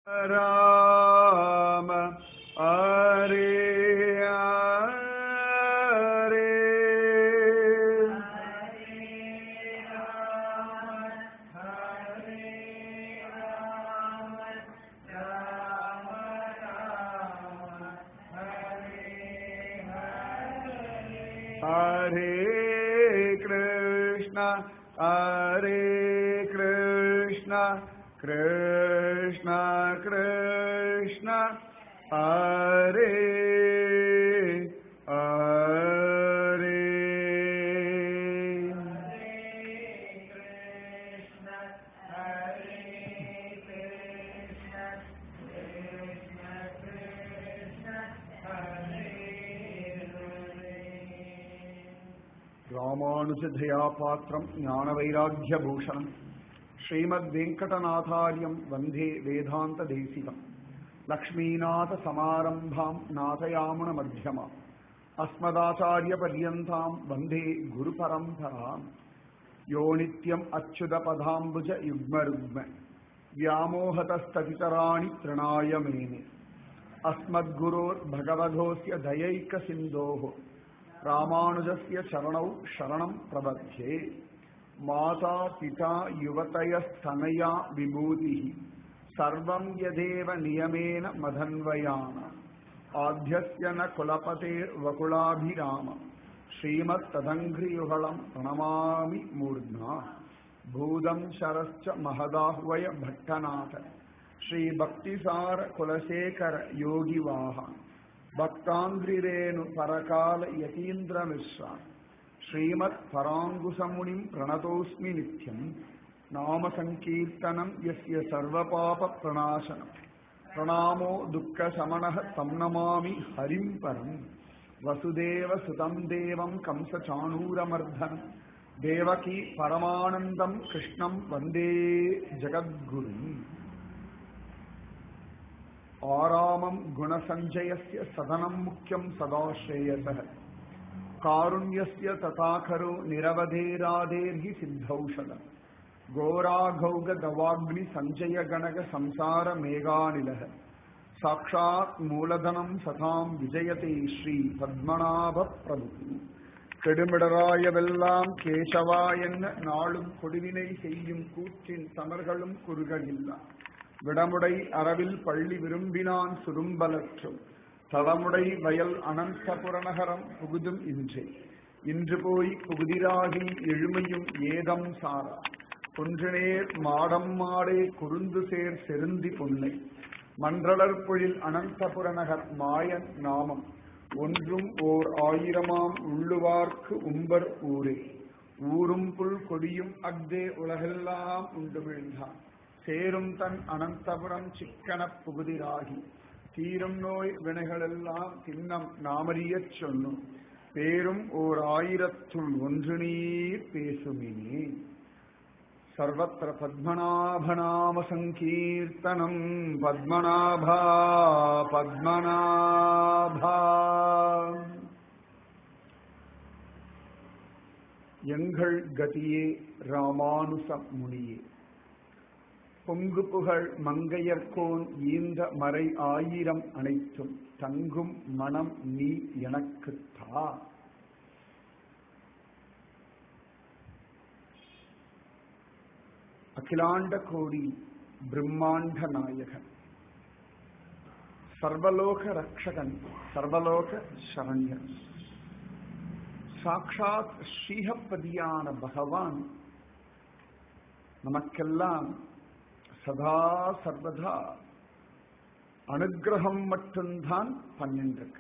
राम हरे हरे हरे कृष्ण हरे कृष्ण कृष्ण कृष्ण हरे हरे ராமானுஜதயாபாத்திரம் ஞானவைராக்கியபூஷணம் ஸ்ரீமத் வெங்கடநாதாரியம் வந்தே வேதாந்த தேசிகம் லக்ஷ்மீநாதசமாரம்பாம் நாதயாமுன மத்தியமாம் அஸ்மதாச்சாரிய பர்யந்தாம் வந்தே குரு பரம்பராம் யோ நித்யம் அச்சுத பதாம்புஜ யுக்மருக்ம व्यामोहतस्ततितराणि तृणाय मेने अस्मद्गुरोर्भगवधोऽस्य दयैकसिन्धोः रामानुजस्य चरणौ शरणं प्रबध्ये माता पिता युवतयस्तनया विभूतिः सर्वं यदेव नियमेन मधन्वयान आद्यस्य न कुलपतेर्वकुलाभिराम श्रीमत्तदङ्घ्रियुगलं प्रणमामि मूर्ध्ना भूतं शरश्च महदाह्वय भट्टनाथ श्रीभक्तिसार कुलशेखर योगिवाह भक्ताङ्घ्रिरेणु परकाल यतीन्द्रमिश्रा श्रीमत् पराङ्कुशमुनिं प्रणतोऽस्मि नित्यम् नाम सङ्कीर्तनं यस्य सर्वपापप्रणाशनम् प्रणामो दुःखशमनः तं नमामि हरिं परम् वसुदेवसुतं देवं कंसचाणूरमर्दनम् देवकी परमानन्दं कृष्णं वन्दे जगद्गुरुम् आरामं गुणसञ्जयस्य सदनं मुख्यं सदा श्रेयसः कारुण्यस्य तथाखरो निरवधेराधेर्हि सिद्धौषधम् घोराघौगदवाग्निसञ्जयगणकसंसारमेघानिलः साक्षात् मूलधनं सतां विजयते श्रीपद्मनाभप्रभुः கெடுமிடராயவெல்லாம் கேசவா என்ன நாளும் கொடுவினை செய்யும் கூற்றின் தமர்களும் குறுகலில்லா விடமுடை அரவில் பள்ளி விரும்பினான் சுரும்பலற்றும் தளமுடை வயல் அனந்தபுரநகரம் புகுதும் இன்றே இன்று போய் புகுதிராகி எழுமையும் ஏதம் சாரா குன்றுநேர் மாடம் மாடே குறுந்து சேர் செருந்தி பொன்னை மன்றளர் பொழில் அனந்தபுரநகர் மாயன் நாமம் ஒன்றும் ஓர் ஆயிரமாம் உள்ளுவார்க்கு உம்பர் ஊரே ஊரும் புல் கொடியும் அக்தே உலகெல்லாம் உண்டு வீழ்ந்தான் சேரும் தன் அனந்தபுரம் சிக்கனப் புகுதிராகி தீரும் நோய் வினைகளெல்லாம் தின்னம் நாமறியச் சொன்னும் பேரும் ஓர் ஆயிரத்துள் ஒன்று நீர் பேசுமினே सर्वत्र पद्मनाभनामसङ्कीर्तनम् पद्मनाभा पद्मनाभा எங்கள் கதியே ராமானுச முனியே பொங்கு புகழ் மங்கையர்கோன் ஈந்த மறை ஆயிரம் அனைத்தும் தங்கும் மனம் நீ எனக்குத்தா அகிலாண்ட கோடி பிரம்மாண்ட நாயகன் சர்வலோக ரக்ஷகன் சர்வலோக சரண்யன் சாட்சாத் ஸ்ரீஹப்பதியான பகவான் நமக்கெல்லாம் சதா சர்வதா அனுகிரகம் மட்டும்தான் பண்ணிட்டு இருக்க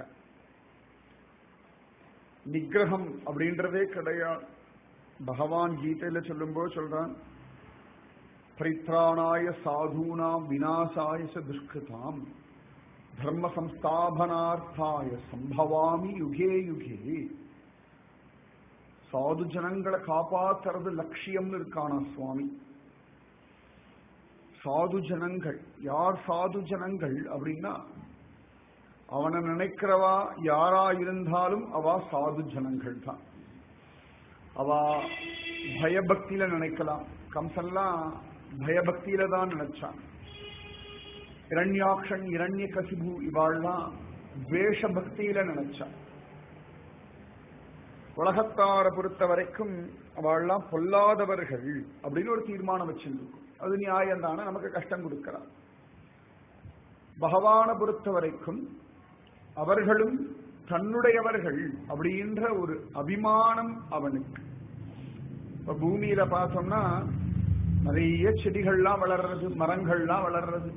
நிகிரகம் அப்படின்றதே கிடையாது பகவான் கீதையில சொல்லும்போது சொல்றான் பரித்ராணாய சாதூனாம் விநாசாய ச துஷ்கிருதாம் தர்ம சம்ஸ்தாபனார்த்தாய சம்பவாமி யுகே யுகே சாது ஜனங்களை காப்பாத்துறது லட்சியம்னு இருக்கானா சுவாமி சாது ஜனங்கள் யார் சாது ஜனங்கள் அப்படின்னா அவனை நினைக்கிறவா யாரா இருந்தாலும் அவ சாது ஜனங்கள் தான் அவ பயபக்தியில நினைக்கலாம் கம்செல்லாம் பயபக்தியில தான் நினைச்சான் இரண்யாக்ஷன் இரண்ய கசிபு இவாள்லாம் துவேஷ பக்தியில நினைச்சா உலகத்தார பொறுத்த வரைக்கும் அவள்லாம் பொல்லாதவர்கள் அப்படின்னு ஒரு தீர்மானம் வச்சிருக்கும் அது நியாயம் தானே நமக்கு கஷ்டம் கொடுக்கிறார் பகவானை பொறுத்த வரைக்கும் அவர்களும் தன்னுடையவர்கள் அப்படின்ற ஒரு அபிமானம் அவனுக்கு இப்ப பூமியில பார்த்தோம்னா நிறைய செடிகள்லாம் வளர்றது மரங்கள்லாம் வளர்றது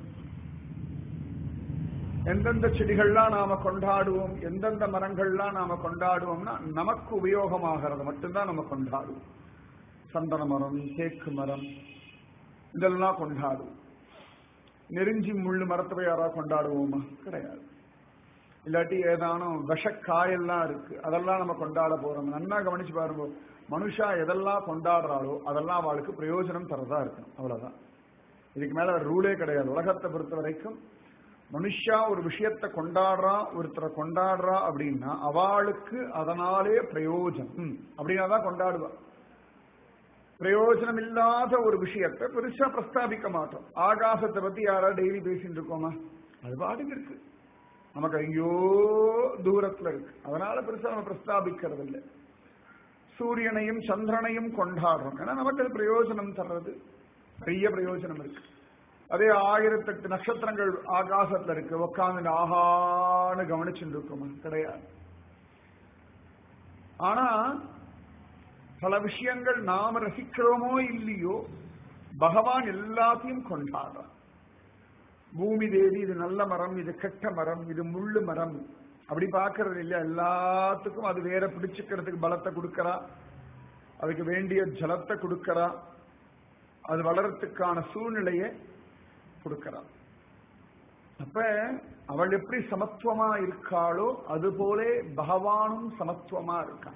எந்தெந்த செடிகள்லாம் நாம கொண்டாடுவோம் எந்தெந்த மரங்கள்லாம் நாம கொண்டாடுவோம்னா நமக்கு உபயோகமாகிறது மட்டும்தான் நம்ம கொண்டாடுவோம் சந்தன மரம் தேக்கு மரம் இதெல்லாம் கொண்டாடுவோம் நெருஞ்சி முள்ளு மரத்தை போய் யாராவது கொண்டாடுவோமா கிடையாது இல்லாட்டி ஏதானும் விஷக்காயெல்லாம் இருக்கு அதெல்லாம் நம்ம கொண்டாட போறோம் நன்னா கவனிச்சு பாருங்க மனுஷா எதெல்லாம் கொண்டாடுறாளோ அதெல்லாம் அவளுக்கு பிரயோஜனம் தரதா இருக்கணும் அவ்வளவுதான் இதுக்கு மேல ரூலே கிடையாது உலகத்தை பொறுத்த வரைக்கும் மனுஷா ஒரு விஷயத்தை கொண்டாடுறா ஒருத்தரை கொண்டாடுறா அப்படின்னா அவளுக்கு அதனாலே பிரயோஜனம் அப்படின்னா தான் கொண்டாடுவா பிரயோஜனம் இல்லாத ஒரு விஷயத்தை பெருசா பிரஸ்தாபிக்க மாட்டோம் ஆகாசத்தை பத்தி யாராவது டெய்லி பேசிட்டு இருக்கோமா அது பாட்டுக்கு இருக்கு நமக்கு எங்கேயோ தூரத்துல இருக்கு அதனால பெருசா நம்ம பிரஸ்தாபிக்கிறது இல்லை சூரியனையும் சந்திரனையும் கொண்டாடுறோம் ஏன்னா நமக்கு அது பிரயோஜனம் தர்றது பெரிய பிரயோஜனம் இருக்கு அதே ஆயிரத்தெட்டு நட்சத்திரங்கள் ஆகாசத்துல இருக்கு உட்காந்து ஆகான்னு கவனிச்சுட்டு இருக்குமா கிடையாது ஆனா பல விஷயங்கள் நாம ரசிக்கிறோமோ இல்லையோ பகவான் எல்லாத்தையும் கொண்டாடுறான் பூமி தேவி இது நல்ல மரம் இது கெட்ட மரம் இது முள்ளு மரம் அப்படி பாக்குறது இல்லையா எல்லாத்துக்கும் அது வேற பிடிச்சுக்கிறதுக்கு பலத்தை கொடுக்கறா அதுக்கு வேண்டிய ஜலத்தை கொடுக்கறா அது வளரத்துக்கான சூழ்நிலையை கொடுக்கறா அப்ப அவள் எப்படி சமத்துவமா இருக்காளோ அது போலே பகவானும் சமத்துவமா இருக்கான்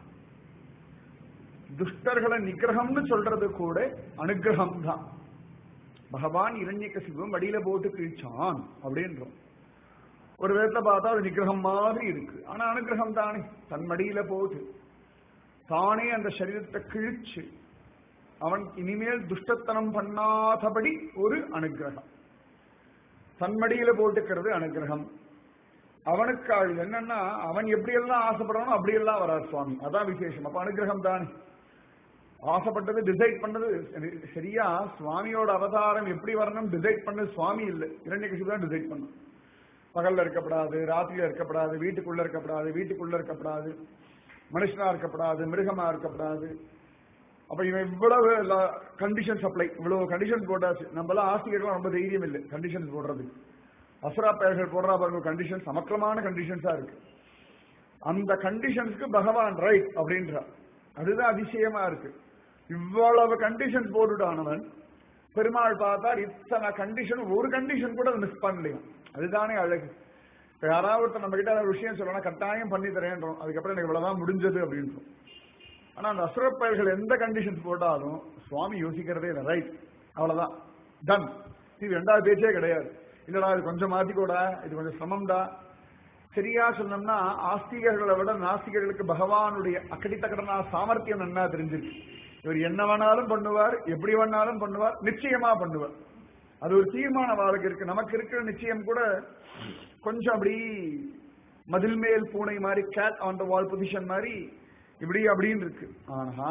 துஷ்டர்களை நிகிரகம்னு சொல்றது கூட அனுகிரகம் தான் பகவான் இரண்யகசிபம் வடியில போட்டு கிழிச்சான் அப்படின்றோம் ஒரு விதத்துல பார்த்தா அது நிகிரகம் மாதிரி இருக்கு ஆனா அனுகிரகம் தானே தன் மடியில போட்டு தானே அந்த சரீரத்தை கிழிச்சு அவன் இனிமேல் துஷ்டத்தனம் பண்ணாதபடி ஒரு அனுகிரகம் தன்மடியில போட்டுக்கிறது அனுகிரகம் அவனுக்கு அது என்னன்னா அவன் எப்படியெல்லாம் ஆசைப்படுறானோ அப்படியெல்லாம் வராது சுவாமி அதான் விசேஷம் அப்ப அனுகிரகம் தானே ஆசைப்பட்டது டிசைட் பண்ணது சரியா சுவாமியோட அவதாரம் எப்படி வரணும் டிசைட் பண்ணது சுவாமி இல்லை இரண்டு தான் டிசைட் பண்ணும் பகல்ல இருக்கப்படாது ராத்திரியில இருக்கப்படாது வீட்டுக்குள்ள இருக்கப்படாது வீட்டுக்குள்ள இருக்கப்படாது மனுஷனா இருக்கப்படாது மிருகமா இருக்கப்படாது அப்ப இவன் இவ்வளவு கண்டிஷன் சப்ளை இவ்வளவு கண்டிஷன் போட்டாச்சு நம்ம எல்லாம் ஆசிரியர்கள் ரொம்ப தைரியம் இல்லை கண்டிஷன்ஸ் போடுறது அசுரா பெயர்கள் போடுறா பாருங்க கண்டிஷன்ஸ் சமக்கிரமான கண்டிஷன்ஸா இருக்கு அந்த கண்டிஷன்ஸ்க்கு பகவான் ரைட் அப்படின்றார் அதுதான் அதிசயமா இருக்கு இவ்வளவு கண்டிஷன் போட்டுட்டானவன் பெருமாள் பார்த்தார் இத்தனை கண்டிஷன் ஒரு கண்டிஷன் கூட மிஸ் பண்ணலையும் அதுதானே அழகு இப்ப யாராவது ஒருத்தர் நம்ம கிட்ட ஒரு விஷயம் சொல்லணும் கட்டாயம் பண்ணி தரேன்றோம் அதுக்கப்புறம் எனக்கு இவ்வளவுதான் முடிஞ்சது அப்படின்றோம் ஆனா அந்த அசுரப்பயல்கள் எந்த கண்டிஷன்ஸ் போட்டாலும் சுவாமி யோசிக்கிறதே இல்லை ரைட் அவ்வளவுதான் டன் இது ரெண்டாவது பேச்சே கிடையாது இல்லடா இது கொஞ்சம் மாத்திக்கோடா இது கொஞ்சம் சமம்டா சரியா சொன்னோம்னா ஆஸ்திகர்களை விட நாஸ்திகர்களுக்கு பகவானுடைய அக்கடித்தக்கடனா சாமர்த்தியம் நன்னா தெரிஞ்சிருக்கு இவர் என்ன வேணாலும் பண்ணுவார் எப்படி வேணாலும் பண்ணுவார் நிச்சயமா பண்ணுவார் அது ஒரு தீர்மான வாழ்க்கை இருக்கு நமக்கு இருக்கிற நிச்சயம் கூட கொஞ்சம் அப்படி மதில் மேல் பூனை மாதிரி cat on the wall position மாதிரி இப்படி அப்படின்னு இருக்கு ஆனா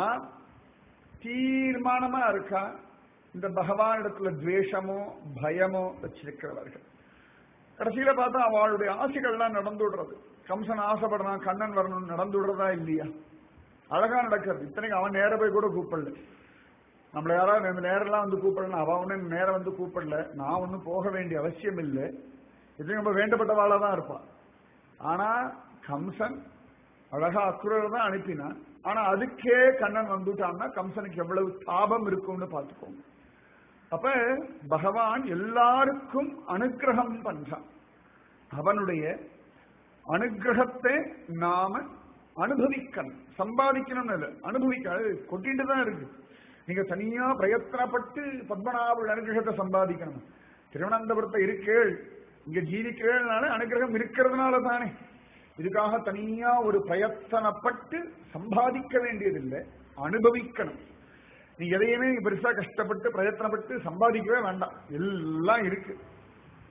தீர்மானமா இருக்கா இந்த பகவான் இடத்துல துவேஷமோ பயமோ வச்சிருக்கிறவர்கள் கடைசியில பார்த்தா அவளுடைய ஆசைகள்லாம் நடந்து விடுறது கம்சன் ஆசைப்படுறான் கண்ணன் வரணும் நடந்து விடுறதா இல்லையா அழகா நடக்கிறது இத்தனைக்கு அவன் நேர போய் கூட கூப்பிடல நம்மள யாராவது இந்த நேரெல்லாம் வந்து கூப்பிடல அவன் ஒன்னும் நேரம் வந்து கூப்பிடல நான் ஒன்னும் போக வேண்டிய அவசியம் இல்லை இது நம்ம வேண்டப்பட்டவாளா தான் இருப்பான் ஆனா கம்சன் அழகா அக்குரர் தான் அனுப்பினான் ஆனா அதுக்கே கண்ணன் வந்துட்டான்னா கம்சனுக்கு எவ்வளவு தாபம் இருக்கும்னு பார்த்துக்கோங்க அப்ப பகவான் எல்லாருக்கும் அனுகிரகம் பண்றான் அவனுடைய அனுகிரகத்தை நாம அனுபவிக்கணும் சம்பாதிக்கணும்னு இல்லை அனுபவிக்க கொட்டிட்டு தான் இருக்கு நீங்க தனியா பிரயத்தனப்பட்டு பத்மநாப அனுகிரகத்தை சம்பாதிக்கணும் திருவனந்தபுரத்தை இருக்கேள் இங்க ஜீவிக்கிறேனால அனுகிரகம் இருக்கிறதுனால தானே இதுக்காக தனியா ஒரு பிரயத்தனப்பட்டு சம்பாதிக்க வேண்டியதில்லை அனுபவிக்கணும் நீ எதையுமே நீ பெருசா கஷ்டப்பட்டு பிரயத்தனப்பட்டு சம்பாதிக்கவே வேண்டாம் எல்லாம் இருக்கு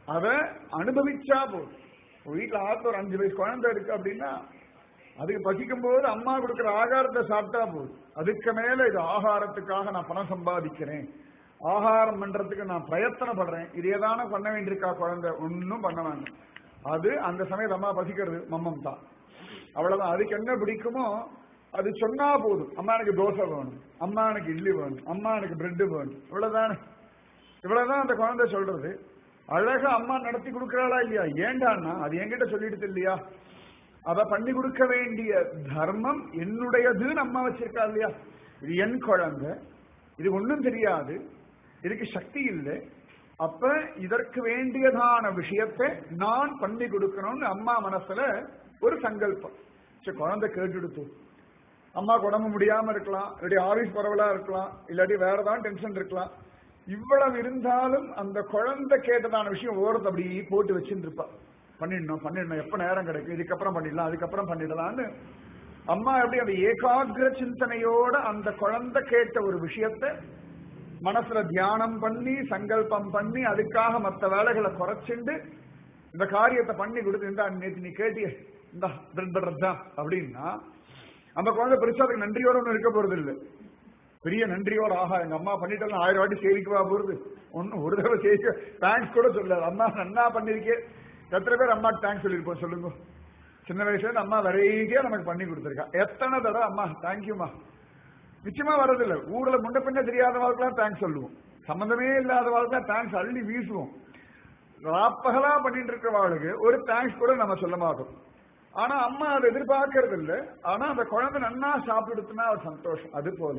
அதை அனுபவிச்சா போதும் வீட்டுல ஆத்துல ஒரு அஞ்சு வயசு குழந்தை இருக்கு அப்படின்னா அதுக்கு பசிக்கும் போது அம்மா கொடுக்குற ஆகாரத்தை சாப்பிட்டா போதும் அதுக்கு மேல இது ஆகாரத்துக்காக நான் பணம் சம்பாதிக்கிறேன் ஆகாரம் பண்றதுக்கு நான் பிரயத்தனப்படுறேன் இதே தானே பண்ண வேண்டியிருக்கா குழந்தை ஒன்னும் பண்ண வேண்டாம் அது அந்த சமயத்து அம்மா பசிக்கிறது மம்மம் தான் அவ்வளவுதான் அதுக்கு என்ன பிடிக்குமோ அது சொன்னா போதும் அம்மா எனக்கு தோசை வேணும் அம்மா எனக்கு இட்லி வேணும் அம்மா எனக்கு பிரெட் வேணும் இவ்வளவுதானே இவ்வளவுதான் அந்த குழந்தை சொல்றது அழகா அம்மா நடத்தி கொடுக்கறாளா இல்லையா ஏண்டான்னா அது என்கிட்ட சொல்லிடுது இல்லையா அத பண்ணி கொடுக்க வேண்டிய தர்மம் என்னுடையதுன்னு அம்மா வச்சிருக்கா இல்லையா இது என் குழந்தை இது ஒண்ணும் தெரியாது இதுக்கு சக்தி இல்லை அப்ப இதற்கு வேண்டியதான விஷயத்தை நான் பண்ணி கொடுக்கணும்னு அம்மா மனசுல ஒரு சங்கல்பம் சரி குழந்தை கேட்டுடுத்து அம்மா உடம்பு முடியாம இருக்கலாம் இல்லாட்டி ஆபீஸ் பரவலா இருக்கலாம் இல்லாட்டி வேற ஏதாவது டென்ஷன் இருக்கலாம் இவ்வளவு இருந்தாலும் அந்த குழந்தை கேட்டதான விஷயம் ஓரத்தை அப்படி போட்டு வச்சுட்டு இருப்பா பண்ணிடணும் பண்ணிடணும் எப்ப நேரம் கிடைக்கும் இதுக்கப்புறம் பண்ணிடலாம் அதுக்கப்புறம் பண்ணிடலாம்னு அம்மா எப்படி அந்த ஏகாகிர சிந்தனையோட அந்த குழந்தை கேட்ட ஒரு விஷயத்தை மனசுல தியானம் பண்ணி சங்கல்பம் பண்ணி அதுக்காக மற்ற வேலைகளை குறைச்சிண்டு இந்த காரியத்தை பண்ணி கொடுத்து இந்த நேற்று நீ கேட்டிய இந்த பிரெட் பட்டர் தான் அப்படின்னா அந்த குழந்தை பெருசா அதுக்கு நன்றியோட ஒன்றும் இருக்க போறது இல்லை பெரிய நன்றியோட ஆஹா எங்க அம்மா பண்ணிட்டாலும் ஆயிரம் வாட்டி சேவிக்கவா போறது ஒன்னும் ஒரு தடவை சேவிக்க தேங்க்ஸ் கூட சொல்லாது அம்மா நன்னா பண்ணிருக்கே எத்தனை பேர் அம்மா தேங்க்ஸ் சொல்லியிருப்போம் சொல்லுங்க சின்ன வயசுல இருந்து அம்மா வெரைட்டியா நமக்கு பண்ணி கொடுத்துருக்கா எத்தனை தடவை அம்மா தேங்க்யூமா நிச்சயமா வர்றதில்ல ஊர்ல முன்ன பின்ன தெரியாதவாளுக்கெல்லாம் தேங்க்ஸ் சொல்லுவோம் சம்பந்தமே இல்லாதவாளுக்கெல்லாம் தேங்க்ஸ் அள்ளி வீசுவோம் ராப்பகலா பண்ணிட்டு இருக்கிறவாளுக்கு ஒரு தேங்க்ஸ் கூட நம்ம சொல்ல மாட்டோம் ஆனா அம்மா அதை எதிர்பார்க்கறது இல்ல ஆனா அந்த குழந்தை நன்னா சாப்பிடுத்துனா ஒரு சந்தோஷம் அது போல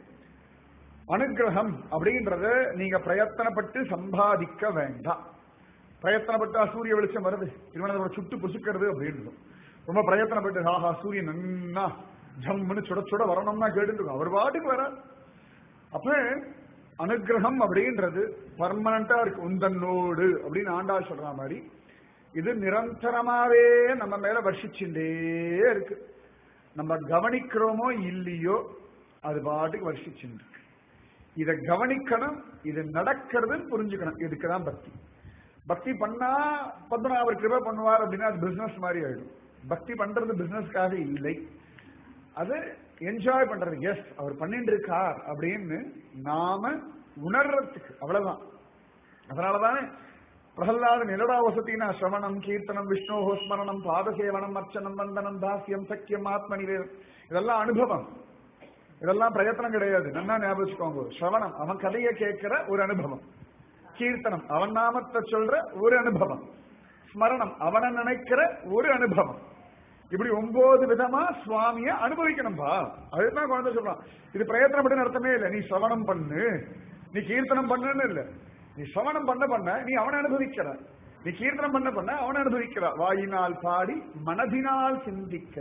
அனுகிரகம் அப்படின்றத நீங்க பிரயத்தனப்பட்டு சம்பாதிக்க வேண்டாம் பிரயத்தனப்பட்டா சூரிய வெளிச்சம் வருது திருவனந்தபுரம் சுட்டு புசுக்கிறது அப்படின்னு ரொம்ப பிரயத்தனப்பட்டு ஆஹா சூரியன் நன்னா ஜம்முன்னு சுட சுட வரணும்னா கேட்டு அவர் பாட்டுக்கு வர அப்ப அனுகிரகம் அப்படின்றது பர்மனண்டா இருக்கு உந்தன்னோடு அப்படின்னு ஆண்டாள் சொல்ற மாதிரி இது நிரந்தரமாவே நம்ம மேல வர்ஷிச்சுட்டே இருக்கு நம்ம கவனிக்கிறோமோ இல்லையோ அது பாட்டுக்கு வர்ஷிச்சுட்டு இருக்கு இதை கவனிக்கணும் இது நடக்கிறதுன்னு புரிஞ்சுக்கணும் இதுக்குதான் பக்தி பக்தி பண்ணா பத்மநாபர் கிருப பண்ணுவார் அப்படின்னா அது பிசினஸ் மாதிரி ஆயிடும் பக்தி பண்றது பிசினஸ்க்காக இல்லை அது என்ஜாய் பண்றது எஸ் அவர் பண்ணிட்டு இருக்கார் அப்படின்னு நாம உணர்றதுக்கு அவ்வளவுதான் அதனாலதானே பிரகல்லாத நிலடா வசத்தினா சிரவணம் கீர்த்தனம் விஷ்ணோஹோ ஸ்மரணம் பாதசேவனம் அர்ச்சனம் வந்தனம் தாசியம் சக்கியம் ஆத்ம நிவேதம் இதெல்லாம் அனுபவம் இதெல்லாம் பிரயத்தனம் கிடையாது நல்லா ஞாபகம் வச்சுக்கோங்க சிரவணம் அவன் கதையை கேட்கிற ஒரு அனுபவம் கீர்த்தனம் அவன் நாமத்தை சொல்ற ஒரு அனுபவம் ஸ்மரணம் அவனை நினைக்கிற ஒரு அனுபவம் இப்படி ஒன்பது விதமா சுவாமிய அனுபவிக்கணும்பா அதுதான் குழந்தை சொல்றான் இது பிரயத்தனப்பட்டு அர்த்தமே இல்லை நீ சவணம் பண்ணு நீ கீர்த்தனம் பண்ணுன்னு இல்ல நீ சவணம் பண்ண பண்ண நீ அவனை அனுபவிக்கிற நீ கீர்த்தனம் பண்ண பண்ண அவனை அனுபவிக்கிற வாயினால் பாடி மனதினால் சிந்திக்க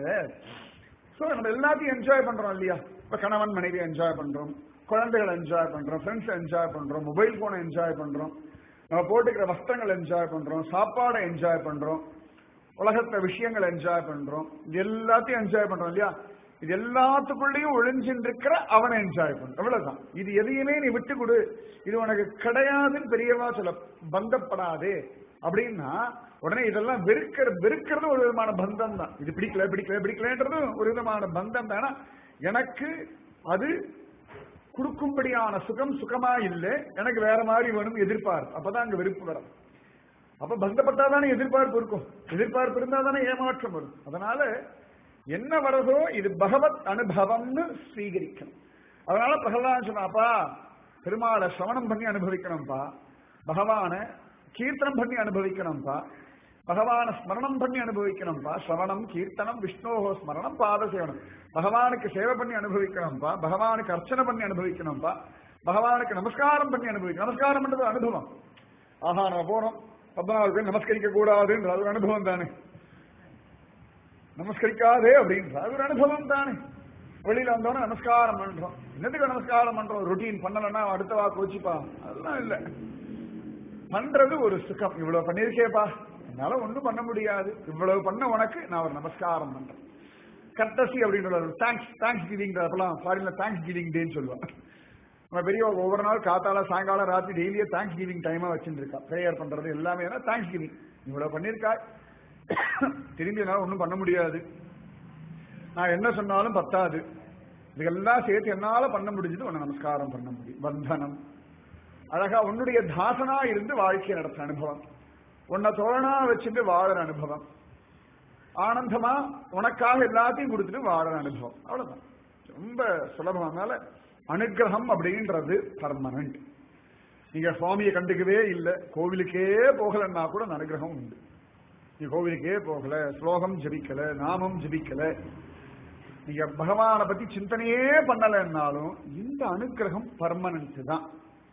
சோ நம்ம எல்லாத்தையும் என்ஜாய் பண்றோம் இல்லையா இப்ப கணவன் மனைவி என்ஜாய் பண்றோம் குழந்தைகளை என்ஜாய் பண்றோம் ஃப்ரெண்ட்ஸ் என்ஜாய் பண்றோம் மொபைல் போனை என்ஜாய் பண்றோம் நம்ம போட்டுக்கிற வஸ்திரங்கள் என்ஜாய் பண்றோம் சாப்பாடை என்ஜாய் பண்றோம் உலகத்துல விஷயங்கள் என்ஜாய் பண்றோம் இது எல்லாத்தையும் என்ஜாய் பண்றோம் இல்லையா இது எல்லாத்துக்குள்ளேயும் ஒளிஞ்சின்னு இருக்கிற அவனை என்ஜாய் பண்ற அவ்வளவுதான் இது எதையுமே நீ விட்டு கொடு இது உனக்கு கிடையாதுன்னு பெரியவா சொல்ல பந்தப்படாதே அப்படின்னா உடனே இதெல்லாம் வெறுக்கிற வெறுக்கிறது ஒரு விதமான பந்தம் தான் இது பிடிக்கல பிடிக்கல பிடிக்கலன்றதும் ஒரு விதமான பந்தம் தான் ஏன்னா எனக்கு அது கொடுக்கும்படியான சுகம் சுகமா இல்லை எனக்கு வேற மாதிரி வேணும் எதிர்பார்ப்பு அப்பதான் அங்க வெறுப்பு வரும் அப்ப பந்தப்பட்டாதானே எதிர்பார்ப்பு இருக்கும் எதிர்பார்ப்பு இருந்தா தானே ஏமாற்றம் வரும் அதனால என்ன வரதோ இது பகவத் அனுபவம்னு ஸ்வீகரிக்கணும் அதனால பிரகலாதன் சொன்னாப்பா பெருமாளை சிரவணம் பண்ணி அனுபவிக்கணும்ப்பா பகவான கீர்த்தனம் பண்ணி அனுபவிக்கணும்ப்பா பகவான ஸ்மரணம் பண்ணி அனுபவிக்கணும்ப்பா சிரவணம் கீர்த்தனம் விஷ்ணோஹோ ஸ்மரணம் பாத சேவனம் பகவானுக்கு சேவை பண்ணி அனுபவிக்கணும்ப்பா பகவானுக்கு அர்ச்சனை பண்ணி அனுபவிக்கணும்ப்பா பகவானுக்கு நமஸ்காரம் பண்ணி அனுபவிக்கணும் நமஸ்காரம் பண்றது அனுபவம் ஆஹா நம்ம போறோம் பத்மநாபர் போய் நமஸ்கரிக்க கூடாதுன்ற அது ஒரு அனுபவம் தானே நமஸ்கரிக்காதே அப்படின்ற அது ஒரு அனுபவம் தானே வெளியில வந்தோம்னா நமஸ்காரம் பண்றோம் என்னத்துக்கு நமஸ்காரம் பண்றோம் ரொட்டீன் பண்ணலன்னா அடுத்த வா கோச்சிப்பா அதெல்லாம் இல்ல பண்றது ஒரு சுகம் இவ்வளவு பண்ணிருக்கேப்பா என்னால ஒண்ணும் பண்ண முடியாது இவ்வளவு பண்ண உனக்கு நான் ஒரு நமஸ்காரம் பண்றேன் கர்த்தசி அப்படின்ற தேங்க்ஸ் தேங்க்ஸ் கிவிங் அப்பெல்லாம் ஃபாரின்ல தேங்க்ஸ் கிவிங் டேன்னு சொல்லுவாங்க நம்ம பெரிய ஒவ்வொரு நாள் காத்தால சாயங்காலம் ராத்திரி டெய்லியே தேங்க்ஸ் கிவிங் டைமா வச்சுட்டு இருக்கா ப்ரேயர் பண்றது எல்லாமே தேங்க்ஸ் கிவிங் இவ்வளவு பண்ணிருக்கா திரும்பி என்னால ஒன்றும் பண்ண முடியாது நான் என்ன சொன்னாலும் பத்தாது இதெல்லாம் சேர்த்து என்னால பண்ண முடிஞ்சது உன்னை நமஸ்காரம் பண்ண முடியும் வந்தனம் அழகா உன்னுடைய தாசனா இருந்து வாழ்க்கை நடத்த அனுபவம் உன்னை தோழனா வச்சுட்டு வாழற அனுபவம் ஆனந்தமா உனக்காக எல்லாத்தையும் கொடுத்துட்டு வாழற அனுபவம் அவ்வளவுதான் ரொம்ப சுலபம் அதனால அனுகிரகம் அப்படின்றது பர்மனன்ட் நீங்க சுவாமியை கண்டுக்கவே இல்லை கோவிலுக்கே போகலன்னா கூட அந்த அனுகிரகம் உண்டு நீ கோவிலுக்கே போகல ஸ்லோகம் ஜபிக்கல நாமம் ஜபிக்கல நீங்க பகவானை பத்தி சிந்தனையே பண்ணலைன்னாலும் இந்த அனுகிரகம் பர்மனன்ட் தான்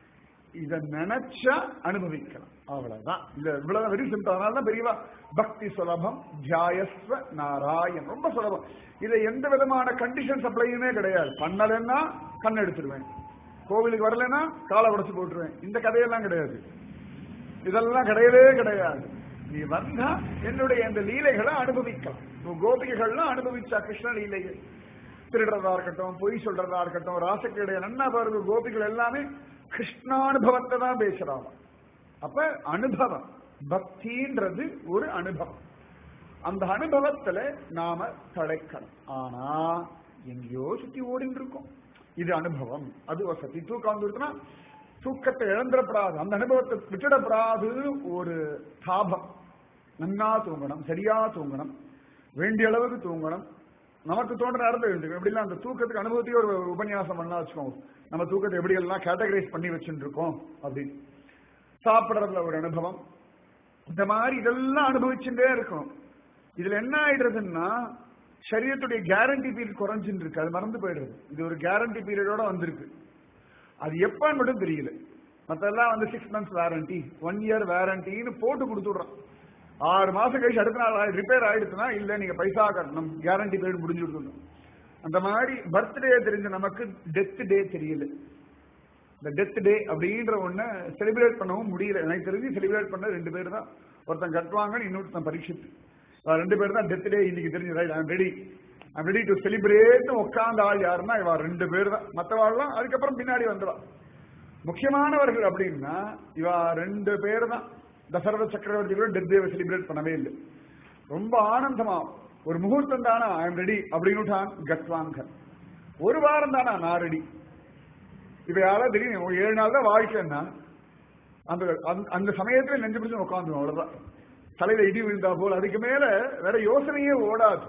இத நினைச்சா அனுபவிக்கலாம் அவ்வளவுதான் இந்த இவ்வளவு வெரி சிம்பிள் அதனால தான் பெரியவா பக்தி சுலபம் தியாயஸ்வ நாராயண் ரொம்ப சுலபம் இதை எந்த விதமான கண்டிஷன் சப்ளையுமே கிடையாது பண்ணலைன்னா கண் எடுத்துருவேன் கோவிலுக்கு வரலைன்னா காலை உடச்சு போட்டுருவேன் இந்த கதையெல்லாம் கிடையாது இதெல்லாம் கிடையவே கிடையாது நீ வந்தா என்னுடைய இந்த லீலைகளை அனுபவிக்கலாம் உன் கோபிகைகள்லாம் அனுபவிச்சா கிருஷ்ண லீலைகள் திருடுறதா இருக்கட்டும் பொய் சொல்றதா இருக்கட்டும் ராசக்கிடைய நன்னா பாருங்க கோபிகள் எல்லாமே கிருஷ்ணானுபவத்தை தான் பேசுறாங்க அப்ப அனுபவம் பக்தின்றது ஒரு அனுபவம் அந்த அனுபவத்துல நாம தழைக்கணும் ஆனா எங்கேயோ சுத்தி ஓடிட்டு இருக்கோம் இது அனுபவம் அது வசதி தூக்கம் வந்துருச்சுன்னா தூக்கத்தை இழந்துடப்படாது அந்த அனுபவத்தை விட்டுடப்படாதுன்னு ஒரு தாபம் நன்னா தூங்கணும் சரியா தூங்கணும் வேண்டிய அளவுக்கு தூங்கணும் நமக்கு தோன்ற நேரத்தை எழுந்துக்கணும் எப்படிலாம் அந்த தூக்கத்துக்கு அனுபவத்தையே ஒரு உபன்யாசம் பண்ணா வச்சுக்கோங்க நம்ம தூக்கத்தை எப்படி எல்லாம் கேட்டகரைஸ் பண்ணி வச்சுட்டு இருக்கோம் அப்படின்னு சாப்பிடுறதுல ஒரு அனுபவம் இந்த மாதிரி இதெல்லாம் அனுபவிச்சுட்டே இருக்கும் இதுல என்ன ஆயிடுறதுன்னா சரீரத்துடைய கேரண்டி பீரியட் குறைஞ்சுட்டு இருக்கு அது மறந்து போயிடுறது இது ஒரு கேரண்டி பீரியடோட வந்திருக்கு அது எப்பன்னு மட்டும் தெரியல மத்தெல்லாம் வந்து six months warranty one year வாரண்டின்னு போட்டு கொடுத்துடுறோம் ஆறு மாசம் கழிச்சு அடுத்த நாள் ரிப்பேர் ஆயிடுச்சுன்னா இல்ல நீங்க பைசா கட்டணும் கேரண்டி பீரியட் முடிஞ்சு கொடுக்கணும் அந்த மாதிரி பர்த்டே தெரிஞ்ச நமக்கு டெத் டே தெரியல இந்த டெத் டே அப்படின்ற ஒண்ண செலிப்ரேட் பண்ணவும் முடியல எனக்கு தெரிஞ்சு செலிப்ரேட் பண்ண ரெண்டு பேர் தான் ஒருத்தன் கட்டுவாங்க இன்னொருத்தன் பரீட்சித்து ரெண்டு பேர் தான் டெத் டே இன்னைக்கு தெரிஞ்சு right I'm ready I'm ready to celebrate உட்கார்ந்த ஆள் யாருன்னா இவா ரெண்டு பேர் தான் மற்றவாள்லாம் அதுக்கப்புறம் பின்னாடி வந்துடுவா முக்கியமானவர்கள் அப்படின்னா இவா ரெண்டு பேர் தான் தசரத சக்கரவர்த்தி கூட டெத் டேவை செலிப்ரேட் பண்ணவே இல்லை ரொம்ப ஆனந்தமா ஒரு முகூர்த்தம் தானா ஐம் ரெடி அப்படின்னு கட்வாங்கர் ஒரு வாரம் தானா நான் ரெடி இப்ப யாராவது தெரியும் ஒரு ஏழு நாள் தான் வாழ்க்கைன்னா அந்த அந்த- அந்த சமயத்துல நெஞ்சு பிடிச்சு உட்காந்துரும் அவ்வளவுதான் தலையில இடி விழுந்தா போல் அதுக்கு மேல வேற யோசனையே ஓடாது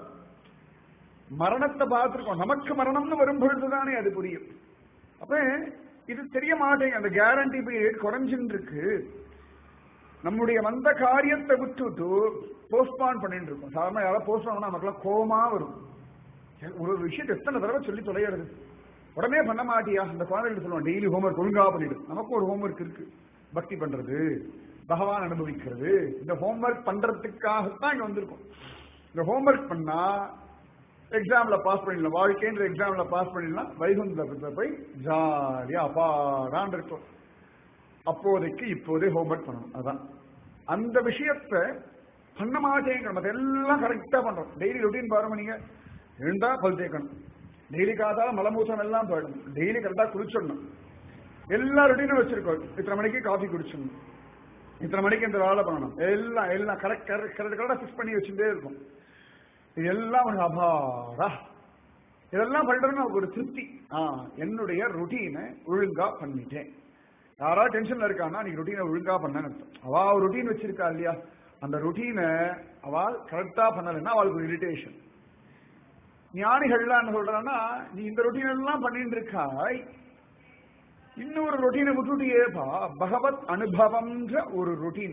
மரணத்தை பார்த்திருக்கோம் நமக்கு மரணம்னு வரும் பொழுதுதானே அது புரியும் அப்ப இது தெரிய மாட்டேங்க அந்த கேரண்டி பீரியட் குறைஞ்சுட்டு இருக்கு நம்முடைய வந்த காரியத்தை விட்டுட்டு போஸ்ட்பான் பண்ணிட்டு இருக்கோம் சாதாரண யாராவது போஸ்ட்பான் பண்ணா நமக்குலாம் கோவமா வரும் ஒரு ஒரு விஷயத்தை எத்தனை தடவை சொல்லி தொலைகிறது உடனே பண்ண மாட்டியா அந்த குழந்தைகள் சொல்லுவான் டெய்லி ஹோம்ஒர்க் ஒழுங்கா பண்ணிடு நமக்கும் ஒரு ஹோம்ஒர்க் இருக்கு பக்தி பண்றது பகவான் அனுபவிக்கிறது இந்த ஹோம்ஒர்க் பண்றதுக்காகத்தான் இங்க வந்திருக்கோம் இந்த ஹோம்ஒர்க் பண்ணா எக்ஸாம்ல பாஸ் பண்ணிடலாம் வாழ்க்கைன்ற எக்ஸாம்ல பாஸ் பண்ணிடலாம் வைகுந்தத்துல போய் ஜாலியா அப்பாடான் இருக்கும் அப்போதைக்கு இப்போதே ஹோம்ஒர்க் பண்ணணும் அதான் அந்த விஷயத்த பண்ண மாட்டேங்கிற மத்த எல்லாம் கரெக்டா பண்றோம் டெய்லி ரொட்டீன் பாருங்க நீங்க எழுந்தா பல் தேய்க்கணும் டெய்லி காத்தால மலமூசம் எல்லாம் போயிடணும் டெய்லி கரெக்டா குளிச்சிடணும் எல்லா ரொட்டீனும் வச்சிருக்கோம் இத்தனை மணிக்கு காஃபி குடிச்சிடணும் இத்தனை மணிக்கு இந்த வேலை பண்ணணும் எல்லாம் எல்லாம் கரெக்ட் கரெக்ட் கரெக்ட் கரெக்டா ஃபிக்ஸ் பண்ணி வச்சுட்டே இருக்கும் இது எல்லாம் உனக்கு அபாடா இதெல்லாம் பண்றதுன்னு நமக்கு ஒரு திருப்தி ஆ என்னுடைய ருட்டீனை ஒழுங்கா பண்ணிட்டேன் யாராவது டென்ஷன்ல இருக்கான்னா நீ ருட்டீனை ஒழுங்கா பண்ணன்னு அர்த்தம். அவ ஒரு ருட்டீன் வச்சிருக்கா இல்லையா அந்த ருட்டீனை அவள் கரெக்டா பண்ணலைன்னா அவளுக்கு இரிட்டேஷன் ஞானிகள்லாம் என்ன சொல்றாங்கன்னா நீ இந்த ரொட்டீன் எல்லாம் பண்ணிட்டு இருக்காய் இன்னொரு ரொட்டீனை விட்டுட்டியேப்பா பகவத் அனுபவம்ன்ற ஒரு ரொட்டீன்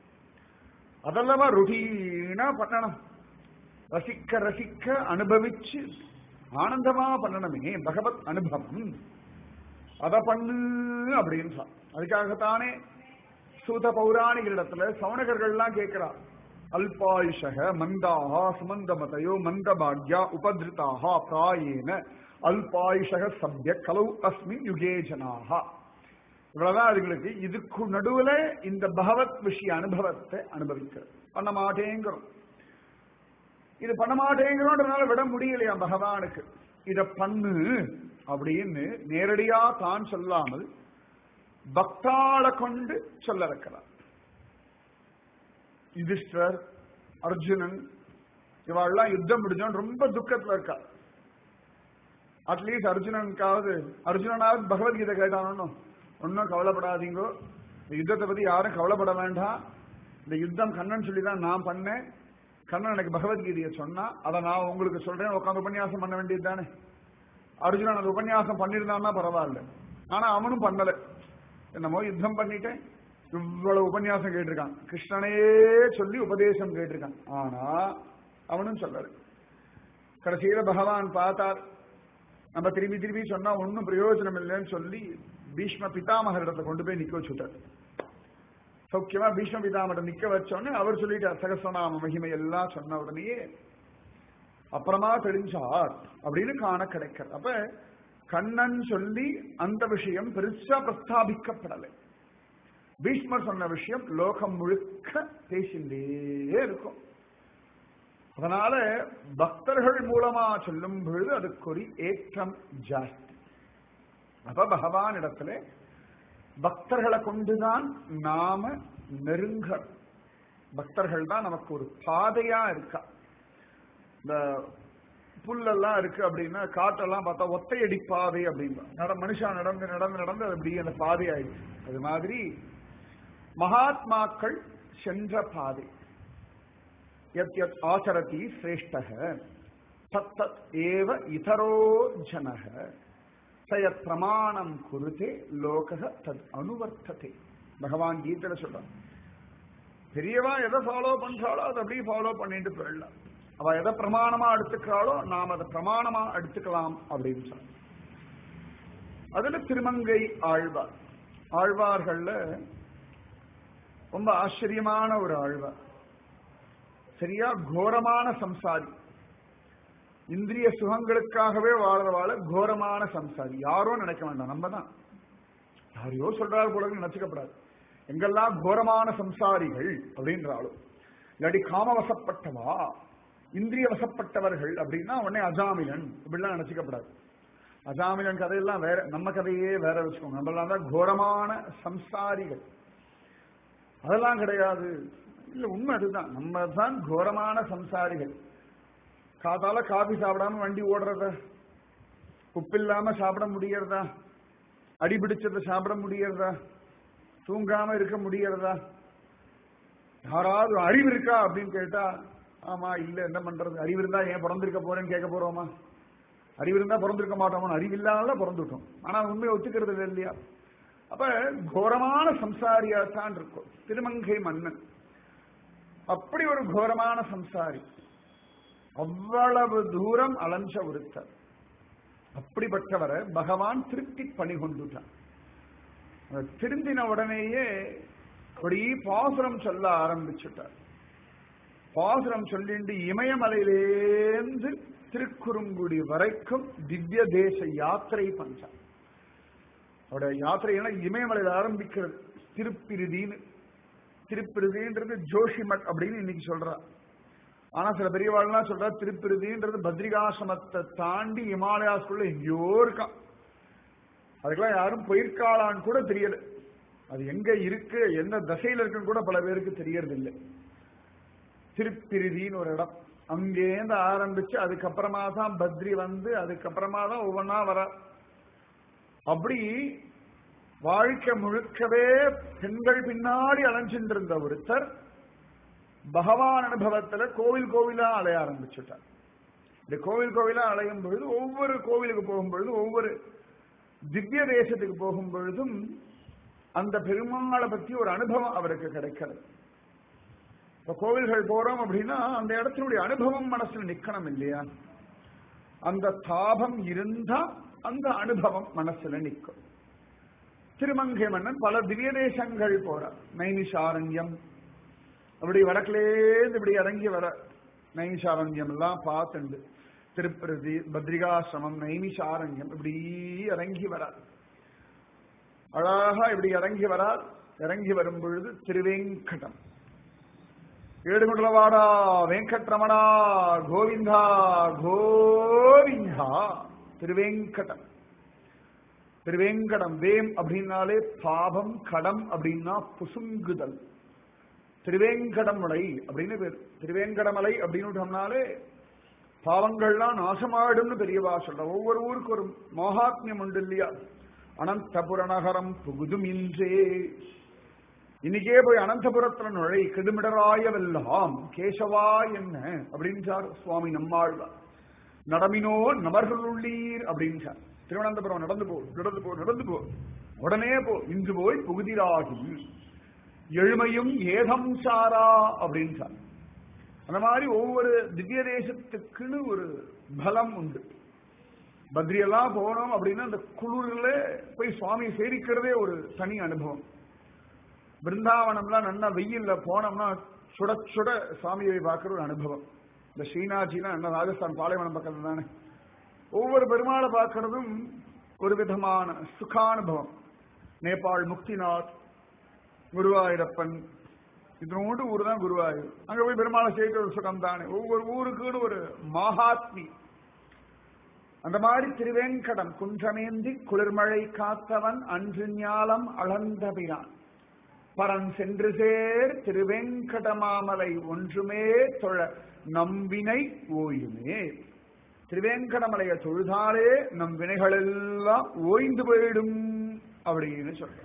அதல்லவா ரொட்டீனா பண்ணணும் ரசிக்க ரசிக்க அனுபவிச்சு ஆனந்தமா பண்ணணுமே பகவத் அனுபவம் அத பண்ணு அப்படின்னு சொல். அதுக்காகத்தானே சூத பௌராணிகளிடத்துல சௌனகர்கள்லாம் கேட்கிறா அல்பாயுஷக மந்தாஹா சுமந்தமதயோ மந்தபாக்யா உபதிருதாக பிராயேன அல்பாயுஷக சப்ய கலௌ அஸ்மின் யுகே ஜனாஹா இவ்வளவுதான் அதுங்களுக்கு இதுக்கு நடுவுல இந்த பகவத் விஷய அனுபவத்தை அனுபவிக்கிறது பண்ண மாட்டேங்கிறோம் இது பண்ண மாட்டேங்கிறோன்றதுனால விட முடியலையா பகவானுக்கு இத பண்ணு அப்படின்னு நேரடியா தான் சொல்லாமல் பக்தாளை கொண்டு சொல்ல வைக்கிறார் யுதிஷ்டர் அர்ஜுனன் இவாள்லாம் யுத்தம் முடிஞ்சோன்னு ரொம்ப துக்கத்துல இருக்கா அட்லீஸ்ட் அர்ஜுனனுக்காவது அர்ஜுனனாவது பகவத்கீதை கேட்டானோ ஒன்னும் கவலைப்படாதீங்கோ இந்த யுத்தத்தை பத்தி யாரும் கவலைப்பட வேண்டாம் இந்த யுத்தம் கண்ணன் சொல்லி தான் நான் பண்ணேன் கண்ணன் எனக்கு பகவத்கீதையை சொன்னா அதை நான் உங்களுக்கு சொல்றேன் உட்காந்து உபன்யாசம் பண்ண வேண்டியது தானே அர்ஜுனன் அந்த உபன்யாசம் பண்ணியிருந்தான்னா பரவாயில்ல ஆனா அவனும் பண்ணல என்னமோ யுத்தம் பண்ணிட்டேன் இவ்வளவு உபன்யாசம் கேட்டிருக்கான் கிருஷ்ணனையே சொல்லி உபதேசம் கேட்டிருக்கான் ஆனா அவனும் சொல்லல கடைசியில பகவான் பார்த்தார் நம்ம திரும்பி திரும்பி சொன்னா ஒன்னும் பிரயோஜனம் இல்லைன்னு சொல்லி பீஷ்ம பிதாமகரிடத்தை கொண்டு போய் நிக்க வச்சுட்டார் சௌக்கியமா பீஷ்ம பிதாமரை நிக்க வச்சோடனே அவர் சொல்லிட்டார் சகசநாம மகிமை எல்லாம் சொன்ன உடனேயே அப்புறமா தெரிஞ்சார் அப்படின்னு காண கிடைக்கிறது அப்ப கண்ணன் சொல்லி அந்த விஷயம் பெருசா பிரஸ்தாபிக்கப்படலை பீஷ்மர் சொன்ன விஷயம் லோகம் முழுக்க பேசிண்டே இருக்கும் அதனால பக்தர்கள் மூலமா சொல்லும் பொழுது அதுக்கு ஒரு ஏற்றம் ஜாஸ்தி அப்ப பகவான் இடத்துல பக்தர்களை கொண்டுதான் நாம நெருங்க பக்தர்கள் தான் நமக்கு ஒரு பாதையா இருக்கா இந்த புல்லெல்லாம் இருக்கு அப்படின்னா காட்டெல்லாம் பார்த்தா ஒத்தையடி பாதை அப்படின்னா நட மனுஷா நடந்து நடந்து நடந்து அது அப்படியே அந்த பாதை ஆயிடுச்சு அது மாதிரி மகாத்மாக்கள் சென்ற பாதை யத் யத் ஆச்சரதி சிரேஷ்டக தத் தத் ஏவ இதரோ ஜனக சயத் பிரமாணம் குருதே லோக தத் அனுவர்த்ததே பகவான் கீதையில சொல்றான் பெரியவா எதை ஃபாலோ பண்றாளோ அதை அப்படியே ஃபாலோ பண்ணிட்டு போயிடலாம் அவ எதை பிரமாணமா எடுத்துக்கிறாளோ நாம் அதை பிரமாணமா எடுத்துக்கலாம் அப்படின்னு சொல்ல அதுல திருமங்கை ஆழ்வார் ஆழ்வார்கள்ல ரொம்ப ஆச்சரியமான ஒரு ஆழ்வார் சரியா கோரமான சம்சாரி இந்திரிய சுகங்களுக்காகவே வாழ்றவாழ கோரமான சம்சாரி யாரோ நினைக்க வேண்டாம் நம்ம தான் யாரையோ சொல்றாரு போல நினைச்சுக்கப்படாது எங்கெல்லாம் கோரமான சம்சாரிகள் அப்படின்றாலும் இல்லாட்டி காமவசப்பட்டவா இந்திரிய வசப்பட்டவர்கள் அப்படின்னா உடனே அஜாமிலன் இப்படிலாம் நினைச்சுக்கப்படாது அஜாமிலன் கதையெல்லாம் வேற நம்ம கதையே வேற வச்சுக்கோங்க நம்மளாம் தான் கோரமான சம்சாரிகள் அதெல்லாம் கிடையாது இல்ல உண்மை அதுதான் நம்ம தான் கோரமான சம்சாரிகள் காத்தால காபி சாப்பிடாம வண்டி ஓடுறத உப்பு இல்லாம சாப்பிட முடியறதா அடிபிடிச்சத சாப்பிட முடியறதா தூங்காம இருக்க முடியறதா யாராவது அறிவு இருக்கா அப்படின்னு கேட்டா ஆமா இல்ல என்ன பண்றது அறிவு இருந்தா ஏன் பிறந்திருக்க போறேன்னு கேட்க போறோமா அறிவு இருந்தா பிறந்திருக்க மாட்டோமா அறிவு இல்லாத பிறந்துட்டோம் ஆனா உண்மையை ஒத்துக்கிறது இல்லை இல்லையா அப்ப கோரமான சம்சாரியா தான் இருக்கும் திருமங்கை மன்னன் அப்படி ஒரு கோரமான சம்சாரி அவ்வளவு தூரம் அலைஞ்ச ஒருத்தர் அப்படிப்பட்டவரை பகவான் திருப்தி பணி கொண்டுட்டான் திருந்தின உடனேயே அப்படி பாசுரம் சொல்ல ஆரம்பிச்சுட்டார் பாசுரம் சொல்லிண்டு இமயமலையிலேந்து திருக்குறுங்குடி வரைக்கும் திவ்ய தேச யாத்திரை பண்றார் அவருடைய யாத்திரை ஏன்னா இமயமலையில் ஆரம்பிக்கிறது திருப்பிருதின்னு திருப்பிருதின்றது ஜோஷிமட் அப்படின்னு இன்னைக்கு சொல்றா ஆனா சில பெரியவாள்லாம் சொல்றா திருப்பிருதின்றது பத்ரிகாசிரமத்தை தாண்டி இமாலயாஸ்குள்ள எங்கேயோ இருக்கான் அதுக்கெல்லாம் யாரும் போயிருக்காளான்னு கூட தெரியல அது எங்க இருக்கு எந்த தசையில இருக்குன்னு கூட பல பேருக்கு தெரியறது இல்லை திருப்பிருதின்னு ஒரு இடம் அங்கேருந்து ஆரம்பிச்சு அதுக்கப்புறமா தான் பத்ரி வந்து அதுக்கப்புறமா தான் ஒவ்வொன்றா வர அப்படி வாழ்க்கை முழுக்கவே பெண்கள் பின்னாடி அலைஞ்சிட்டு இருந்த ஒருத்தர் பகவான் அனுபவத்துல கோவில் கோவிலா அலைய ஆரம்பிச்சுட்டார் இந்த கோவில் கோவிலா அலையும் பொழுது ஒவ்வொரு கோவிலுக்கு போகும் பொழுது ஒவ்வொரு திவ்ய தேசத்துக்கு போகும் பொழுதும் அந்த பெருமாளை பத்தி ஒரு அனுபவம் அவருக்கு கிடைக்கிறது இப்ப கோவில்கள் போறோம் அப்படின்னா அந்த இடத்தினுடைய அனுபவம் மனசுல நிக்கணும் இல்லையா அந்த தாபம் இருந்தா அந்த அனுபவம் மனசுல நிற்கும் திருமங்கை மன்னன் பல திவ்ய தேசங்கள் போறார் நைனிஷாரண்யம் அப்படி வடக்கிலேருந்து இப்படி இறங்கி வர நைனிஷாரண்யம் எல்லாம் பார்த்துண்டு திருப்பிரதி பத்ரிகாசிரமம் நைனிஷாரண்யம் இப்படி இறங்கி வரார் அழகா இப்படி இறங்கி வரார் இறங்கி வரும் பொழுது திருவேங்கடம் ஏடுகுண்டலவாடா வெங்கட்ரமணா கோவிந்தா கோவிந்தா திருவேங்கடம் திருவேங்கடம் வேம் அப்படின்னாலே பாபம் கடம் அப்படின்னா புசுங்குதல் திருவேங்கடமலை அப்படின்னு பேர் திருவேங்கடமலை அப்படின்னு சொன்னாலே பாவங்கள்லாம் நாசமாயிடும்னு பெரியவா சொல்ற ஒவ்வொரு ஊருக்கு ஒரு மகாத்மியம் உண்டு இல்லையா அனந்தபுர நகரம் புகுதும் இன்றே இன்னைக்கே போய் அனந்தபுரத்துல நுழை கெடுமிடராயவெல்லாம் கேசவா என்ன அப்படின்றார் சுவாமி நம்மாழ்வார் நடமினோ நமர்களுள்ளீர் அப்படின்றார் திருவனந்தபுரம் நடந்து போ நடந்து போ நடந்து போ உடனே போ இன்று போய் புகுதிராகி எழுமையும் ஏதம் சாரா அப்படின்றார் அந்த மாதிரி ஒவ்வொரு திவ்ய தேசத்துக்குன்னு ஒரு பலம் உண்டு பத்ரியெல்லாம் போனோம் அப்படின்னா அந்த குளிர்ல போய் சுவாமி சேவிக்கிறதே ஒரு தனி அனுபவம் பிருந்தாவனம்லாம் நல்லா வெயில்ல போனோம்னா சுட சுட சுவாமியை பார்க்கிற ஒரு அனுபவம் இந்த ஸ்ரீநாத்ஜிலாம் என்ன ராஜஸ்தான் பாலைவனம் பக்கத்துல தானே ஒவ்வொரு பெருமாளை பார்க்கறதும் ஒரு விதமான சுகானுபவம் நேபாள் முக்திநாத் குருவாயூரப்பன் இதனோடு ஊர் தான் குருவாயூர் அங்க போய் பெருமாளை சேர்க்கிற ஒரு சுகம் தானே ஒவ்வொரு ஊருக்குன்னு ஒரு மகாத்மி அந்த மாதிரி திருவேங்கடம் குன்றமேந்தி குளிர்மழை காத்தவன் அன்று ஞாலம் அளந்தபிரான் பரன் சென்று சேர் திருவேங்கடமாமலை ஒன்றுமே தொழ நம்பினை ஓயுமே திருவேங்கடமலையை தொழுதாலே நம் வினைகள் எல்லாம் ஓய்ந்து போயிடும் அப்படின்னு சொல்ற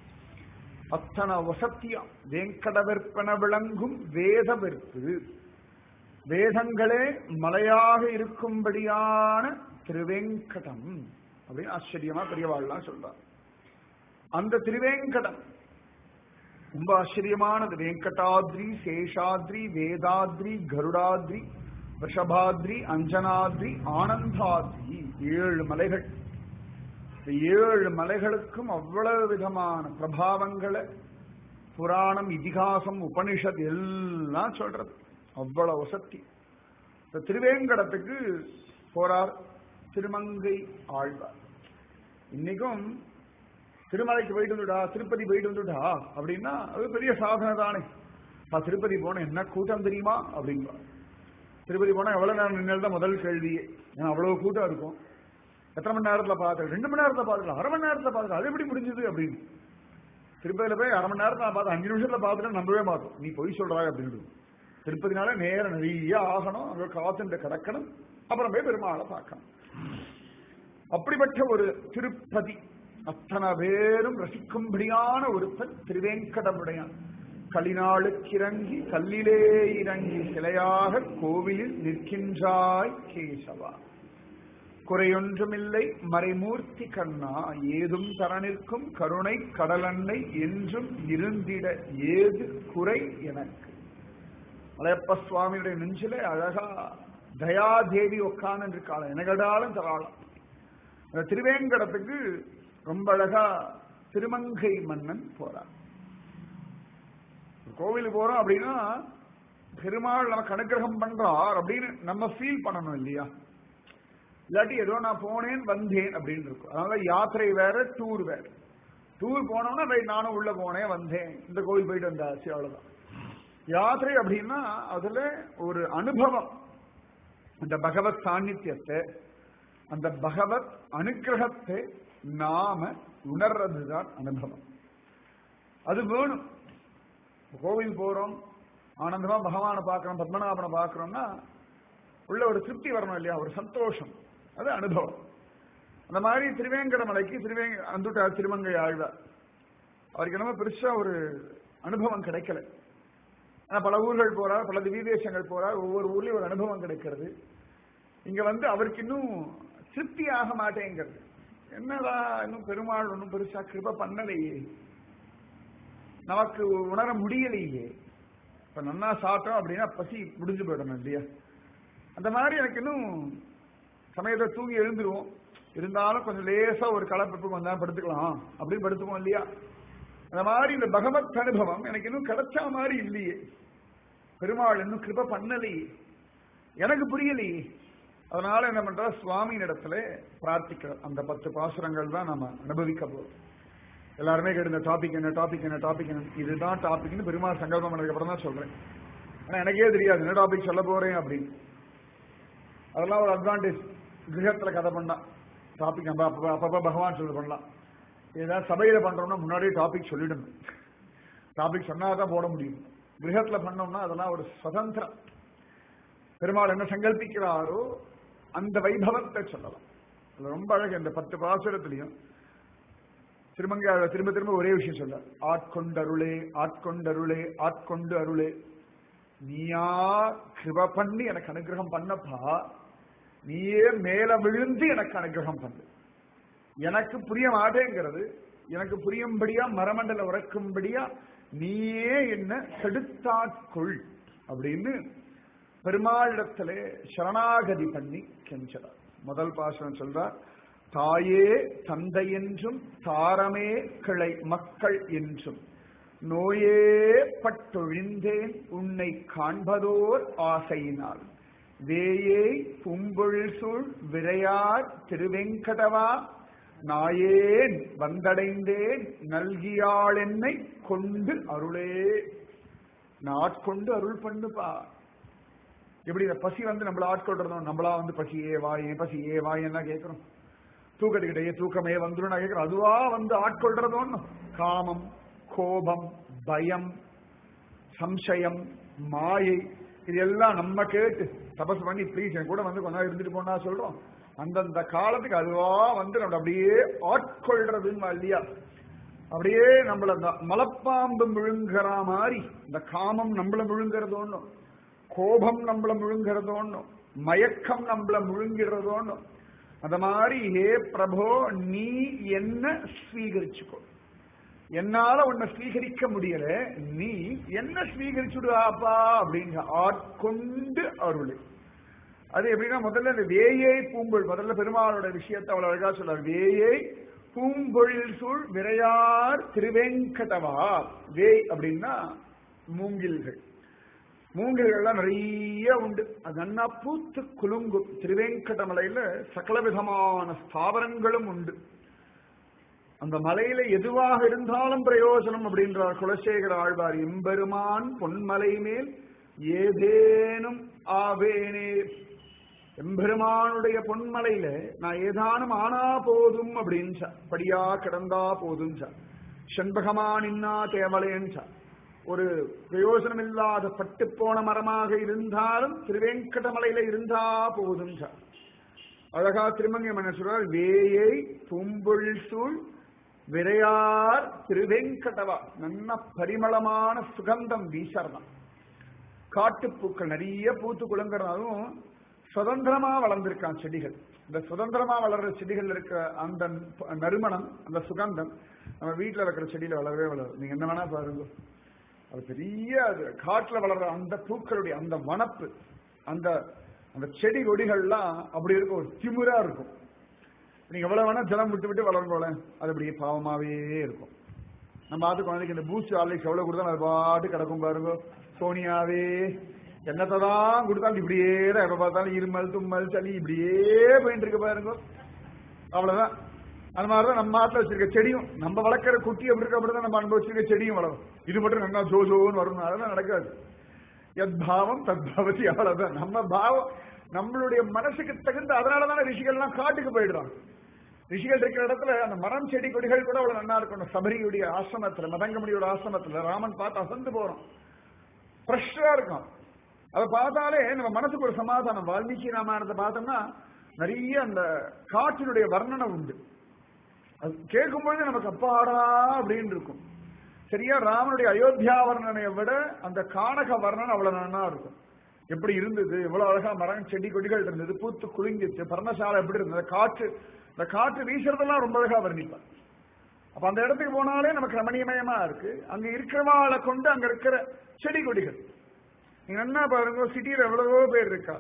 அத்தனை வசத்தியம் வேங்கட விற்பன விளங்கும் வேத விற்பு வேதங்களே மலையாக இருக்கும்படியான திருவேங்கடம் அப்படின்னு ஆச்சரியமா பெரியவாள்லாம் சொல்றார் அந்த திருவேங்கடம் ரொம்ப ஆச்சரியமானது வெங்கடாத்ரி சேஷாத்ரி வேதாத்ரி கருடாத்ரி ரிஷபாத்ரி அஞ்சனாத்ரி ஆனந்தாத்ரி ஏழு மலைகள் இந்த ஏழு மலைகளுக்கும் அவ்வளவு விதமான பிரபாவங்களை புராணம் இதிகாசம் உபனிஷத் எல்லாம் சொல்றது அவ்வளவு வசத்தி இந்த திருவேங்கடத்துக்கு போறார் திருமங்கை ஆழ்வார் இன்னைக்கும் திருமலைக்கு போயிட்டு வந்துடா திருப்பதி போயிட்டு வந்துடா அப்படின்னா அது பெரிய சாதனை தானே நான் திருப்பதி போனேன் என்ன கூட்டம் தெரியுமா அப்படின்பா திருப்பதி போனா எவ்வளவு நேரம் நின்னது தான் முதல் கேள்வியே ஏன்னா அவ்வளவு கூட்டம் இருக்கும் எத்தனை மணி நேரத்துல பார்த்து ரெண்டு மணி நேரத்துல பார்த்துக்கலாம் அரை மணி நேரத்துல பார்த்துக்கலாம் அது எப்படி முடிஞ்சது அப்படின்னு திருப்பதியில போய் அரை மணி நேரத்துல நான் பார்த்து அஞ்சு நிமிஷத்துல பார்த்துட்டு நம்பவே மாட்டோம் நீ பொய் சொல்றாய் அப்படின்னு திருப்பதினால நேரம் நிறைய ஆகணும் அங்க காத்துட்டு கிடக்கணும் அப்புறம் போய் பெருமாளை பார்க்கணும் அப்படிப்பட்ட ஒரு திருப்பதி அத்தனை பேரும் ரசிக்கும்படியான ஒருத்தன் திருவேங்கடமுடையான் களினாளுக்கிறங்கி கல்லிலே இறங்கி சிலையாக கோவிலில் நிற்கின்றாய் கேசவா குறையொன்றுமில்லை மறைமூர்த்தி கண்ணா ஏதும் தரனிற்கும் கருணை கடலன்னை என்றும் இருந்திட ஏது குறை எனக்கு மலையப்ப சுவாமியுடைய நெஞ்சில அழகா தயாதேவி உட்கார்ந்து இருக்காள் எனகடாலும் தராளாம் அந்த திருவேங்கடத்துக்கு ரொம்ப அழகா திருமங்கை மன்னன் போறார் கோவிலுக்கு போறோம் அப்படின்னா பெருமாள் நமக்கு அனுகிரகம் பண்றார் அப்படின்னு நம்ம ஃபீல் பண்ணணும் இல்லையா இல்லாட்டி ஏதோ நான் போனேன் வந்தேன் அப்படின்னு இருக்கும் அதனால யாத்திரை வேற டூர் வேற டூர் போனோம்னா ரைட் நானும் உள்ள போனேன் வந்தேன் இந்த கோவில் போயிட்டு வந்தாச்சு அவ்வளவுதான் யாத்திரை அப்படின்னா அதுல ஒரு அனுபவம் அந்த பகவத் சாநித்தியத்தை அந்த பகவத் அனுகிரகத்தை நாம உணர்றதுதான் அனுபவம் அது வேணும் கோவில் போறோம் ஆனந்தமா பகவானை பார்க்கிறோம் பத்மநாபனை பார்க்கிறோம்னா உள்ள ஒரு திருப்தி வரணும் இல்லையா ஒரு சந்தோஷம் அது அனுபவம் அந்த மாதிரி திருவேங்கட மலைக்கு திருவேங்க வந்துட்டார் திருமங்கை ஆழ்வார் அவருக்கு என்னமோ பெருசா ஒரு அனுபவம் கிடைக்கல ஆனா பல ஊர்கள் போறார் பல திவ்யதேசங்கள் போறார் ஒவ்வொரு ஊர்லயும் ஒரு அனுபவம் கிடைக்கிறது இங்க வந்து அவருக்கு இன்னும் திருப்தி ஆக மாட்டேங்கிறது என்னடா இன்னும் பெருமாள் ஒன்றும் பெருசா கிருப பண்ணலையே நமக்கு உணர முடியலையே இப்ப நன்னா சாப்பிட்டோம் அப்படின்னா பசி முடிஞ்சு போயிடணும் இல்லையா அந்த மாதிரி எனக்கு இன்னும் சமயத்தை தூங்கி எழுந்துருவோம் இருந்தாலும் கொஞ்சம் லேசா ஒரு கலப்பப்பு கொஞ்சம் படுத்துக்கலாம் அப்படின்னு படுத்துவோம் இல்லையா அந்த மாதிரி இந்த பகவத் அனுபவம் எனக்கு இன்னும் கிடைச்ச மாதிரி இல்லையே பெருமாள் இன்னும் கிருப பண்ணலையே எனக்கு புரியலையே அதனால என்ன பண்றா சுவாமி இடத்துல பிரார்த்திக்கிறோம் அந்த பத்து பாசுரங்கள் தான் நம்ம அனுபவிக்க போறோம் எல்லாருமே கேட்டு இந்த டாபிக் என்ன டாபிக் என்ன டாபிக் என்ன இதுதான் டாபிக்னு பெருமாள் சங்கல்பம் பண்ணதுக்கு அப்புறம் தான் சொல்றேன் ஆனா எனக்கே தெரியாது என்ன டாபிக் சொல்ல போறேன் அப்படின்னு அதெல்லாம் ஒரு அட்வான்டேஜ் கிரகத்துல கதை பண்ணா டாபிக் நம்ம அப்ப அப்பப்ப பகவான் சொல்றது பண்ணலாம் ஏதாவது சபையில பண்றோம்னா முன்னாடியே டாபிக் சொல்லிடணும் டாபிக் சொன்னாதான் போட முடியும் கிரகத்துல பண்ணோம்னா அதெல்லாம் ஒரு சுதந்திரம் பெருமாள் என்ன சங்கல்பிக்கிறாரோ அந்த வைபவத்தை சொல்லலாம் அது ரொம்ப அழகு இந்த பத்து பாசுரத்திலையும் திருமங்க திரும்ப திரும்ப ஒரே விஷயம் சொல்ல ஆட்கொண்டருளே ஆட்கொண்டருளே ஆட்கொண்டு அருளே நீயா கிருப பண்ணி எனக்கு அனுகிரகம் பண்ணப்பா நீயே மேல விழுந்து எனக்கு அனுகிரகம் பண்ணு எனக்கு புரிய மாட்டேங்கிறது எனக்கு புரியும்படியா மரமண்டல உறக்கும்படியா நீயே என்ன செடுத்தாட்கொள் அப்படின்னு பெருமாளிடத்திலே சரணாகதி பண்ணி கெஞ்சறார் முதல் பாசனம் சொல்றார் தாயே தந்தை என்றும் தாரமே கிளை மக்கள் என்றும் நோயே பட்டொழிந்தேன் உன்னை காண்பதோர் ஆசையினால் வேயை பும்பொழில் சூழ் விரையார் திருவெங்கடவா நாயேன் வந்தடைந்தேன் நல்கியாள் என்னை கொண்டு அருளே நாட்கொண்டு அருள் பண்ணுப்பா எப்படி இந்த பசி வந்து நம்மள ஆட்கொள்றதும் நம்மளா வந்து பசியே வாயே பசியே வாயன்னா கேட்கிறோம் தூக்கத்துக்கிட்டே தூக்கமே வந்துடும் நான் கேட்கிறேன் அதுவா வந்து ஆட்கொள்றதோன்னு காமம் கோபம் பயம் சம்சயம் மாயை இது எல்லாம் நம்ம கேட்டு தபஸ் பண்ணி ப்ளீஸ் என் கூட வந்து கொஞ்ச நாள் இருந்துட்டு போனா சொல்றோம் அந்தந்த காலத்துக்கு அதுவா வந்து நம்ம அப்படியே ஆட்கொள்றதுன்னு இல்லையா அப்படியே நம்மள அந்த மலப்பாம்பு முழுங்குற மாதிரி இந்த காமம் நம்மள முழுங்குறது ஒண்ணும் கோபம் நம்மள முழுங்குறது ஒண்ணும் மயக்கம் நம்மள முழுங்கிறதோன்னு அந்த மாதிரி ஹே பிரபோ நீ என்ன ஸ்வீகரிச்சுக்கோ என்னால உன்னை ஸ்வீகரிக்க முடியல நீ என்ன ஸ்வீகரிச்சுடுவாப்பா அப்படின்னு ஆட்கொண்டு அருளு அது எப்படின்னா முதல்ல இந்த வேயை பூம்பொழி முதல்ல பெருமாளோட விஷயத்தை அவ்வளவு அழகா சொல்றார் வேயை பூம்பொழில் சூழ் விரையார் திருவேங்கடவா வேய் அப்படின்னா மூங்கில்கள் மூங்கில்கள்லாம் நிறைய உண்டு அது நன்னா பூத்து குலுங்கும் திருவேங்கடமலையில சகல விதமான ஸ்தாவரங்களும் உண்டு அந்த மலையில எதுவாக இருந்தாலும் பிரயோஜனம் அப்படின்றார் குலசேகர ஆழ்வார் எம்பெருமான் பொன்மலை மேல் ஏதேனும் ஆவேனே எம்பெருமானுடைய பொன்மலையில நான் ஏதானும் ஆனா போதும் அப்படின்னு சொ- படியா கிடந்தா போதும் சார் செண்பகமா நின்னா தேவலேன்னு சார் ஒரு பிரயோஜனம் இல்லாத பட்டு போன மரமாக இருந்தாலும் திருவேங்கடமலையில இருந்தா போதும் சார் அழகா திருமங்கை மன்னர் சொல்றார் வேயை பூம்பொழ் சூழ் விரையார் திருவெங்கடவா நல்ல பரிமளமான சுகந்தம் வீசறதான் காட்டுப்பூக்கள் நிறைய பூத்து குலுங்குறதாலும் சுதந்திரமா வளர்ந்திருக்கான் செடிகள் இந்த சுதந்திரமா வளர்ற செடிகள் இருக்க அந்த நறுமணம் அந்த சுகந்தம் நம்ம வீட்டுல வைக்கிற செடியில வளரவே வளரும் நீங்க என்ன வேணா பாருங்க அது பெரிய அது காட்டுல வளர்ற அந்த பூக்களுடைய அந்த வனப்பு அந்த அந்த செடி கொடிகள்லாம் அப்படி இருக்கும் ஒரு திமிரா இருக்கும் நீங்க எவ்வளவு வேணா ஜலம் விட்டு விட்டு வளருங்கோல அது அப்படியே பாவமாவே இருக்கும் நம்ம ஆத்து குழந்தைக்கு இந்த பூஸ்ட் ஆர்லிக்ஸ் எவ்வளவு கொடுத்தாலும் அது பாட்டு கிடக்கும் பாருங்க சோனியாவே என்னத்தை தான் கொடுத்தாலும் இப்படியே தான் எப்ப பார்த்தாலும் இருமல் தும்மல் சளி இப்படியே போயிட்டு இருக்கு பாருங்க அவ்வளவுதான் அது மாதிரிதான் நம்ம ஆத்துல வச்சிருக்க செடியும் நம்ம வளர்க்குற குட்டி எப்படி இருக்க அப்படிதான் நம்ம அனுபவிச்சிருக்க செடியும் வளரும் இது மட்டும் நல்லா ஜோ ஜோன்னு வரும் அதெல்லாம் நடக்காது எத் பாவம் தத் பவதி அவ்வளவுதான் நம்ம பாவம் நம்மளுடைய மனசுக்கு தகுந்த அதனாலதானே ரிஷிகள்லாம் காட்டுக்கு போயிடுறாங்க ரிஷிகள் இருக்கிற இடத்துல அந்த மரம் செடி கொடிகள் கூட அவ்வளவு நல்லா இருக்கும் சபரியுடைய ஆசிரமத்துல மதங்கமணியோட ஆசிரமத்துல ராமன் பார்த்து அசந்து போறோம் ஃப்ரெஷ்ஷா இருக்கும் அதை பார்த்தாலே நம்ம மனசுக்கு ஒரு சமாதானம் வால்மீகி ராமாயணத்தை பார்த்தோம்னா நிறைய அந்த காற்றினுடைய வர்ணனை உண்டு அது கேட்கும்பொழுது நமக்கு அப்பாடா அப்படின்னு இருக்கும் சரியா ராமனுடைய அயோத்தியா வர்ணனையை விட அந்த கானக வர்ணனை அவ்வளவு நன்னா இருக்கும் எப்படி இருந்தது இவ்வளவு அழகா மரம் செடி கொடிகள் இருந்தது பூத்து குலுங்கிச்சு பர்ணசாலை எப்படி இருந்தது காற்று இந்த காற்று வீசுறதெல்லாம் ரொம்ப அழகா வர்ணிப்பார் அப்ப அந்த இடத்துக்கு போனாலே நமக்கு ரமணீயமயமா இருக்கு அங்க இருக்கிறவாளை கொண்டு அங்க இருக்கிற செடி கொடிகள் நீங்க என்ன பாருங்க சிட்டியில எவ்வளவோ பேர் இருக்கா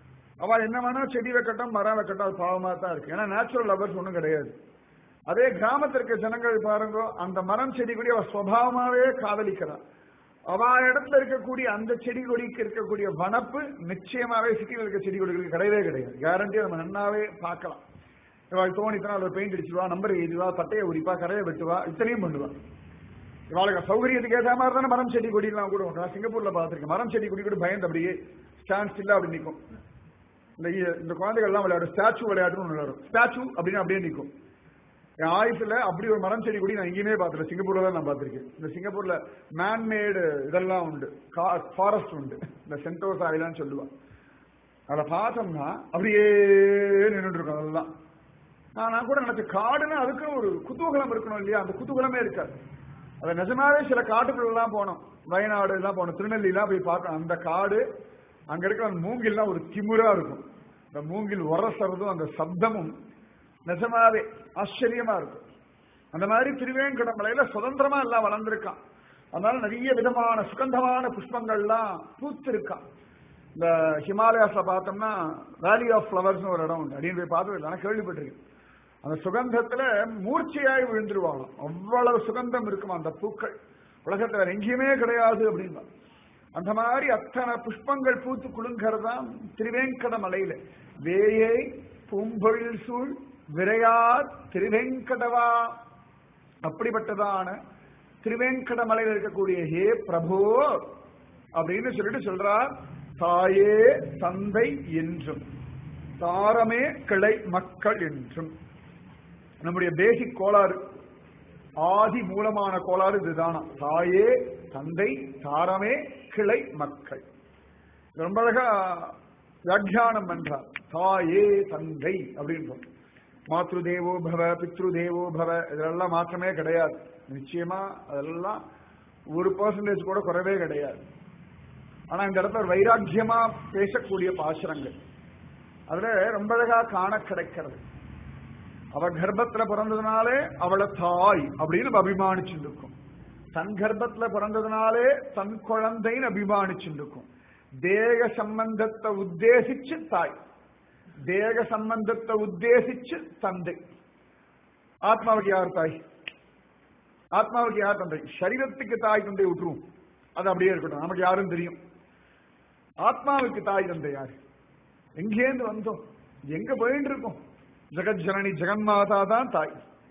அவ என்ன வேணா செடி வைக்கட்டும் மரம் வைக்கட்டும் அது பாவமா தான் இருக்கு ஏன்னா நேச்சுரல் லவர்ஸ் ஒன்றும் கிடையாது அதே கிராமத்தில் இருக்க ஜனங்கள் பாருங்க அந்த மரம் செடி கொடி அவ சுவாவமாவே காதலிக்கிறான் அவ இடத்துல இருக்கக்கூடிய அந்த செடி கொடிக்கு இருக்கக்கூடிய வனப்பு நிச்சயமாவே சிட்டியில் இருக்க செடி கொடிகளுக்கு கிடையவே கிடையாது கேரண்டியா நம்ம நன்னாவே பார்க்கலாம் இவாள் தோணித்தனா அதில் பெயிண்ட் அடிச்சுவா நம்பர் எழுதுவா பட்டையை உரிப்பா கரையை வெட்டுவா இத்தனையும் பண்ணுவா இவாளுக்கு சௌகரியத்துக்கு ஏற்ற மாதிரி தானே மரம் செடி கொடிலாம் கூட உண்டு நான் சிங்கப்பூர்ல பார்த்திருக்கேன் மரம் செடி கொடி கூட பயந்து அப்படியே ஸ்டாண்ட் ஸ்டில்லா அப்படி நிற்கும் இந்த இந்த குழந்தைகள் எல்லாம் விளையாடும் ஸ்டாச்சு விளையாட்டுன்னு ஒண்ணு விளையாடும் ஸ்டாச்சு அப்படின்னு அப்படியே நிற்கும் என் ஆயுசுல அப்படி ஒரு மரம் செடி கூடி நான் எங்கேயுமே பார்த்துல சிங்கப்பூர்ல தான் நான் பார்த்திருக்கேன் இந்த சிங்கப்பூர்ல மேன்மேடு இதெல்லாம் உண்டு ஃபாரஸ்ட் உண்டு இந்த சென்டோஸ் ஆயிலான்னு சொல்லுவான் அதை பார்த்தோம்னா அப்படியே நின்றுட்டு இருக்கும் அதெல்லாம் நான் நான் கூட நினைச்ச காடுன்னா அதுக்கும் ஒரு குதூகலம் இருக்கணும் இல்லையா அந்த குதூகலமே இருக்காது அது நிஜமாவே சில காட்டுக்குள்ள எல்லாம் போனோம் வயநாடு எல்லாம் போனோம் திருநெல்வேலி எல்லாம் போய் பார்த்தோம் அந்த காடு அங்க இருக்கிற அந்த மூங்கில்லாம் ஒரு திமிரா இருக்கும் இந்த மூங்கில் உரசறதும் அந்த சப்தமும் நிஜமாவே ஆச்சரியமா இருக்கும் அந்த மாதிரி திருவேங்கடமலையில சுதந்திரமா எல்லாம் வளர்ந்துருக்கான் அதனால நிறைய விதமான சுகந்தமான புஷ்பங்கள்லாம் பூத்திருக்கான் இந்த ஹிமாலயாஸ்ல பார்த்தோம்னா வேலி ஆஃப் ஃபிளவர்ஸ் ஒரு இடம் உண்டு அப்படின்னு போய் பார்த்தது ஆனால் கேள்விப்பட்டிருக்கேன் அந்த சுகந்தத்துல மூர்ச்சையாய் விழுந்துருவாங்க அவ்வளவு சுகந்தம் இருக்குமா அந்த பூக்கள் உலகத்துல வேற எங்கேயுமே கிடையாது அப்படின்னா அந்த மாதிரி அத்தனை புஷ்பங்கள் பூத்து குலுங்கறதான் திருவேங்கட மலையில வேயை பூம்பொழில் சூழ் விரையார் திருவேங்கடவா அப்படிப்பட்டதான திருவேங்கட மலையில் இருக்கக்கூடிய ஹே பிரபு அப்படின்னு சொல்லிட்டு சொல்றார் தாயே தந்தை என்றும் தாரமே கிளை மக்கள் என்றும் நம்முடைய பேசிக் கோளாறு ஆதி மூலமான கோளாறு இதுதானா தாயே தந்தை தாரமே கிளை மக்கள் ரொம்ப அழகா வியாக்கியானம் பண்றார் தாயே தந்தை அப்படின்றோம் மாத்ரு தேவோ பவ பித்ரு தேவோ பவ இதெல்லாம் மாற்றமே கிடையாது நிச்சயமா அதெல்லாம் ஒரு பர்சன்டேஜ் கூட குறைவே கிடையாது ஆனா இந்த இடத்துல ஒரு வைராக்கியமா பேசக்கூடிய பாசுரங்கள் அதுல ரொம்ப அழகா காண கிடைக்கிறது அவ கர்ப்பத்துல பிறந்ததுனாலே அவளை தாய் அப்படின்னு அபிமானிச்சுட்டு இருக்கும் தன் கர்ப்பத்துல பிறந்ததுனாலே தன் குழந்தைன்னு அபிமானிச்சுட்டு இருக்கும் தேக சம்பந்தத்தை உத்தேசிச்சு தாய் தேக சம்பந்தத்தை உத்தேசிச்சு தந்தை ஆத்மாவுக்கு யார் தாய் ஆத்மாவுக்கு யார் தந்தை சரீரத்துக்கு தாய் தந்தை விட்டுருவோம் அது அப்படியே இருக்கட்டும் நமக்கு யாரும் தெரியும் ஆத்மாவுக்கு தாய் தந்தை யாரு எங்கேருந்து வந்தோம் எங்க போயிட்டு இருக்கோம் ஜெகத் ஜனனி ஜெகன்மாதா தான் தாய்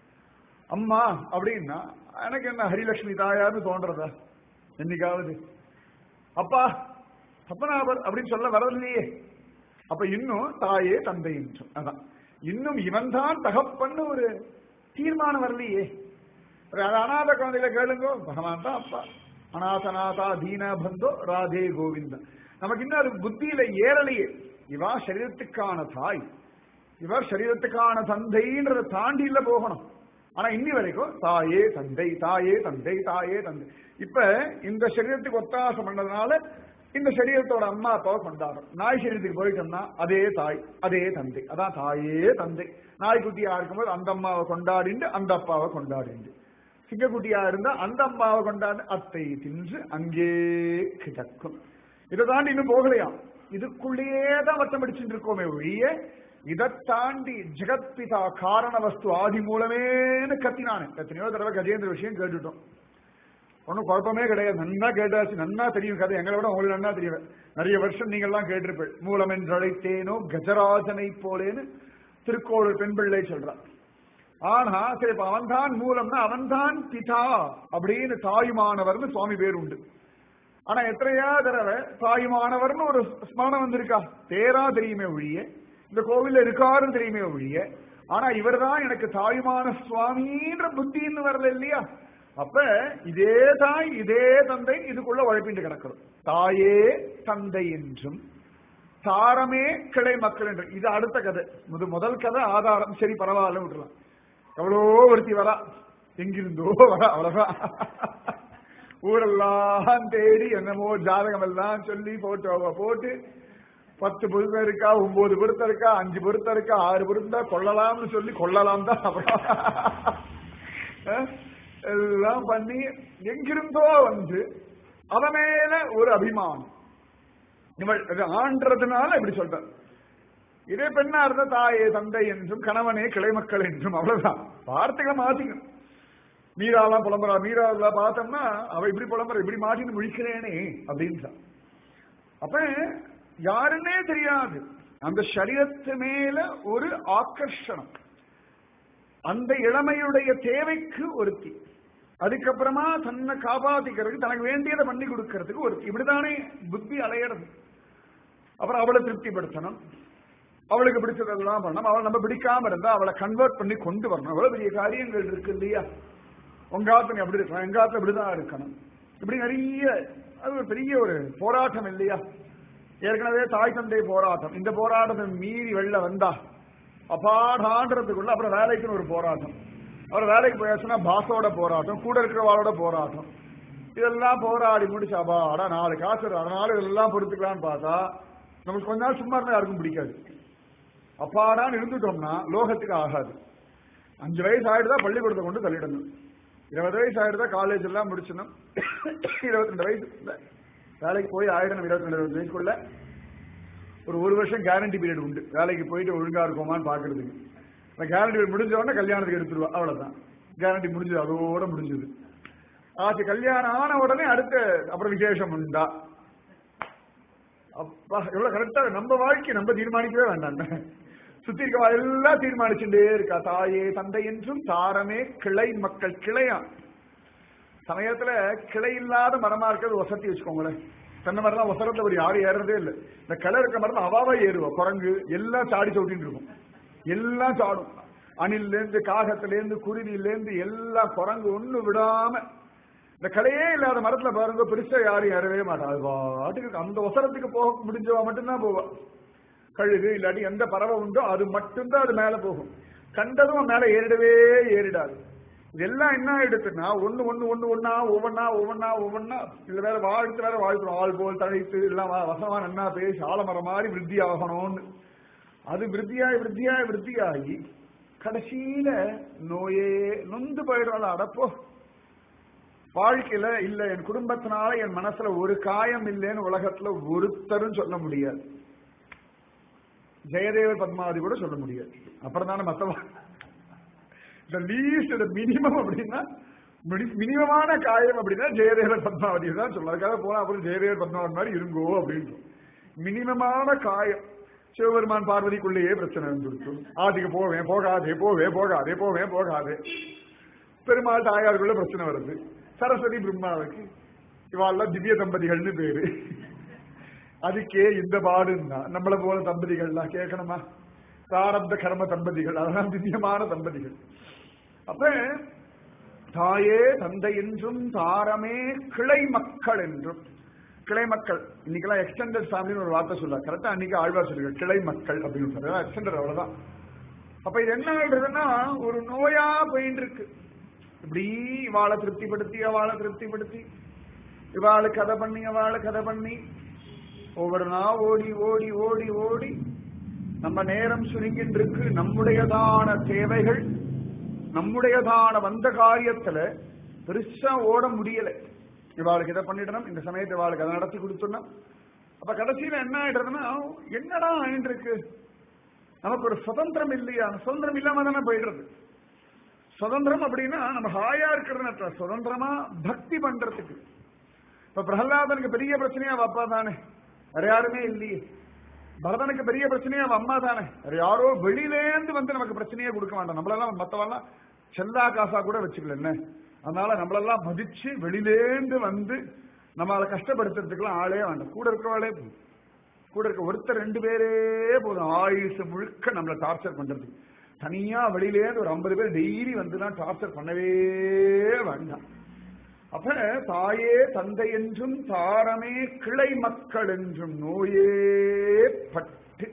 அம்மா அப்படின்னா எனக்கு என்ன ஹரிலட்சுமி தாயார்னு தோன்றதா என்னைக்காவது அப்பா பத்மநாபர் அப்படின்னு சொல்ல வரலையே அப்ப இன்னும் தாயே தந்தை என்றும் அதான் இன்னும் இவன் தான் தகப்பன்னு ஒரு தீர்மானம் வரலையே ஒரு அநாத குழந்தைகளை கேளுங்கோ பகவான் தான் அப்பா அநாதநாதா தீன பந்தோ ராதே கோவிந்தன் நமக்கு இன்னும் அது புத்தியில ஏறலையே இவா சரீரத்துக்கான தாய் இவர் சரீரத்துக்கான தந்தைன்றதை தாண்டி இல்ல போகணும் ஆனா இன்னி வரைக்கும் தாயே தந்தை தாயே தந்தை தாயே தந்தை இப்ப இந்த சரீரத்துக்கு ஒத்தாசம் பண்ணதுனால இந்த சரீரத்தோட அம்மா அப்பாவை கொண்டாடும் நாய் சரீரத்துக்கு போயிட்டோம்னா அதே தாய் அதே தந்தை அதான் தாயே தந்தை நாய்க்குட்டியா இருக்கும்போது அந்த அம்மாவை கொண்டாடிண்டு அந்த அப்பாவை கொண்டாடிண்டு சிங்கக்குட்டியா இருந்தா அந்த அம்மாவை கொண்டாடு அத்தை தின்று அங்கே கிடக்கும் இதை தாண்டி இன்னும் போகலையாம் இதுக்குள்ளேயே தான் வட்டம் அடிச்சுட்டு இருக்கோமே ஒழிய இதை தாண்டி ஜெகத்பிதா காரண வஸ்து ஆதி மூலமேன்னு கத்தினானு எத்தனையோ தடவை கஜேந்திர விஷயம் கேட்டுட்டோம் ஒன்றும் குழப்பமே கிடையாது நன்னா கேட்டாச்சு நன்னா தெரியும் கதை எங்களை விட உங்களுக்கு நன்னா தெரியும் நிறைய வருஷம் நீங்க எல்லாம் கேட்டிருப்பேன் மூலம் என்றழைத்தேனோ கஜராஜனை போலேன்னு திருக்கோளூர் பெண் பிள்ளை சொல்றான் ஆனா சரி இப்ப அவன்தான் மூலம்னா அவன்தான் பிதா அப்படின்னு தாயுமானவர்னு சுவாமி பேர் உண்டு ஆனா எத்தனையா தடவை தாயுமானவர்னு ஒரு ஸ்மரணம் வந்திருக்கா பேரா தெரியுமே ஒழிய இந்த கோவில்ல இருக்காருன்னு தெரியுமே ஒழிய ஆனா இவர்தான் எனக்கு தாயுமான சுவாமின்ற புத்தின்னு வரல இல்லையா அப்ப இதே தாய் இதே தந்தை இதுக்குள்ள உழைப்பிட்டு கிடக்கிறோம் தாயே தந்தை என்றும் தாரமே கிளை மக்கள் என்று இது அடுத்த கதை முது முதல் கதை ஆதாரம் சரி பரவாயில்ல விட்டுலாம் எவ்வளோ ஒருத்தி வரா எங்கிருந்தோ வரா அவ்வளவுதான் ஊரெல்லாம் தேடி என்னமோ ஜாதகம் எல்லாம் சொல்லி போட்டோவை போட்டு பத்து பொருத்தம் இருக்கா ஒன்பது பொருத்தம் இருக்கா அஞ்சு பொருத்தம் இருக்கா ஆறு பொருத்தம் கொள்ளலாம்னு சொல்லி கொள்ளலாம் தான் அப்புறம் எல்லாம் பண்ணி எங்கிருந்தோ வந்து அவ மேல ஒரு அபிமானம் இவள் இது ஆன்றதுனால இப்படி சொல்ற இதே பெண்ணா இருந்த தாயே தந்தை என்றும் கணவனே கிளை மக்கள் என்றும் அவ்வளவுதான் வார்த்தைகளை மாத்திக்கணும் மீராலாம் புலம்புறா மீரால பார்த்தோம்னா அவ இப்படி புலம்புற இப்படி மாட்டின்னு முழிக்கிறேனே அப்படின்னு அப்ப யாருன்னே தெரியாது அந்த சரீரத்து மேல ஒரு ஆக்கர்ஷணம் அந்த இளமையுடைய தேவைக்கு ஒருத்தி அதுக்கப்புறமா தன்னை காப்பாத்திக்கிறதுக்கு தனக்கு வேண்டியதை பண்ணி கொடுக்கறதுக்கு ஒருத்தி இப்படித்தானே புத்தி அலையிறது அப்புறம் அவளை திருப்திப்படுத்தணும் அவளுக்கு பிடிச்சதெல்லாம் பண்ணணும் அவள் நம்ம பிடிக்காம இருந்தா அவளை கன்வெர்ட் பண்ணி கொண்டு வரணும் அவ்வளவு பெரிய காரியங்கள் இருக்கு இல்லையா உங்க ஆத்துல நீ அப்படி இருக்கணும் எங்க ஆத்துல இப்படிதான் இருக்கணும் இப்படி நிறைய அது ஒரு பெரிய ஒரு போராட்டம் இல்லையா ஏற்கனவே தாய் தந்தை போராட்டம் இந்த போராட்டத்தை மீறி வெளில வந்தா அப்பாடான்றதுக்குள்ள அப்புறம் வேலைக்குன்னு ஒரு போராட்டம் அப்புறம் வேலைக்கு போயாச்சுன்னா பாஸோட போராட்டம் கூட இருக்கிறவாளோட போராட்டம் இதெல்லாம் போராடி முடிச்சு அப்பாடா நாலு காசு இருக்கு, அதனால இதெல்லாம் பொறுத்துக்கலாம்னு பார்த்தா நமக்கு கொஞ்ச நாள் சும்மா இருந்தா யாருக்கும் பிடிக்காது அப்பாடான்னு இருந்துட்டோம்னா லோகத்துக்கு ஆகாது அஞ்சு வயசு ஆயிடுதா பள்ளிக்கூடத்தை கொண்டு தள்ளிடணும் இருபது வயசு ஆயிடுதா காலேஜ் எல்லாம் முடிச்சிடணும் இருபத்தி ரெண்டு வயசு வேலைக்கு போய் ஆயிடணும் இருபத்தி ரெண்டு இருபது வயசுக்குள்ள ஒரு ஒரு வருஷம் கேரண்டி பீரியட் உண்டு வேலைக்கு போயிட்டு ஒழுங்கா இருக்கோமான்னு பாக்குறதுக்கு அந்த கேரண்டி பீரியட் முடிஞ்ச உடனே கல்யாணத்துக்கு எடுத்துருவா அவ்வளவுதான் கேரண்டி முடிஞ்சது அதோட முடிஞ்சது ஆச்சு கல்யாணம் ஆன உடனே அடுத்த அப்புறம் விசேஷம் உண்டா அப்பா எவ்வளவு கரெக்டா நம்ம வாழ்க்கை நம்ம தீர்மானிக்கவே வேண்டாம் சுத்தி இருக்கவா எல்லாம் தீர்மானிச்சுட்டே இருக்கா தாயே தந்தை என்றும் தாரமே கிளை மக்கள் கிளையா சமயத்துல கிளை இல்லாத மரமா இருக்கிறது வசதி வச்சுக்கோங்களேன் தென்னை மரம் வசரத்துல ஒரு யாரும் ஏறதே இல்லை இந்த கிளை இருக்கிற மரம் அவாவா ஏறுவா குரங்கு எல்லாம் சாடி சவுட்டின்னு இருக்கும் எல்லாம் சாடும் அணில்ல இருந்து காகத்துல இருந்து குருவில இருந்து எல்லாம் குரங்கு ஒண்ணு விடாம இந்த கலையே இல்லாத மரத்துல பாருங்க பெருசா யாரும் ஏறவே மாட்டா அது பாட்டுக்கு அந்த ஒசரத்துக்கு போக முடிஞ்சவா மட்டும்தான் போவா கழுகு இல்லாட்டி எந்த பறவை உண்டோ அது மட்டும்தான் அது மேல போகும் கண்டதும் மேல ஏறிடவே ஏறிடாது இதெல்லாம் என்ன ஆயிடுச்சுன்னா ஒண்ணு ஒண்ணு ஒண்ணு ஒண்ணா ஒவ்வொன்னா ஒவ்வொன்னா ஒவ்வொன்னா இதுல வேற வாழ்த்து வேற வாழ்த்துறோம் ஆள் போல் தழைத்து எல்லாம் வ- வசமா நன்னா பேசி ஆலமரம் மாதிரி விருத்தி ஆகணும்னு அது விருத்தியாய் விருத்தியாய் விருத்தியாகி கடைசியில நோயே நொந்து போயிடுறாள் அடப்போ வாழ்க்கையில இல்ல என் குடும்பத்தினால என் மனசுல ஒரு காயம் இல்லைன்னு உலகத்துல ஒருத்தரும் சொல்ல முடியாது ஜெயதேவ பத்மாவதி கூட சொல்ல முடியாது அப்புறம் தானே மத்தவா இந்த லீஸ்ட் மினிமம் அப்படின்னா மினிமமான காயம் அப்படின்னா ஜெயதேவ பத்மாவதி தான் சொல்லலாம் அதுக்காக போனா அப்புறம் ஜெயதேவ பத்மாவதி மாதிரி இருங்கோ அப்படின்னு மினிமமான காயம் சிவபெருமான் பார்வதிக்குள்ளேயே பிரச்சனை வந்துருச்சு ஆதிக்கு போவேன் போகாதே போவே போகாதே போவேன் போகாதே பெருமாள் தாயாருக்குள்ள பிரச்சனை வருது சரஸ்வதி பிரம்மாவுக்கு இவாள்லாம் திவ்ய தம்பதிகள்னு பேரு அதுக்கே இந்த பாடுன்னா நம்மள போல தம்பதிகள்லாம் கேட்கணுமா பிராரப்த கர்ம தம்பதிகள் அதெல்லாம் திவ்யமான தம்பதிகள் அப்ப தாயே தந்தை என்றும் தாரமே கிளை மக்கள் என்றும் கிளை மக்கள் இன்னைக்கெல்லாம் எக்ஸ்டெண்டட் ஃபேமிலின்னு ஒரு வார்த்தை சொல்ல கரெக்டா அன்னைக்கு ஆழ்வார் சொல்லுங்க கிளை மக்கள் அப்படின்னு சொல்றாரு எக்ஸ்டெண்டட் அவ்வளவுதான் அப்ப இது என்ன ஆயிடுதுன்னா ஒரு நோயா போயிட்டு இருக்கு இப்படி இவாளை திருப்திப்படுத்தி அவளை திருப்திப்படுத்தி இவாளை கதை பண்ணி அவளை கதை பண்ணி ஒவ்வொரு நாள் ஓடி ஓடி ஓடி ஓடி நம்ம நேரம் சுருங்கிட்டு இருக்கு நம்முடையதான தேவைகள் நம்முடையதான வந்த காரியத்துல பெருசா ஓட முடியல இவாளுக்கு இதை பண்ணிடணும் இந்த சமயத்தை இவாளுக்கு அதை நடத்தி கொடுத்துடணும் அப்ப கடைசியில என்ன ஆயிடுறதுன்னா என்னடா ஆயிட்டு இருக்கு நமக்கு ஒரு சுதந்திரம் இல்லையா அந்த சுதந்திரம் இல்லாம தானே போயிடுறது சுதந்திரம் அப்படின்னா நம்ம ஹாயா இருக்கிறது அர்த்தம். சுதந்திரமா பக்தி பண்றதுக்கு இப்ப பிரகலாதனுக்கு பெரிய பிரச்சனையா அவ அப்பா தானே வேற யாருமே இல்லையே பரதனுக்கு பெரிய பிரச்சனையா அவ அம்மா தானே வேற யாரோ வெளியிலேந்து வந்து நமக்கு பிரச்சனையே கொடுக்க வேண்டாம் நம்மளெல்லாம் மத்தவெல்லாம் செல்லா காசா கூட வச்சுக்கல என்ன அதனால நம்மளெல்லாம் மதிச்சு வெளியிலேந்து வந்து நம்மளை கஷ்டப்படுத்துறதுக்குலாம் ஆளே வேண்டாம் கூட இருக்கிறவாளே போதும் கூட இருக்க ஒருத்தர் ரெண்டு பேரே போதும் ஆயுசு முழுக்க நம்மளை டார்ச்சர் பண்றதுக்கு தனியா வெளியிலேருந்து ஒரு ஐம்பது பேர் டெய்லி வந்துலாம் டார்ச்சர் பண்ணவே வேண்டாம் அப்ப தாயே தந்தை என்றும் தாரமே கிளை மக்கள் என்றும் நோயே பட்டு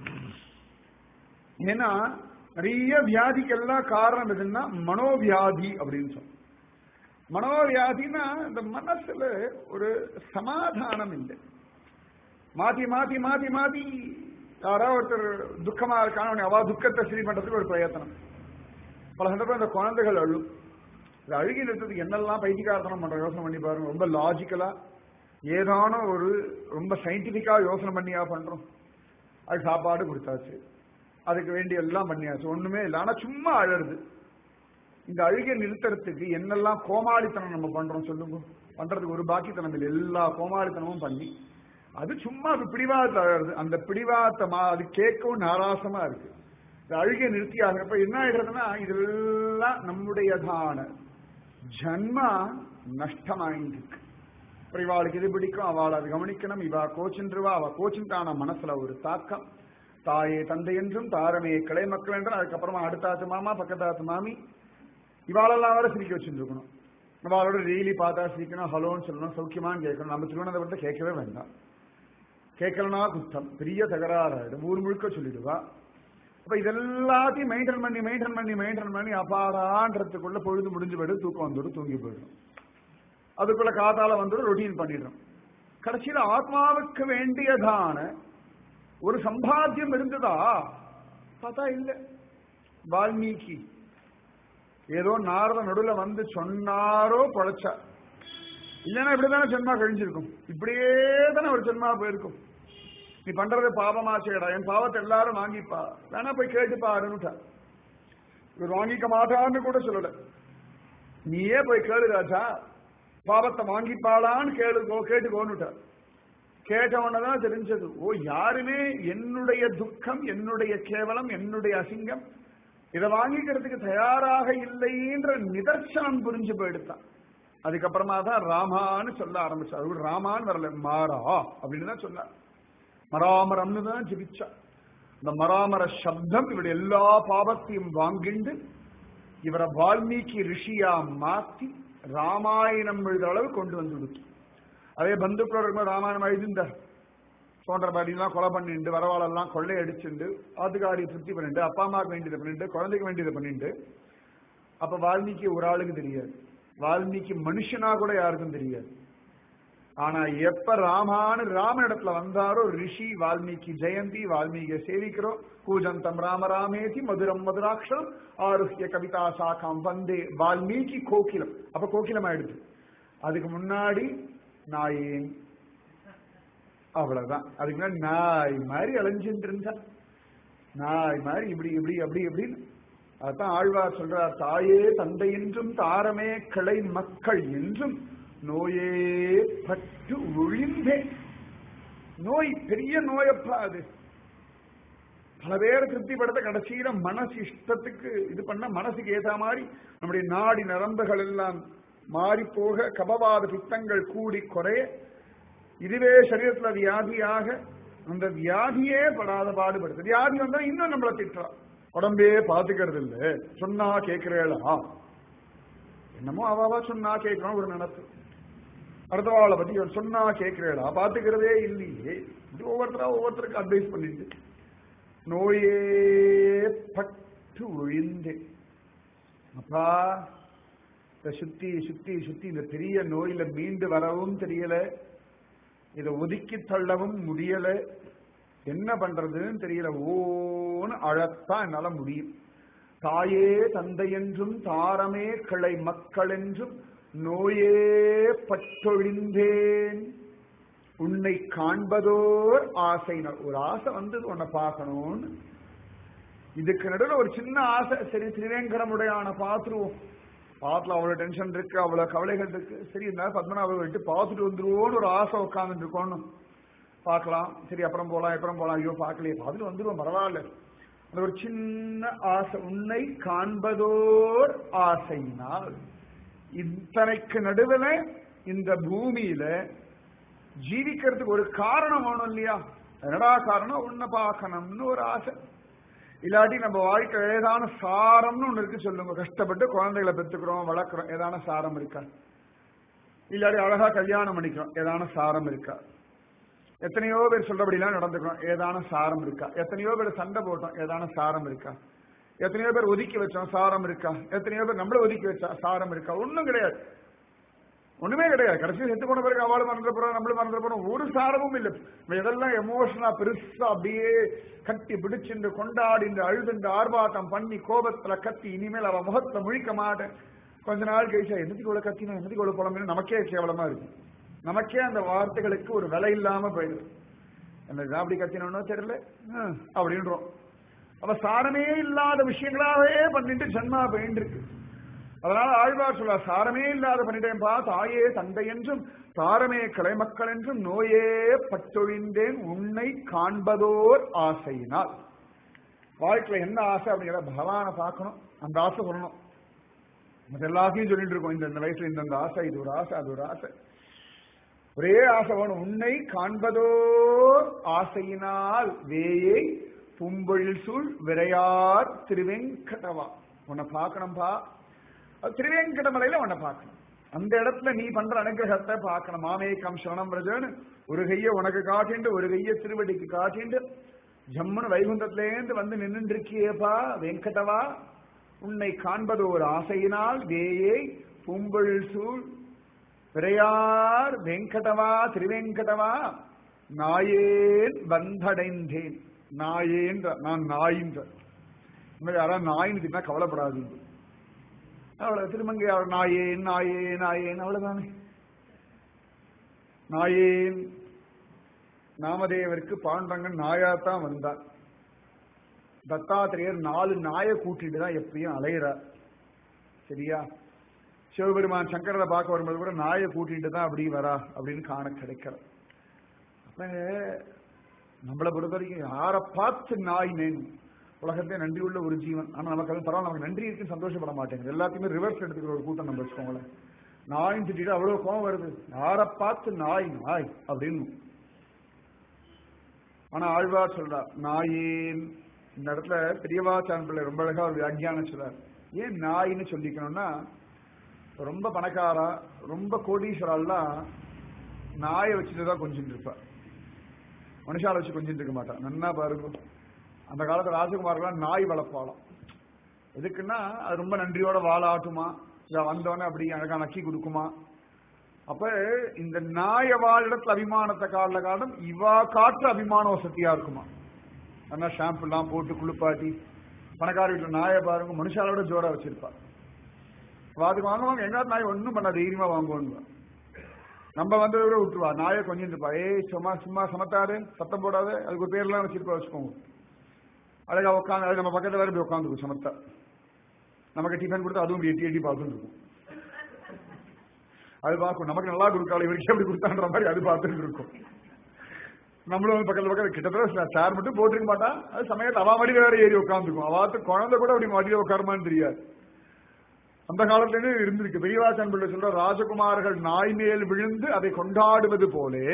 ஏன்னா நிறைய வியாதிக்கெல்லாம் காரணம் எதுன்னா மனோவியாதி அப்படின்னு சொல்றோம் மனோவியாதினா இந்த மனசுல ஒரு சமாதானம் இல்லை மாத்தி மாத்தி மாத்தி மாத்தி யாராவது ஒருத்தர் துக்கமா இருக்கான அவ துக்கத்தை சரி பண்றதுக்கு ஒரு பிரயத்தனம் பல சந்தர்ப்பம் இந்த குழந்தைகள் அழும் இந்த அழுகி நிறுத்தத்துக்கு என்னெல்லாம் பைத்தியகாரத்தனம் பண்ற யோசனை பண்ணி பாருங்க ரொம்ப லாஜிக்கலா ஏதான ஒரு ரொம்ப சயின்டிபிக்கா யோசனை பண்ணியா பண்றோம் அதுக்கு சாப்பாடு கொடுத்தாச்சு அதுக்கு வேண்டிய எல்லாம் பண்ணியாச்சு ஒண்ணுமே இல்லை ஆனா சும்மா அழறது இந்த அழுகை நிறுத்துறதுக்கு என்னெல்லாம் கோமாளித்தனம் நம்ம பண்றோம் சொல்லுங்க பண்றதுக்கு ஒரு பாக்கித்தனம் இல்லை எல்லா கோமாளித்தனமும் பண்ணி அது சும்மா அது பிடிவாதத்தில் அழறது அந்த பிடிவாதத்தை மா அது கேட்கவும் நாராசமா இருக்கு இந்த அழுகை நிறுத்தி ஆகிறப்ப என்ன ஆயிடுறதுன்னா இதெல்லாம் நம்முடையதான ஜன்மா நஷ்டமாயிருக்கு அப்புறம் இவாளுக்கு இது பிடிக்கும் அவள் அது கவனிக்கணும் இவா கோச்சுருவா அவ கோச்சுட்டான மனசுல ஒரு தாக்கம் தாயே தந்தை என்றும் தாரமே கிளை மக்கள் என்றும் அதுக்கப்புறமா அடுத்தாத்து மாமா பக்கத்தாத்து மாமி இவாளெல்லாம் வர சிரிக்க வச்சுருக்கணும் அவளோட டெய்லி பார்த்தா சிரிக்கணும் ஹலோன்னு சொல்லணும் சௌக்கியமான்னு கேட்கணும் நம்ம திருவனந்தபுரத்தை கேட்கவே வேண்டாம் கேட்கலனா குத்தம் பெரிய தகராறாயிடும் ஊர் முழுக்க சொல்லிடுவா அப்ப இதெல்லாத்தையும் மெயின்டைன் பண்ணி மெயின்டைன் பண்ணி மெயின்டைன் பண்ணி அப்பாடான்றதுக்குள்ள பொழுது முடிஞ்சு போயிடும் தூக்கம் வந்துடும் தூங்கி போயிடும் அதுக்குள்ள காத்தால வந்துடும் ரொட்டீன் பண்ணிடுறோம் கடைசியில ஆத்மாவுக்கு வேண்டியதான ஒரு சம்பாத்தியம் இருந்ததா பார்த்தா இல்ல வால்மீகி ஏதோ நாரத நடுவுல வந்து சொன்னாரோ பொழைச்சா இல்லைன்னா இப்படிதானே ஜென்மா கழிஞ்சிருக்கும் இப்படியே தானே ஒரு ஜென்மா போயிருக்கும் நீ பண்றது பாவமாச்சேடா என் பாவத்தை எல்லாரும் வாங்கிப்பா வேணா போய் கேட்டு பாருன்னுட்டா இவர் வாங்கிக்க மாட்டான்னு கூட சொல்லல நீயே போய் கேளு ராஜா பாவத்தை வாங்கிப்பாளான்னு கேளுக்கோ கேட்டுக்கோன்னுட்டா கேட்ட உடனேதான் தெரிஞ்சது ஓ யாருமே என்னுடைய துக்கம் என்னுடைய கேவலம் என்னுடைய அசிங்கம் இதை வாங்கிக்கிறதுக்கு தயாராக இல்லைன்ற நிதர்சனம் புரிஞ்சு போயிடுத்தான் அதுக்கப்புறமா தான் ராமான்னு சொல்ல ஆரம்பிச்சார் அவர் ராமான்னு வரல மாறா அப்படின்னு தான் சொன்னார் மராமரம்னு தான் ஜிபிச்சா இந்த மராமர சப்தம் இவருடைய எல்லா பாவத்தையும் வாங்கிண்டு இவரை வால்மீகி ரிஷியா மாத்தி ராமாயணம் எழுத அளவு கொண்டு வந்து விடுத்து அதே பந்துக்களோட இருக்கும்போது ராமாயணம் எழுதிந்த சோன்றபாடிலாம் கொலை பண்ணிட்டு வரவாளெல்லாம் கொள்ளை அடிச்சுண்டு ஆத்துக்காரி திருப்தி பண்ணிட்டு அப்பா அம்மாவுக்கு வேண்டியதை பண்ணிட்டு குழந்தைக்கு வேண்டியதை பண்ணிட்டு அப்ப வால்மீகி ஒரு ஆளுக்கு தெரியாது வால்மீகி மனுஷனா கூட யாருக்கும் தெரியாது ஆனா எப்ப ராமானு ராமனிடத்துல வந்தாரோ ரிஷி வால்மீகி ஜெயந்தி வால்மீகியை சேவிக்கிறோம் கூஜந்தம் ராம ராமேதி மதுரம் மதுராட்சரம் ஆருஹ்ய கவிதா சாக்காம் வந்தே வால்மீகி கோகிலம் அப்ப கோகிலம் ஆயிடுது அதுக்கு முன்னாடி நாயேன் அவ்வளவுதான் அதுக்கு முன்னாடி நாய் மாதிரி அலைஞ்சிட்டு இருந்தா நாய் மாதிரி இப்படி இப்படி அப்படி இப்படின்னு அதான் ஆழ்வார் சொல்றார் தாயே தந்தை என்றும் தாரமே கிளை மக்கள் என்றும் நோயே பட்டு ஒழிந்தே நோய் பெரிய நோயப்பா அது பல பேர் திருப்திப்படுத்த கடைசியில மனசு இஷ்டத்துக்கு இது பண்ண மனசுக்கு ஏத்த மாதிரி நம்முடைய நாடி நரம்புகள் எல்லாம் மாறி போக கபவாத பித்தங்கள் கூடி குறைய இதுவே சரீரத்துல வியாதியாக அந்த வியாதியே படாத பாடுபடுது வியாதி வந்தா இன்னும் நம்மளை திட்டுறா உடம்பே பாத்துக்கிறது இல்ல சொன்னா கேட்கிறேளா என்னமோ அவாவா சொன்னா கேட்கணும் ஒரு நினைப்பு அடுத்தவாளை பத்தி இவன் சொன்னா கேட்கிறேடா பாத்துக்கிறதே இல்லையே இது ஒவ்வொருத்தரா ஒவ்வொருத்தருக்கு அட்வைஸ் பண்ணிட்டு நோயே பட்டு ஒழிந்தே அப்பா இத சுத்தி சுத்தி சுத்தி இந்த பெரிய நோயில மீண்டு வரவும் தெரியல இதை ஒதுக்கி தள்ளவும் முடியல என்ன பண்றதுன்னு தெரியல ஓன்னு அழத்தான் என்னால முடியும் தாயே தந்தை என்றும் தாரமே கிளை மக்கள் என்றும் நோயே பட்டொழிந்தேன் உன்னை காண்பதோர் ஆசை ஒரு ஆசை வந்து உன்னை பார்க்கணும்னு இதுக்கு நடுவில் ஒரு சின்ன ஆசை சரி திரிவேங்கரமுடையான பாத்துருவோம் பாத்துல அவ்வளவு டென்ஷன் இருக்கு அவ்வளவு கவலைகள் இருக்கு சரி இருந்தாலும் பத்மநாப விட்டு பார்த்துட்டு வந்துருவோம்னு ஒரு ஆசை உட்காந்துட்டு இருக்கோம்னு பார்க்கலாம் சரி அப்புறம் போலாம் அப்புறம் போலாம் ஐயோ பார்க்கலையே பார்த்துட்டு வந்துருவோம் பரவாயில்ல அந்த ஒரு சின்ன ஆசை உன்னை காண்பதோர் ஆசையினால் இத்தனைக்கு நடுவில் இந்த பூமியில ஜீவிக்கிறதுக்கு ஒரு காரணம் வேணும் இல்லையா என்னடா காரணம் உன்னை பார்க்கணும்னு ஒரு ஆசை இல்லாட்டி நம்ம வாழ்க்கை ஏதான சாரம்னு ஒண்ணு இருக்கு சொல்லுங்க கஷ்டப்பட்டு குழந்தைகளை பெற்றுக்கிறோம் வளர்க்குறோம் ஏதான சாரம் இருக்கா இல்லாட்டி அழகா கல்யாணம் பண்ணிக்கிறோம் ஏதான சாரம் இருக்கா எத்தனையோ பேர் சொல்றபடிலாம் நடந்துக்கிறோம் ஏதான சாரம் இருக்கா எத்தனையோ பேர் சண்டை போட்டோம் ஏதான சாரம் இருக்கா எத்தனையோ பேர் ஒதுக்கி வச்சோம் சாரம் இருக்கா எத்தனையோ பேர் நம்மள ஒதுக்கி வச்சா சாரம் இருக்கா ஒண்ணும் கிடையாது ஒண்ணுமே கிடையாது கடைசி செத்து போன பிறகு அவளும் மறந்துட போறோம் நம்மளும் மறந்துட போறோம் ஒரு சாரமும் இல்லை நம்ம எதெல்லாம் எமோஷனா பெருசா அப்படியே கட்டி பிடிச்சுண்டு கொண்டாடிண்டு அழுதுண்டு ஆர்ப்பாட்டம் பண்ணி கோபத்துல கத்தி இனிமேல் அவ முகத்துல முழிக்க மாட்டேன் கொஞ்ச நாள் கழிச்சா என்னத்துக்கு இவ்வளவு கத்தினா என்னத்துக்கு இவ்வளவு புலம்பு நமக்கே கேவலமா இருக்கு நமக்கே அந்த வார்த்தைகளுக்கு ஒரு விலை இல்லாம போயிடுது என்ன அப்படி கத்தினோன்னோ தெரியல ஹம், அப்படின்றோம் அவ சாரமே இல்லாத விஷயங்களாவே பண்ணிட்டு ஜன்மா போயிட்டு அதனால ஆழ்வார் சொல்ல சாரமே இல்லாத பண்ணிட்டேன்பா தாயே தந்தை என்றும் தாரமே கலைமக்கள் என்றும் நோயே பட்டொழிந்தேன் உன்னை காண்பதோர் ஆசையினால் வாழ்க்கையில என்ன ஆசை அப்படிங்கிற பகவானை பார்க்கணும் அந்த ஆசை சொல்லணும் மற்ற எல்லாத்தையும் சொல்லிட்டு இருக்கோம் இந்த இந்த வயசுல இந்த ஆசை இது ஒரு ஆசை அது ஒரு ஆசை ஒரே ஆசை வேணும் உன்னை காண்பதோர் ஆசையினால் வேயை பும்பொழில் சூழ் விரையார் திருவெங்கடவா உன்னை பார்க்கணும்பா அது திருவேங்கடமலையில உன்னை பார்க்கணும் அந்த இடத்துல நீ பண்ற அனுகிரகத்தை பார்க்கணும் மாமேக்கம் சரணம் பிரஜன் ஒரு கைய உனக்கு காட்டிண்டு ஒரு கைய திருவடிக்கு காட்டிண்டு ஜம்முன்னு வைகுந்தத்திலேந்து வந்து நின்று இருக்கியேப்பா வெங்கடவா உன்னை காண்பது ஒரு ஆசையினால் வேயை பூம்பொழில் சூழ் விரையார் வெங்கடவா திருவேங்கடவா நாயேன் வந்தடைந்தேன் நாயேன்ற நான் நாயின்ற இந்த யாராவது நாயின்னு தின்னா கவலைப்படாதீங்க அவ்வளவு திருமங்கை அவர் நாயேன் நாயேன் நாயேன் அவ்வளவுதானே நாயேன் நாமதேவருக்கு பாண்டங்கன் நாயாத்தான் வந்தார் தத்தாத்திரேயர் நாலு நாயை கூட்டிட்டு தான் எப்பயும் அலையிறார் சரியா சிவபெருமான் சங்கரரை பார்க்க வரும்போது கூட நாயை கூட்டிட்டு தான் அப்படி வரா அப்படின்னு காண கிடைக்கிற அப்ப நம்மளை பொறுத்த வரைக்கும் யாரை பார்த்து நாய் நேனும் உலகத்தை நன்றி உள்ள ஒரு ஜீவன் ஆனா நமக்கு அது பரவாயில்ல நமக்கு நன்றி இருக்கு சந்தோஷப்பட மாட்டேங்குது எல்லாத்தையுமே ரிவர்ஸ் எடுத்துக்கிற ஒரு கூட்டம் நம்ம வச்சுக்கோங்களேன் நாயின் திட்டிட்டு அவ்வளவு கோவம் வருது யாரை பார்த்து நாய் நாய் அப்படின்னு ஆனா ஆழ்வார் சொல்றார் நாயேன் இந்த இடத்துல பெரியவாச்சான் பிள்ளை ரொம்ப அழகா ஒரு வியாக்கியானம் சொல்றார் ஏன் நாயின்னு சொல்லிக்கணும்னா ரொம்ப பணக்காரா ரொம்ப கோடீஸ்வரெல்லாம் நாயை வச்சுட்டு தான் கொஞ்சிட்டு இருப்பா மனுஷால வச்சு கொஞ்சிட்டு இருக்க மாட்டான் நன்னா பாருங்க அந்த காலத்துல ராஜகுமாரெல்லாம் நாய் வளர்ப்பாளாம் எதுக்குன்னா அது ரொம்ப நன்றியோட வாழாட்டுமா இதை வந்தோடனே அப்படி அழகா நக்கி கொடுக்குமா அப்ப இந்த நாய வாழிடத்துல அபிமானத்தை கால காலம் இவா காற்று அபிமான வசதியா இருக்குமா ஆனா ஷாம்பு எல்லாம் போட்டு குளிப்பாட்டி பணக்கார வீட்டுல நாயை பாருங்க மனுஷாலோட ஜோரா வச்சிருப்பா அதுக்கு வாங்குவாங்க எங்காவது நாய் ஒன்றும் பண்ண தைரியமா வாங்குவோங்க நம்ம வந்ததை விட விட்டுருவா நாயை கொஞ்சம் இருப்பா ஏய் சும்மா சும்மா சமத்தாரு சத்தம் போடாத அதுக்கு ஒரு பேர்லாம் வச்சிருப்பா வச்சுக்கோங்க அழகா உட்காந்து அது நம்ம பக்கத்துல வேற போய் உட்காந்துருக்கும் சமத்தா நமக்கு டிஃபன் கொடுத்து அதுவும் எட்டி எட்டி பார்த்துட்டு இருக்கும் அது பார்க்கும் நமக்கு நல்லா கொடுக்காது இவருக்கு எப்படி கொடுத்தான்ற மாதிரி அது பார்த்துட்டு இருக்கும் நம்மளும் வந்து பக்கத்துல பக்கத்துல கிட்டத்தட்ட சேர் மட்டும் போட்டிருக்க மாட்டா அது சமயத்தில் அவா மடி வேற ஏறி உட்காந்துக்கும் அவாத்து குழந்தை கூட அப்படி மடியில உட்காருமான்னு தெரியாது அந்த காலத்துல இருந்து இருந்திருக்கு பெரியவாசன் பிள்ளை சொல்ற ராஜகுமார்கள் நாய் மேல் விழுந்து அதை கொண்டாடுவது போலே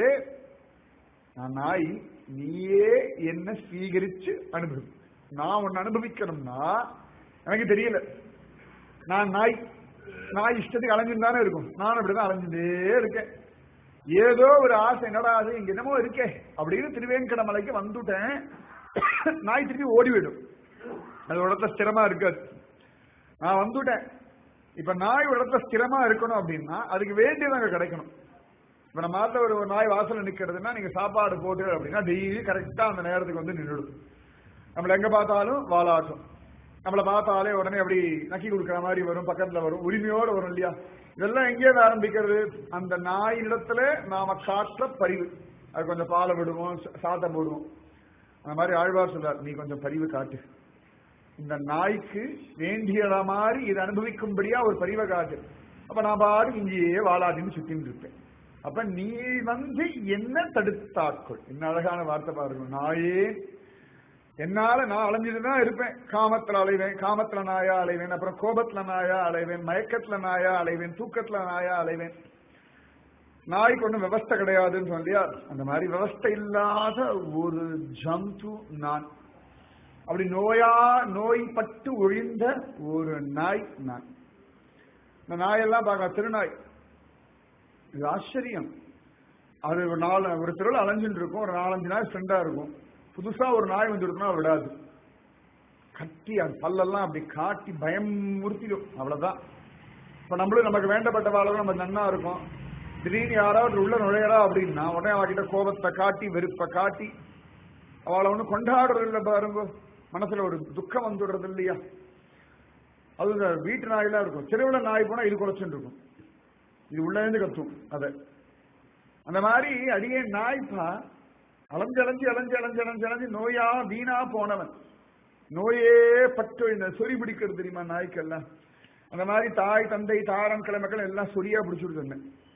நான் நாய் நீயே என்ன ஸ்வீகரிச்சு அனுபவி நான் உன்னை அனுபவிக்கணும்னா எனக்கு தெரியல நான் நாய் நாய் இஷ்டத்துக்கு அலைஞ்சுன்னு தானே இருக்கும் நான் அப்படிதான் அலைஞ்சுட்டே இருக்கேன் ஏதோ ஒரு ஆசை என்னடா அது இங்க என்னமோ இருக்கே அப்படின்னு திருவேங்கடமலைக்கு வந்துட்டேன் நாய் திருப்பி ஓடிவிடும் அது ஒரு இடத்துல ஸ்திரமா இருக்காது நான் வந்துட்டேன் இப்ப நாய் ஒரு இடத்துல ஸ்திரமா இருக்கணும் அப்படின்னா அதுக்கு வேண்டியது அங்க கிடைக்கணும் இப்ப நம்ம நாட்டில் ஒரு நாய் வாசல்ல நிக்கிறதுன்னா நீங்க சாப்பாடு போட்டு அப்படின்னா டெய்லி கரெக்டா அந்த நேரத்துக்கு வந்து நின்றுடும் நம்மள எங்க பார்த்தாலும் வாலாட்டும் நம்மளை பார்த்தாலே உடனே அப்படி நக்கி கொடுக்குற மாதிரி வரும் பக்கத்துல வரும் உரிமையோட வரும் இல்லையா இதெல்லாம் எங்கேயிருந்து ஆரம்பிக்கிறது அந்த நாயிடத்துல நாம காட்டுற பரிவு அது கொஞ்சம் பாலை விடுவோம் சாத்தம் போடுவோம் அந்த மாதிரி ஆழ்வார் சொல்றார் நீ கொஞ்சம் பரிவு காட்டு இந்த நாய்க்கு வேண்டியத மாதிரி இதை அனுபவிக்கும்படியா ஒரு பரிவை காட்டு அப்ப நான் பாரு இங்கேயே வாழாதுன்னு சுத்தின்னு இருப்பேன் அப்ப நீ வந்து என்ன தடுத்தாட்கொள் என்ன அழகான வார்த்தை பாருங்க நாயே என்னால நான் அலைஞ்சிட்டு தான் இருப்பேன் காமத்துல அலைவேன் காமத்துல நாயா அலைவேன் அப்புறம் கோபத்துல நாயா அலைவேன் மயக்கத்துல நாயா அலைவேன் தூக்கத்துல நாயா அலைவேன் நாய்க்கு ஒன்றும் விவஸ்தை கிடையாதுன்னு சொல்லியா அந்த மாதிரி விவஸ்தை இல்லாத ஒரு ஜந்து நான் அப்படி நோயா நோய்பட்டு ஒழிந்த ஒரு நாய் நான் இந்த நாயெல்லாம் பார்க்க திருநாய் இது ஆச்சரியம் அது ஒரு நாலு ஒரு தெருவில் அலைஞ்சுட்டு இருக்கும் ஒரு நாலஞ்சு நாய் ஃப்ரெண்டா இருக்கும் புதுசா ஒரு நாய் வந்து இருக்குன்னா விடாது கட்டி அது பல்லெல்லாம் அப்படி காட்டி பயமுறுத்திடும் அவ்வளவுதான் இப்ப நம்மளும் நமக்கு வேண்டப்பட்ட வாழ்க்கை நம்ம நன்னா இருக்கும் திடீர்னு யாராவது உள்ள நுழையறா அப்படின்னா உடனே அவகிட்ட கோபத்தை காட்டி வெறுப்பை காட்டி அவளை ஒண்ணு கொண்டாடுறது இல்லை பாருங்க மனசுல ஒரு துக்கம் வந்துடுறது இல்லையா அது இந்த வீட்டு நாயெல்லாம் இருக்கும் தெருவில் நாய் போனா இது குறைச்சுட்டு இருக்கும் இது உள்ள இருந்து கத்தும் அத அந்த மாதிரி அடியே நாய்ப்பா அலைஞ்சு அலைஞ்சு அலைஞ்சு அலைஞ்சு அலைஞ்சு அலைஞ்சு நோயா வீணா போனவன் நோயே பட்டு இந்த சொறி பிடிக்கிறது தெரியுமா நாய்க்கெல்லாம் அந்த மாதிரி தாய் தந்தை தாரம் கிழமைகள் எல்லாம் சொரியா பிடிச்சிருக்கு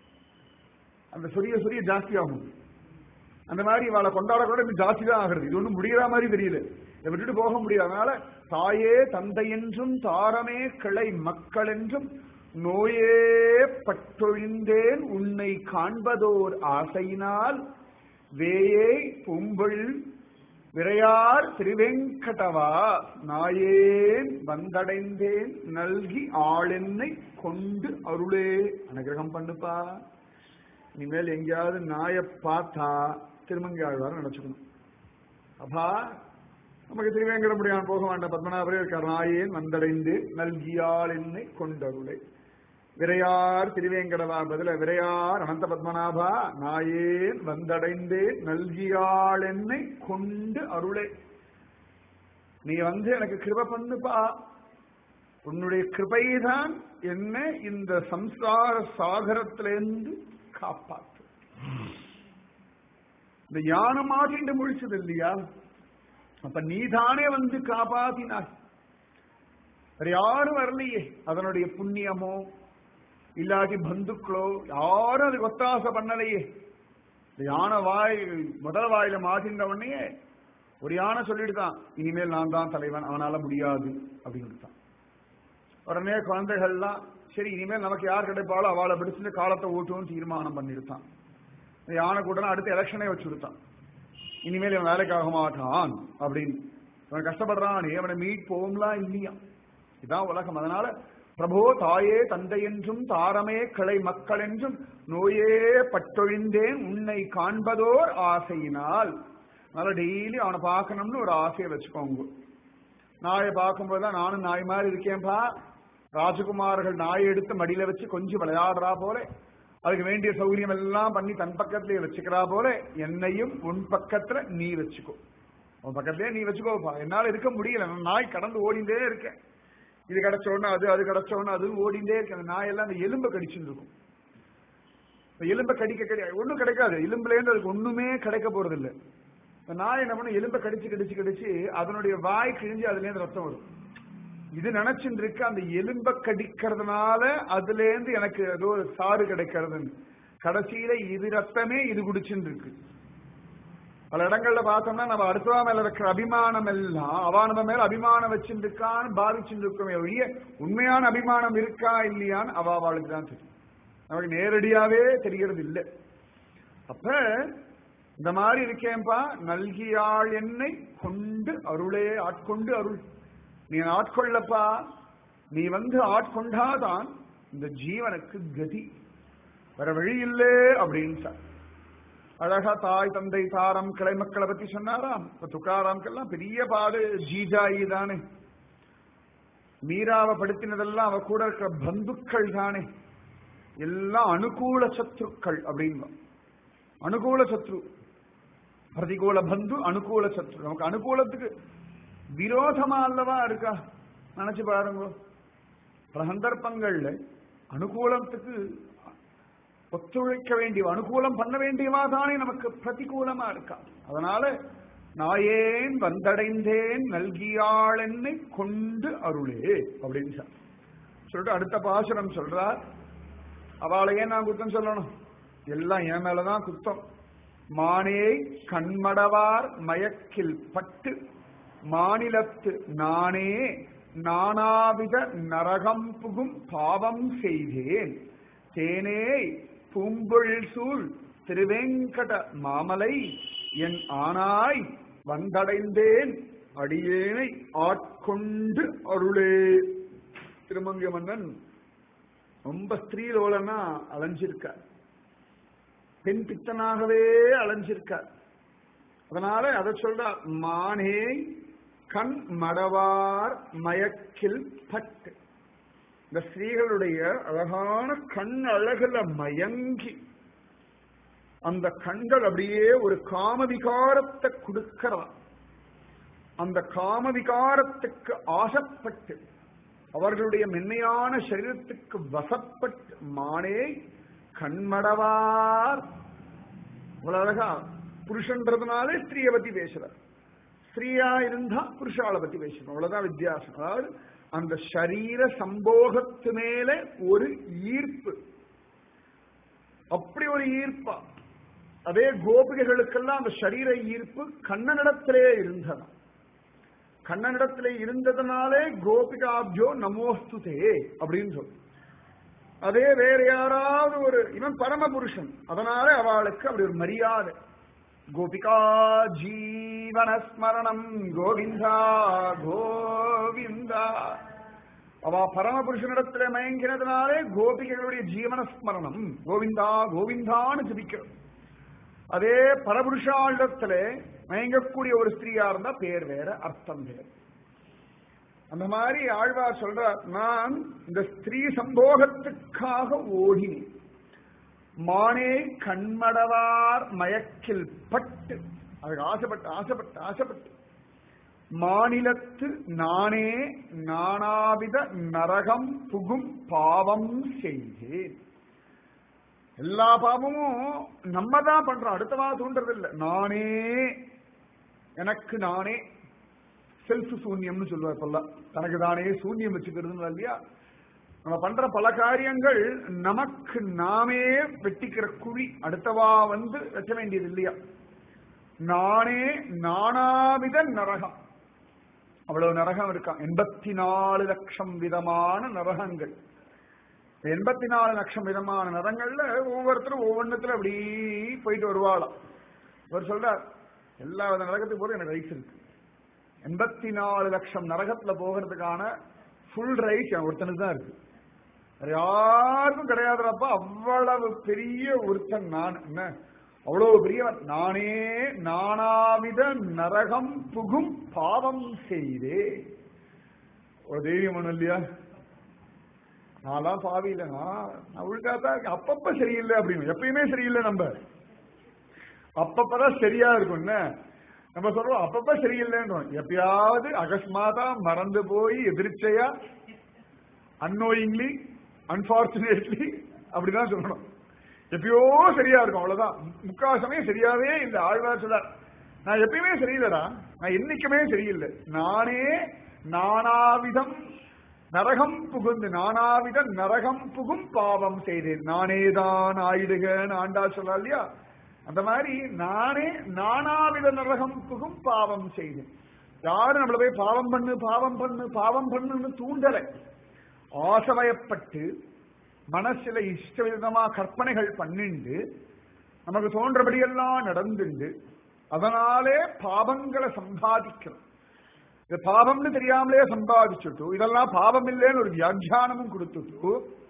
அந்த சொரிய சொரிய ஜாஸ்தி ஆகும் அந்த மாதிரி இவளை கொண்டாட கூட இது ஜாஸ்தி தான் ஆகுறது இது ஒன்றும் முடிகிற மாதிரி தெரியல இதை விட்டுட்டு போக முடியாது அதனால தாயே தந்தை என்றும் தாரமே கிளை மக்கள் என்றும் நோயே பட்டொழிந்தேன் உன்னை காண்பதோர் ஆசையினால் வேயை பொம்புள் விரையார் திருவெங்கடவா நாயேன் வந்தடைந்தேன் நல்கி ஆளென்னை கொண்டு அருளே அனுகிரகம் பண்ணுப்பா இனிமேல் எங்கேயாவது நாயை பார்த்தா திருமங்கையாழ்வார் நினைச்சுக்கணும் அப்பா நமக்கு திருவேங்கடமுடியான் போக வேண்டாம் பத்மநாபரே இருக்கார் நாயேன் வந்தடைந்து நல்கியாள் என்னை கொண்டருளை விரையார் திருவேங்கடவா பதில விரையார் அனந்த பத்மநாபா நாயேன் வந்தடைந்தே நல்கியாள் என்னை கொண்டு அருளை நீ வந்து எனக்கு கிருப பண்ணுப்பா உன்னுடைய கிருபைதான் என்ன இந்த சம்சார சாகரத்திலிருந்து காப்பாத்து இந்த யானை மாட்டிட்டு முழிச்சது இல்லையா அப்ப நீதானே வந்து காப்பாத்தினாய் வேற யாரும் வரலையே அதனுடைய புண்ணியமோ இல்லாட்டி பந்துக்களோ யாரும் அதுக்கு ஒத்தாசை பண்ணலையே இந்த யானை வாய் முதல் வாயில மாட்டின்ற உடனே ஒரு யானை சொல்லிடுதான் இனிமேல் நான் தான் தலைவன் அவனால முடியாது அப்படின்னு தான் உடனே குழந்தைகள்லாம் சரி இனிமேல் நமக்கு யார் கிடைப்பாளோ அவளை பிடிச்சிட்டு காலத்தை ஓட்டுவோம் தீர்மானம் பண்ணிருத்தான் யானை கூட அடுத்த எலெக்ஷனே வச்சு கொடுத்தான் இனிமேல் இவன் வேலைக்கு ஆக மாட்டான் அப்படின்னு இவன் கஷ்டப்படுறான் அவனை மீட் போகும்லாம் இல்லையா இதான் உலகம் அதனால பிரபோ தாயே தந்தை என்றும் தாரமே கிளை மக்கள் என்றும் நோயே பட்டொழிந்தேன் உன்னை காண்பதோர் ஆசையினால் அதனால டெய்லி அவனை பார்க்கணும்னு ஒரு ஆசையை வச்சுக்கோங்க நாயை பார்க்கும்போது தான் நானும் நாய் மாதிரி இருக்கேன்பா ராஜகுமார்கள் நாயை எடுத்து மடியில வச்சு கொஞ்சம் விளையாடுறா போல அதுக்கு வேண்டிய சௌகரியம் எல்லாம் பண்ணி தன் பக்கத்திலேயே வச்சுக்கிறா போல என்னையும் உன் பக்கத்துல நீ வச்சுக்கோ உன் பக்கத்திலேயே நீ வச்சுக்கோப்பா என்னால இருக்க முடியல நான் நாய் கடந்து ஓடிண்டே இருக்கேன் இது கிடைச்சோன்னு அது அது கிடைச்சோன்னு அது ஓடிண்டே இருக்கு அந்த நாயெல்லாம் அந்த எலும்பை கடிச்சுட்டு இருக்கும் இந்த எலும்பை கடிக்க கிடையாது ஒன்றும் கிடைக்காது எலும்புலேருந்து அதுக்கு ஒண்ணுமே கிடைக்க போறது இல்லை இந்த நாய் என்ன பண்ண எலும்பை கடிச்சு கடிச்சு கடிச்சு அதனுடைய வாய் கிழிஞ்சு அதுல இருந்து ரத்தம் வரும் இது நினைச்சுட்டு இருக்கு அந்த எலும்ப கடிக்கிறதுனால அதுல இருந்து எனக்கு ஏதோ ஒரு சாறு கிடைக்கிறதுன்னு கடைசியில இது ரத்தமே இது குடிச்சுட்டு இருக்கு பல இடங்கள்ல பார்த்தோம்னா நம்ம அடுத்தவா மேல வைக்கிற அபிமானம் எல்லாம் அவா நம்ம மேல அபிமானம் வச்சுட்டு இருக்கான்னு பாதிச்சுட்டு இருக்கோமே ஒழிய உண்மையான அபிமானம் இருக்கா இல்லையான்னு அவ அவளுக்கு தான் தெரியும் நமக்கு நேரடியாவே தெரியறது இல்லை அப்ப இந்த மாதிரி இருக்கேன்பா நல்கியாள் என்னை கொண்டு அருளே ஆட்கொண்டு அருள் நீ ஆட்கொள்ளப்பா நீ வந்து ஆட்கொண்டாதான் இந்த ஜீவனுக்கு கதி வேற வழி இல்லே அப்படின்னு சார் அழகா தாய் தந்தை தாரம் கிளை மக்களை பத்தி சொன்னாராம் இப்ப துக்காராம்க்கெல்லாம் பெரிய பாடு ஜீஜாயி தானே மீராவை படுத்தினதெல்லாம் அவ கூட இருக்கிற பந்துக்கள் தானே எல்லாம் அனுகூல சத்ருக்கள் அப்படின்னு அனுகூல சத்ரு பிரதிகூல பந்து அனுகூல சத்ரு நமக்கு அனுகூலத்துக்கு விரோதமா அல்லவா இருக்கா நினைச்சு பாருங்க பல சந்தர்ப்பங்கள்ல அனுகூலத்துக்கு ஒத்துழைக்க வேண்டிய அனுகூலம் பண்ண வேண்டியவா தானே நமக்கு பிரதிகூலமா இருக்கா அதனால நாயேன் வந்தடைந்தேன் நல்கியாள் என்னை கொண்டு அருளே அப்படின்னு சொல்~ சொல்லிட்டு அடுத்த பாசுரம் சொல்றார் அவளையே நான் குத்தம் சொல்லணும் எல்லாம் என் மேலதான் குத்தம் மானே கண்மடவார் மயக்கில் பட்டு மாநிலத்து நானே நானாவித நரகம் புகும் பாவம் செய்தேன் தேனே பூம்பொழில் சூழ் திருவேங்கட மாமலை என் ஆனாய் வந்தடைந்தேன் அடியேனை ஆட்கொண்டு அருளே திருமங்க மன்னன் ரொம்ப ஸ்திரீலோலனா அலைஞ்சிருக்கார் பெண் பித்தனாகவே அலைஞ்சிருக்கார் அதனால அதை சொல்றார் மானே கண் மடவார் மயக்கில் பட்டு இந்த ஸ்திரீகளுடைய அழகான கண் அழகுல மயங்கி அந்த கண்கள் அப்படியே ஒரு காமவிகாரத்தை கொடுக்கிறதா அந்த காமவிகாரத்துக்கு ஆசைப்பட்டு அவர்களுடைய மென்மையான சரீரத்துக்கு வசப்பட்டு மானே கண்மடவார் அவ்வளவு அழகா புருஷன்றதுனாலே ஸ்திரீயை பத்தி பேசுறார் ஸ்திரீயா இருந்தா புருஷாளை பத்தி பேசணும் அவ்வளவுதான் வித்தியாசம் அதாவது அந்த சரீர சம்போகத்து மேல ஒரு ஈர்ப்பு அப்படி ஒரு ஈர்ப்பா அதே கோபிகைகளுக்கெல்லாம் அந்த சரீர ஈர்ப்பு கண்ணனிடத்திலே இருந்ததா கண்ணனிடத்திலே இருந்ததுனாலே கோபிகாபியோ நமோஸ்துதே அப்படின்னு சொல்லு அதே வேற யாராவது ஒரு இவன் பரமபுருஷன் அதனால அவளுக்கு அப்படி ஒரு மரியாதை கோபிகா ஜீவனஸ்மரணம் கோவிந்தா கோவிந்தா அவ பரமபுருஷனிடத்துல மயங்கினதுனாலே கோபிகைகளுடைய ஜீவனஸ்மரணம் கோவிந்தா கோவிந்தான்னு ஜபிக்கிறது அதே பரபுருஷாளிடத்துல மயங்கக்கூடிய ஒரு ஸ்திரீயா இருந்தா பேர் வேற அர்த்தம் வேற அந்த மாதிரி ஆழ்வார் சொல்றார் நான் இந்த ஸ்திரீ சம்போகத்துக்காக ஓடினேன் மானே கண்மடவார் மயக்கில் பட்டு அதுக்கு ஆசைப்பட்டு ஆசைப்பட்டு ஆசைப்பட்டு மாநிலத்து நானே நானாவித நரகம் புகும் பாவம் செய்தேன் எல்லா பாவமும் நம்ம தான் பண்றோம் அடுத்தவா தூண்டுறது இல்லை நானே எனக்கு நானே செல்ஃப் சூன்யம்னு சொல்லுவார் இப்பெல்லாம் தனக்கு தானே சூன்யம் வச்சுக்கிறதுன்னு இல்லையா நம்ம பண்ற பல காரியங்கள் நமக்கு நாமே வெட்டிக்கிற குழி அடுத்தவா வந்து வைக்க வேண்டியது இல்லையா நானே நானாவித நரகம் அவ்வளவு நரகம் இருக்கான் எண்பத்தி நாலு லட்சம் விதமான நரகங்கள் எண்பத்தி நாலு லட்சம் விதமான நரங்கள்ல ஒவ்வொருத்தரும் ஒவ்வொன்றுத்துல அப்படி போயிட்டு வருவாளாம் அவர் சொல்றார் எல்லா வித நரகத்துக்கு போது எனக்கு ரைட்ஸ் இருக்கு எண்பத்தி நாலு லட்சம் நரகத்துல போகிறதுக்கான ஃபுல் ரைட்ஸ் என் ஒருத்தனுக்கு தான் இருக்கு வேற யாருக்கும் கிடையாதுறப்ப அவ்வளவு பெரிய ஒருத்தன் நான் என்ன அவ்வளவு பெரியவன் நானே நானாவித நரகம் புகும் பாவம் செய்தே ஒரு தைரியம் ஒண்ணும் இல்லையா நான்லாம் பாவி இல்லைனா நான் உள்காத்தான் அப்பப்ப சரியில்லை அப்படின்னு எப்பயுமே சரியில்லை நம்ம அப்பப்பதான் சரியா இருக்கும்னு நம்ம சொல்றோம் அப்பப்ப சரியில்லைன்றோம் எப்பயாவது அகஸ்மாதா மறந்து போய் எதிர்ச்சையா அன்னோயிங்லி அன்பார்ச்சுனேட்லி அப்படிதான் சொல்லணும் எப்பயோ சரியா இருக்கும் அவ்வளவுதான் முக்கால் சமயம் சரியாவே இல்லை ஆழ்வார் சொல்றார் நான் எப்பயுமே சரியில்லடா நான் என்னைக்குமே சரியில்லை நானே நானாவிதம் நரகம் புகுந்து நானாவித நரகம் புகும் பாவம் செய்தேன் நானேதான் ஆயிடுகன்னு ஆண்டா சொல்லா இல்லையா அந்த மாதிரி நானே நானாவித நரகம் புகும் பாவம் செய்தேன் யாரும் நம்மள போய் பாவம் பண்ணு பாவம் பண்ணு பாவம் பண்ணுன்னு தூண்டலை ஆசவயப்பட்டு மனசுல இஷ்ட விதமா கற்பனைகள் பண்ணிண்டு நமக்கு தோன்றபடியெல்லாம் நடந்துண்டு அதனாலே பாவங்களை சம்பாதிக்கிறோம் இது பாவம்னு தெரியாமலே சம்பாதிச்சுட்டு இதெல்லாம் பாவம் இல்லைன்னு ஒரு வியாக்கியானமும் கொடுத்துட்டு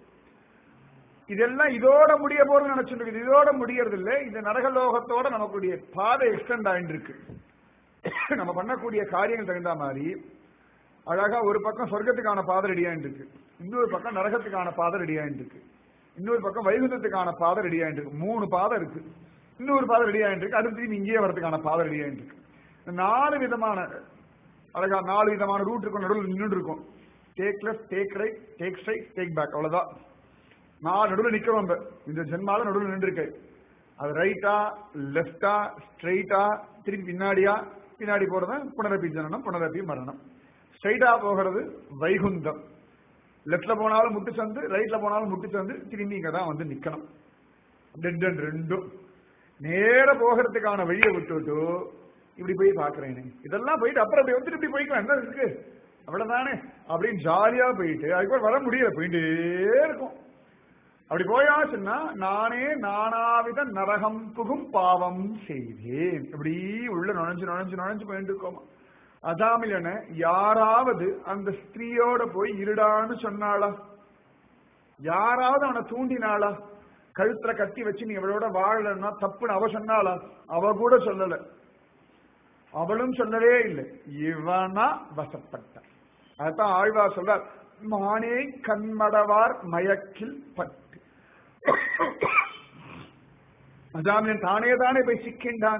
இதெல்லாம் இதோட முடிய போறது நினைச்சுட்டு இருக்குது. இதோட முடியறது இல்லை இந்த நரகலோகத்தோட நமக்குடைய பாதை எக்ஸ்டெண்ட் ஆயிட்டு இருக்கு நம்ம பண்ணக்கூடிய காரியங்கள் தகுந்த மாதிரி அழகா ஒரு பக்கம் சொர்க்கத்துக்கான பாதை ரெடியாயிட்டு இருக்கு இன்னொரு பக்கம் நரகத்துக்கான பாதை ரெடியாயிட்டு இருக்கு இன்னொரு பக்கம் வைகுந்தத்துக்கான பாதை ரெடியாயிட்டு இருக்கு மூணு பாதை இருக்கு இன்னொரு பாதை ரெடியாயிட்டு இருக்கு அடுத்து திரும்பி இங்கேயே வரதுக்கான பாதை ரெடியாயிட்டு இருக்கு இந்த நாலு விதமான அழகா நாலு விதமான ரூட் இருக்கும் நடுவில் நின்று இருக்கும் take left take right take straight take back அவ்வளவுதான் நான் நடுவில் நிக்கிறோம் நம்ம இந்த ஜென்மால நடுவில் நின்று இருக்கு அது ரைட்டா லெஃப்டா ஸ்ட்ரைட்டா திருப்பி பின்னாடியா பின்னாடி போறது புனரப்பி ஜனனம் புனரப்பி மரணம் ஸ்ட்ரைட்டா போகிறது வைகுந்தம் லெஃப்ட்ல போனாலும் முட்டு சந்து ரைட்ல போனாலும் முட்டு சந்து திரும்பி இங்க தான் வந்து நிக்கணும் டெட் அண்ட் ரெண்டும் நேர போகிறதுக்கான வழியை விட்டுட்டு இப்படி போய் பாக்குறேனே இதெல்லாம் போயிட்டு அப்புறம் அப்படி வந்துட்டு இப்படி போய்க்கலாம் என்ன இருக்கு அவ்வளவுதானே அப்படின்னு ஜாலியா போயிட்டு அதுக்கு வர முடியல போயிட்டே இருக்கும் அப்படி போயாச்சுன்னா நானே நானாவித நரகம் புகும் பாவம் செய்தேன் இப்படி உள்ள நுழைஞ்சு நுழைஞ்சு நுழைஞ்சு போயிட்டு இருக்கோமா அதாமிலன யாராவது அந்த ஸ்திரீயோட போய் இருடான்னு சொன்னாளா யாராவது அவனை தூண்டினாளா கழுத்துல கட்டி வச்சு நீ இவளோட வாழலன்னா தப்புன்னு அவ சொன்னாளா அவ கூட சொல்லல அவளும் சொல்லவே இல்லை இவனா வசப்பட்ட அதுதான் ஆழ்வார் சொல்றார் மானே கண்மடவார் மயக்கில் பட்டு அஜாமியன் தானே தானே போய் சிக்கின்றான்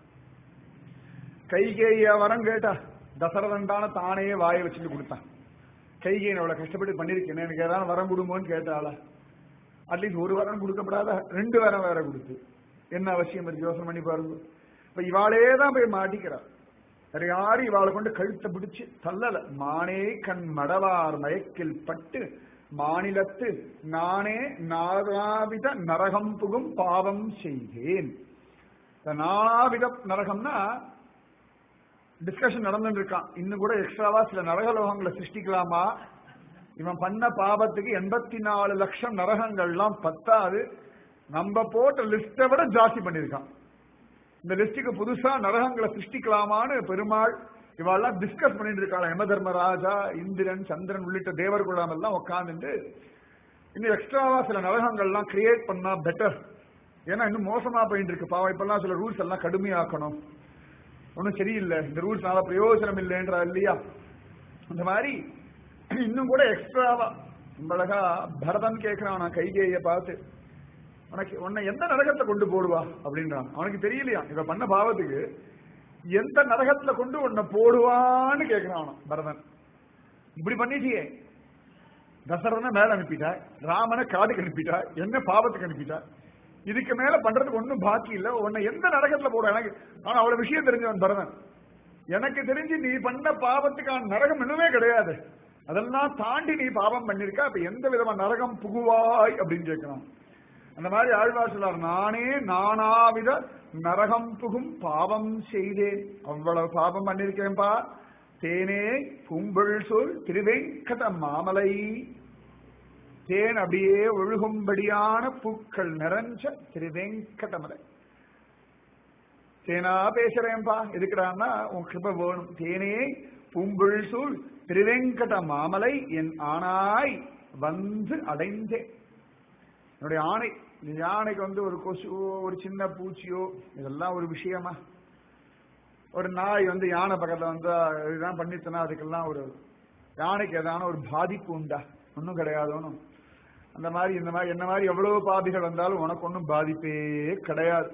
கைகேய வரம் கேட்டா தசரதன் தானே தானே வாயை வச்சுட்டு கொடுத்தான் கைகேயன் அவ்வளவு கஷ்டப்பட்டு பண்ணிருக்கேன் எனக்கு ஏதாவது வரம் கொடுமோன்னு கேட்டாளா அட்லீஸ்ட் ஒரு வரம் கொடுக்கப்படாத ரெண்டு வரம் வேற கொடுத்து என்ன அவசியம் இருக்கு யோசனை பண்ணி பாருங்க இப்ப இவாளே தான் போய் மாட்டிக்கிறா வேற யாரும் இவாளை கொண்டு கழுத்தை பிடிச்சு தள்ளல மானே கண் மடவார் மயக்கில் பட்டு மாநிலத்து நானே நானாவித நரகம் புகும் பாவம் செய்தேன் இந்த நானாவித நரகம்னா டிஸ்கஷன் நடந்துட்டு இருக்கான் இன்னும் கூட எக்ஸ்ட்ராவா சில நரகலோகங்களை சிருஷ்டிக்கலாமா இவன் பண்ண பாவத்துக்கு எண்பத்தி நாலு லட்சம் நரகங்கள்லாம் பத்தாது நம்ம போட்ட லிஸ்ட விட ஜாஸ்தி பண்ணிருக்கான் இந்த லிஸ்டுக்கு புதுசா நரகங்களை சிருஷ்டிக்கலாமான்னு பெருமாள் இவாள்லாம் டிஸ்கஸ் பண்ணிட்டு இருக்காங்க யம தர்மராஜா இந்திரன் சந்திரன் உள்ளிட்ட தேவர் குழாம் எல்லாம் உட்காந்துட்டு இன்னும் எக்ஸ்ட்ராவா சில நரகங்கள்லாம் கிரியேட் பண்ணா பெட்டர் ஏன்னா இன்னும் மோசமா போயிட்டு இருக்கு பாவம் இப்பெல்லாம் சில ரூல்ஸ் எல்லாம் கடுமையாக்கணும் ஒன்றும் சரியில்லை இந்த ரூல்ஸ்னால பிரயோஜனம் இல்லைன்றா இல்லையா அந்த மாதிரி இன்னும் கூட எக்ஸ்ட்ராவா அழகா பரதன் கேட்கிறான் நான் கைகேய பார்த்து உனக்கு உன்னை எந்த நரகத்தை கொண்டு போடுவா அப்படின்றான் அவனுக்கு தெரியலையா இவ பண்ண பாவத்துக்கு எந்த நரகத்துல கொண்டு உன்னை போடுவான்னு கேட்கிறான் அவன் பரதன் இப்படி பண்ணிட்டியே தசரதனை மேல அனுப்பிட்டாய் ராமனை காடுக்கு அனுப்பிட்டாய் என்ன பாவத்துக்கு அனுப்பிட்டாய் இதுக்கு மேல பண்றதுக்கு ஒண்ணும் பாக்கி இல்ல உன்னை எந்த நரகத்துல போட எனக்கு ஆனா அவ்வளவு விஷயம் தெரிஞ்சவன் பரதன் எனக்கு தெரிஞ்சு நீ பண்ண பாவத்துக்கான நரகம் இன்னுமே கிடையாது அதெல்லாம் தாண்டி நீ பாவம் பண்ணிருக்க அப்ப எந்த விதமான நரகம் புகுவாய் அப்படின்னு கேட்கிறான் அந்த மாதிரி ஆழ்வார் சொல்லார் நானே நானாவித நரகம் புகும் பாவம் செய்தேன் அவ்வளவு பாவம் பண்ணிருக்கேன்பா தேனே பூம்பொழ் சொல் திருவெங்கட மாமலை தேன் அப்படியே ஒழுகும்படியான பூக்கள் நிறைஞ்ச திருவெங்கடமலை தேனா பேசுறேன்பா எதுக்குடான்னா உன் கிருப வேணும் தேனே பூம்பொழ் சூழ் திருவெங்கட மாமலை என் ஆனாய் வந்து அடைந்தேன் என்னுடைய ஆணை இந்த யானைக்கு வந்து ஒரு கொசுவோ ஒரு சின்ன பூச்சியோ இதெல்லாம் ஒரு விஷயமா ஒரு நாய் வந்து யானை பக்கத்துல வந்து இதுதான் பண்ணிச்சுன்னா அதுக்கெல்லாம் ஒரு யானைக்கு ஏதான ஒரு பாதிப்பு உண்டா ஒன்றும் கிடையாது ஒன்றும் அந்த மாதிரி இந்த மாதிரி என்ன மாதிரி எவ்வளவு பாதிகள் வந்தாலும் உனக்கு ஒன்றும் பாதிப்பே கிடையாது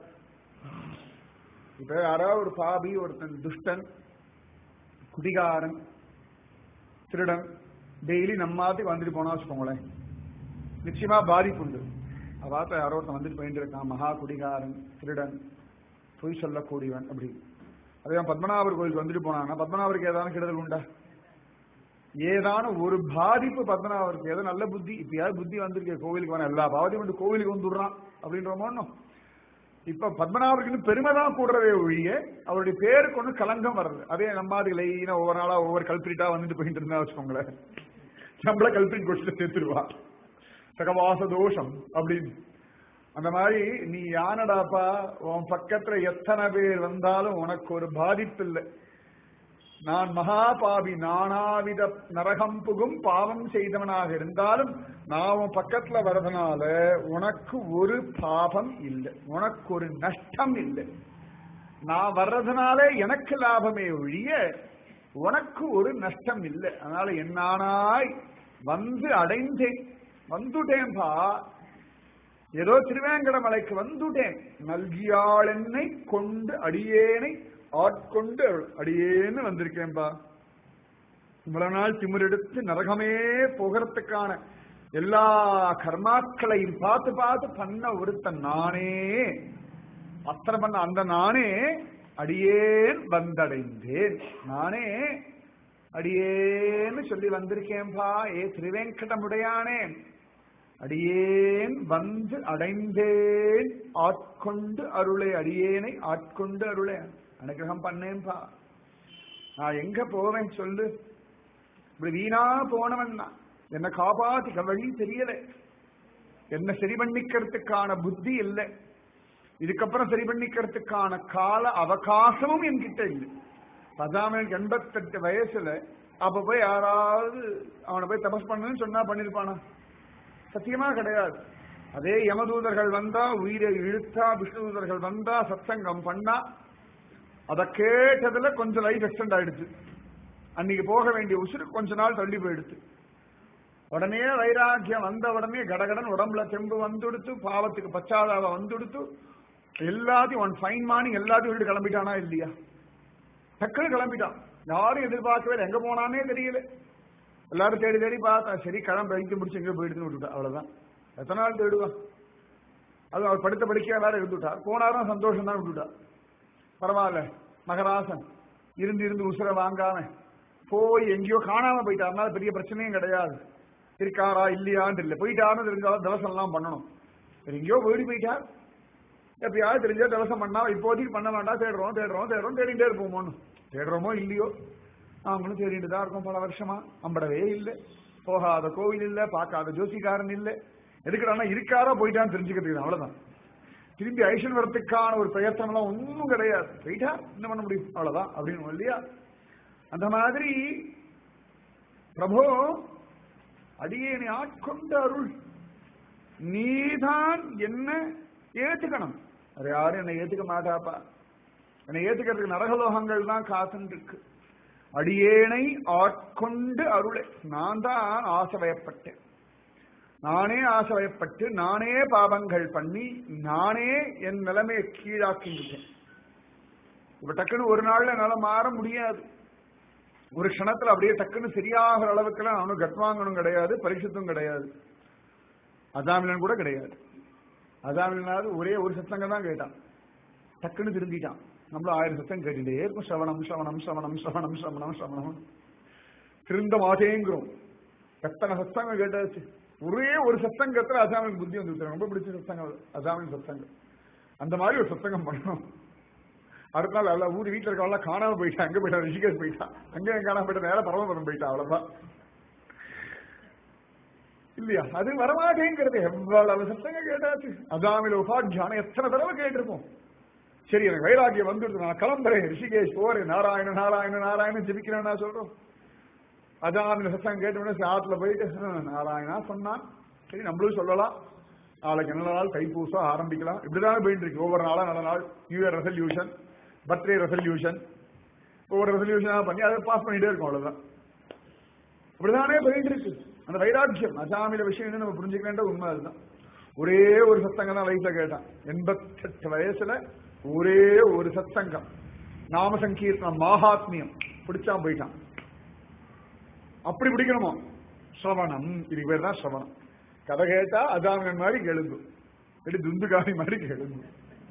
இப்ப யாராவது ஒரு பாபி ஒருத்தன் துஷ்டன் குடிகாரன் திருடன் டெய்லி நம்மாத்துக்கு வந்துட்டு போனா வச்சுக்கோங்களேன் நிச்சயமா பாதிப்பு உண்டு அவாத்த யாரோ ஒருத்தன் வந்துட்டு போயிட்டு இருக்கான் மகா குடிகாரன் திருடன் பொய் சொல்லக்கூடியவன் அப்படி அதே பத்மநாபர் கோயிலுக்கு வந்துட்டு போனாங்கன்னா பத்மநாபருக்கு ஏதாவது கெடுதல் உண்டா ஏதான ஒரு பாதிப்பு பத்மநாபருக்கு ஏதோ நல்ல புத்தி இப்பயாவது புத்தி வந்திருக்கு கோவிலுக்கு வேணா எல்லா பாவத்தையும் வந்து கோவிலுக்கு வந்துடுறான் அப்படின்றோமோ ஒண்ணும் இப்ப பத்மநாபருக்கு பெருமை தான் கூடுறதே ஒழிய அவருடைய பேருக்கு ஒண்ணு கலங்கம் வர்றது அதே நம்ம அது லைனா ஒவ்வொரு நாளா ஒவ்வொரு கல்பிரிட்டா வந்துட்டு போயிட்டு இருந்தா வச்சுக்கோங்களேன் நம்மள கல்பிரிட் கொடுத்து சேர்த்துருவா சகவாச தோஷம் அப்படின்னு அந்த மாதிரி நீ யானடாப்பா உன் பக்கத்துல எத்தனை பேர் வந்தாலும் உனக்கு ஒரு பாதிப்பு இல்லை நான் மகாபாவி நானாவித நரகம் புகும் பாவம் செய்தவனாக இருந்தாலும் நான் உன் பக்கத்துல வர்றதுனால உனக்கு ஒரு பாபம் இல்லை உனக்கு ஒரு நஷ்டம் இல்லை நான் வர்றதுனால எனக்கு லாபமே ஒழிய உனக்கு ஒரு நஷ்டம் இல்லை அதனால என்னானாய் வந்து அடைந்தேன் வந்துட்டேன்பா ஏதோ திருவேங்கடமலைக்கு வந்துட்டேன் நல்கியாள் என்னை கொண்டு அடியேனை ஆட்கொண்டு அடியேன்னு வந்திருக்கேன்பா இவ்வளவு நாள் திமிரெடுத்து நரகமே போகிறதுக்கான எல்லா கர்மாக்களையும் பார்த்து பார்த்து பண்ண ஒருத்தன் நானே அத்தனை பண்ண அந்த நானே அடியேன் வந்தடைந்தேன் நானே அடியேன்னு சொல்லி வந்திருக்கேன்பா ஏ திருவேங்கடமுடையானே அடியேன் வந்து அடைந்தேன் ஆட்கொண்டு அருளை அடியேனை ஆட்கொண்டு அருளை அனுகிரகம் பண்ணேன்பா நான் எங்க போவேன் சொல்லு இப்படி வீணா போனவன் நான் என்ன காப்பாத்திக்க வழி தெரியல என்ன சரி பண்ணிக்கிறதுக்கான புத்தி இல்லை இதுக்கப்புறம் சரி பண்ணிக்கிறதுக்கான கால அவகாசமும் என்கிட்ட இல்லை பதாமனுக்கு எண்பத்தெட்டு வயசுல அப்ப போய் யாராவது அவனை போய் தபஸ் பண்ணுன்னு சொன்னா பண்ணிருப்பானா சத்தியமா கிடையாது அதே யமதூதர்கள் வந்தா உயிரை இழுத்தா விஷ்ணுதூதர்கள் வந்தா சத்சங்கம் பண்ணா அத கேட்டதுல கொஞ்சம் லைஃப் எக்ஸ்டெண்ட் ஆயிடுச்சு அன்னைக்கு போக வேண்டிய உசுறு கொஞ்ச நாள் தள்ளி போயிடுச்சு உடனே வைராக்கியம் வந்த உடனே கடகடன் உடம்புல தெம்பு வந்துடுத்து பாவத்துக்கு பச்சாதாவ வந்துடுத்து எல்லாத்தையும் ஒன் ஃபைன் மார்னிங் எல்லாத்தையும் விட்டு கிளம்பிட்டானா இல்லையா டக்குன்னு கிளம்பிட்டான் யாரும் எதிர்பார்க்கவே இல்லை. எங்க போனானே தெரியல எல்லாரும் தேடி தேடி பார்த்தா சரி கிளம்பி வைக்க முடிச்சு எங்க போயிடுன்னு விட்டுட்டா அவ்வளவுதான் எத்தனை நாள் தேடுவான் அது அவர் படுத்த படிக்கையா வேற இருந்துட்டார் போனாரும் சந்தோஷம் தான் விட்டுட்டா பரவாயில்ல மகராசன் இருந்து இருந்து உசுர வாங்காம போய் எங்கேயோ காணாம போயிட்டாருனால பெரிய பிரச்சனையும் கிடையாது இருக்காரா இல்லையான்னு இல்லை போயிட்டாருன்னு தெரிஞ்சாலும் தவசம் எல்லாம் பண்ணணும் சரி, எங்கேயோ ஓடி போயிட்டார் எப்பயாவது தெரிஞ்சா தவசம் பண்ணா இப்போதைக்கு பண்ண வேண்டாம் தேடுறோம் தேடுறோம் தேடுறோம் தேடிட்டே இருப்போமோன்னு தேடுறோமோ இல்லையோ நாங்களும் தேடிட்டு தான் இருக்கோம் பல வருஷமா அம்படவே இல்லை போகாத கோவில் இல்ல பார்க்காத ஜோசிக்காரன் இல்ல எதுக்குடானா இருக்காரா போயிட்டான்னு தெரிஞ்சுக்கிறதுக்கு அவ்வளவுதான் திரும்பி ஐஷன் வரத்துக்கான ஒரு பிரயத்தனம்லாம் ஒன்றும் கிடையாது போயிட்டா என்ன பண்ண முடியும் அவ்வளவுதான் அப்படின்னு இல்லையா அந்த மாதிரி பிரபு அடியேனை ஆட்கொண்ட அருள் நீதான் என்ன ஏத்துக்கணும் அது யாரும் என்னை ஏத்துக்க மாட்டாப்பா என்னை ஏத்துக்கிறதுக்கு நரகலோகங்கள் தான் காத்துன்னு இருக்கு அடியேனை ஆட்கொண்டு அருளே நான் தான் ஆசைவயப்பட்டேன் நானே ஆசைவயப்பட்டு நானே பாவங்கள் பண்ணி நானே என் நிலைமையை கீழாக்கிவிட்டேன் இப்ப டக்குன்னு ஒரு நாள்ல என்னால மாற முடியாது ஒரு க்ஷணத்துல அப்படியே டக்குன்னு சரியாகிற அளவுக்குலாம் அவனும் கத்வாங்கனும் கிடையாது பரிசுத்தும் கிடையாது அதாமிலன் கூட கிடையாது அதாமிலனாவது ஒரே ஒரு சத்தங்க தான் கேட்டான் டக்குன்னு திரும்பிட்டான் நம்மளும் ஆயிரம் சத்தம் கேட்டுட்டே இருக்கும் சிரவணம் சிரவணம் சிரவணம் சிரவணம் சிரவணம் சிரவணம் திருந்த மாட்டேங்கிறோம் எத்தனை சத்தங்கள் கேட்டாச்சு ஒரே ஒரு சத்தம் கத்துல அசாமிக்கு புத்தி வந்து ரொம்ப பிடிச்ச சத்தங்கள் அசாமின் சத்தங்கள் அந்த மாதிரி ஒரு சத்தங்கம் பண்ணணும் அடுத்த நாள் எல்லாம் ஊர் வீட்டுல இருக்கவெல்லாம் காணாம போயிட்டா அங்க போயிட்டா ரிஷிகேஷ் போயிட்டா அங்க காணாம போயிட்டா நேரம் பரமபுரம் போயிட்டா அவ்வளவுதான் இல்லையா அது வரமாட்டேங்கிறது எவ்வளவு சத்தங்க கேட்டாச்சு அதாமில உபாத்தியானம் எத்தனை தடவை கேட்டிருப்போம் சரி எனக்கு வைராக்கியம் வந்துடுது நான் கிளம்புறேன் ரிஷிகேஷ் போறேன் நாராயண நாராயண நாராயணன் ஜெபிக்கிறேன் நான் சொல்றோம் அதாமில சத்தம் கேட்டோடனே ஆத்துல போயிட்டு "ஹம், நாராயணா சொன்னான் சரி நம்மளும் சொல்லலாம் நாளைக்கு நல்ல நாள் தைப்பூசம் ஆரம்பிக்கலாம் இப்படிதானே போயிட்டு இருக்கு ஒவ்வொரு நாளா நல்ல நாள் new year resolution birthday resolution ஒவ்வொரு ரெசல்யூஷனா பண்ணி அதை பாஸ் பண்ணிட்டே இருக்கும் அவ்வளவுதான் இப்படிதானே போயிட்டு இருக்கு அந்த வைராக்கியம் அசாமில விஷயம் நம்ம புரிஞ்சுக்க வேண்டிய உண்மை அதுதான் ஒரே ஒரு சத்தங்கம் தான் வயசுல கேட்டான் எண்பத்தெட்டு வயசுல ஒரே ஒரு சத்தங்கம் நாம சங்கீர்த்தனம் மாஹாத்மியம் பிடிச்சான் போயிட்டான் அப்படி பிடிக்கணுமா சிரவணம் இதுக்கு பேர் தான் சிரவணம் கதை கேட்டா அதாமன் மாதிரி கெழுங்கு இல்லாட்டி துந்துகாரி மாதிரி கெழுங்கு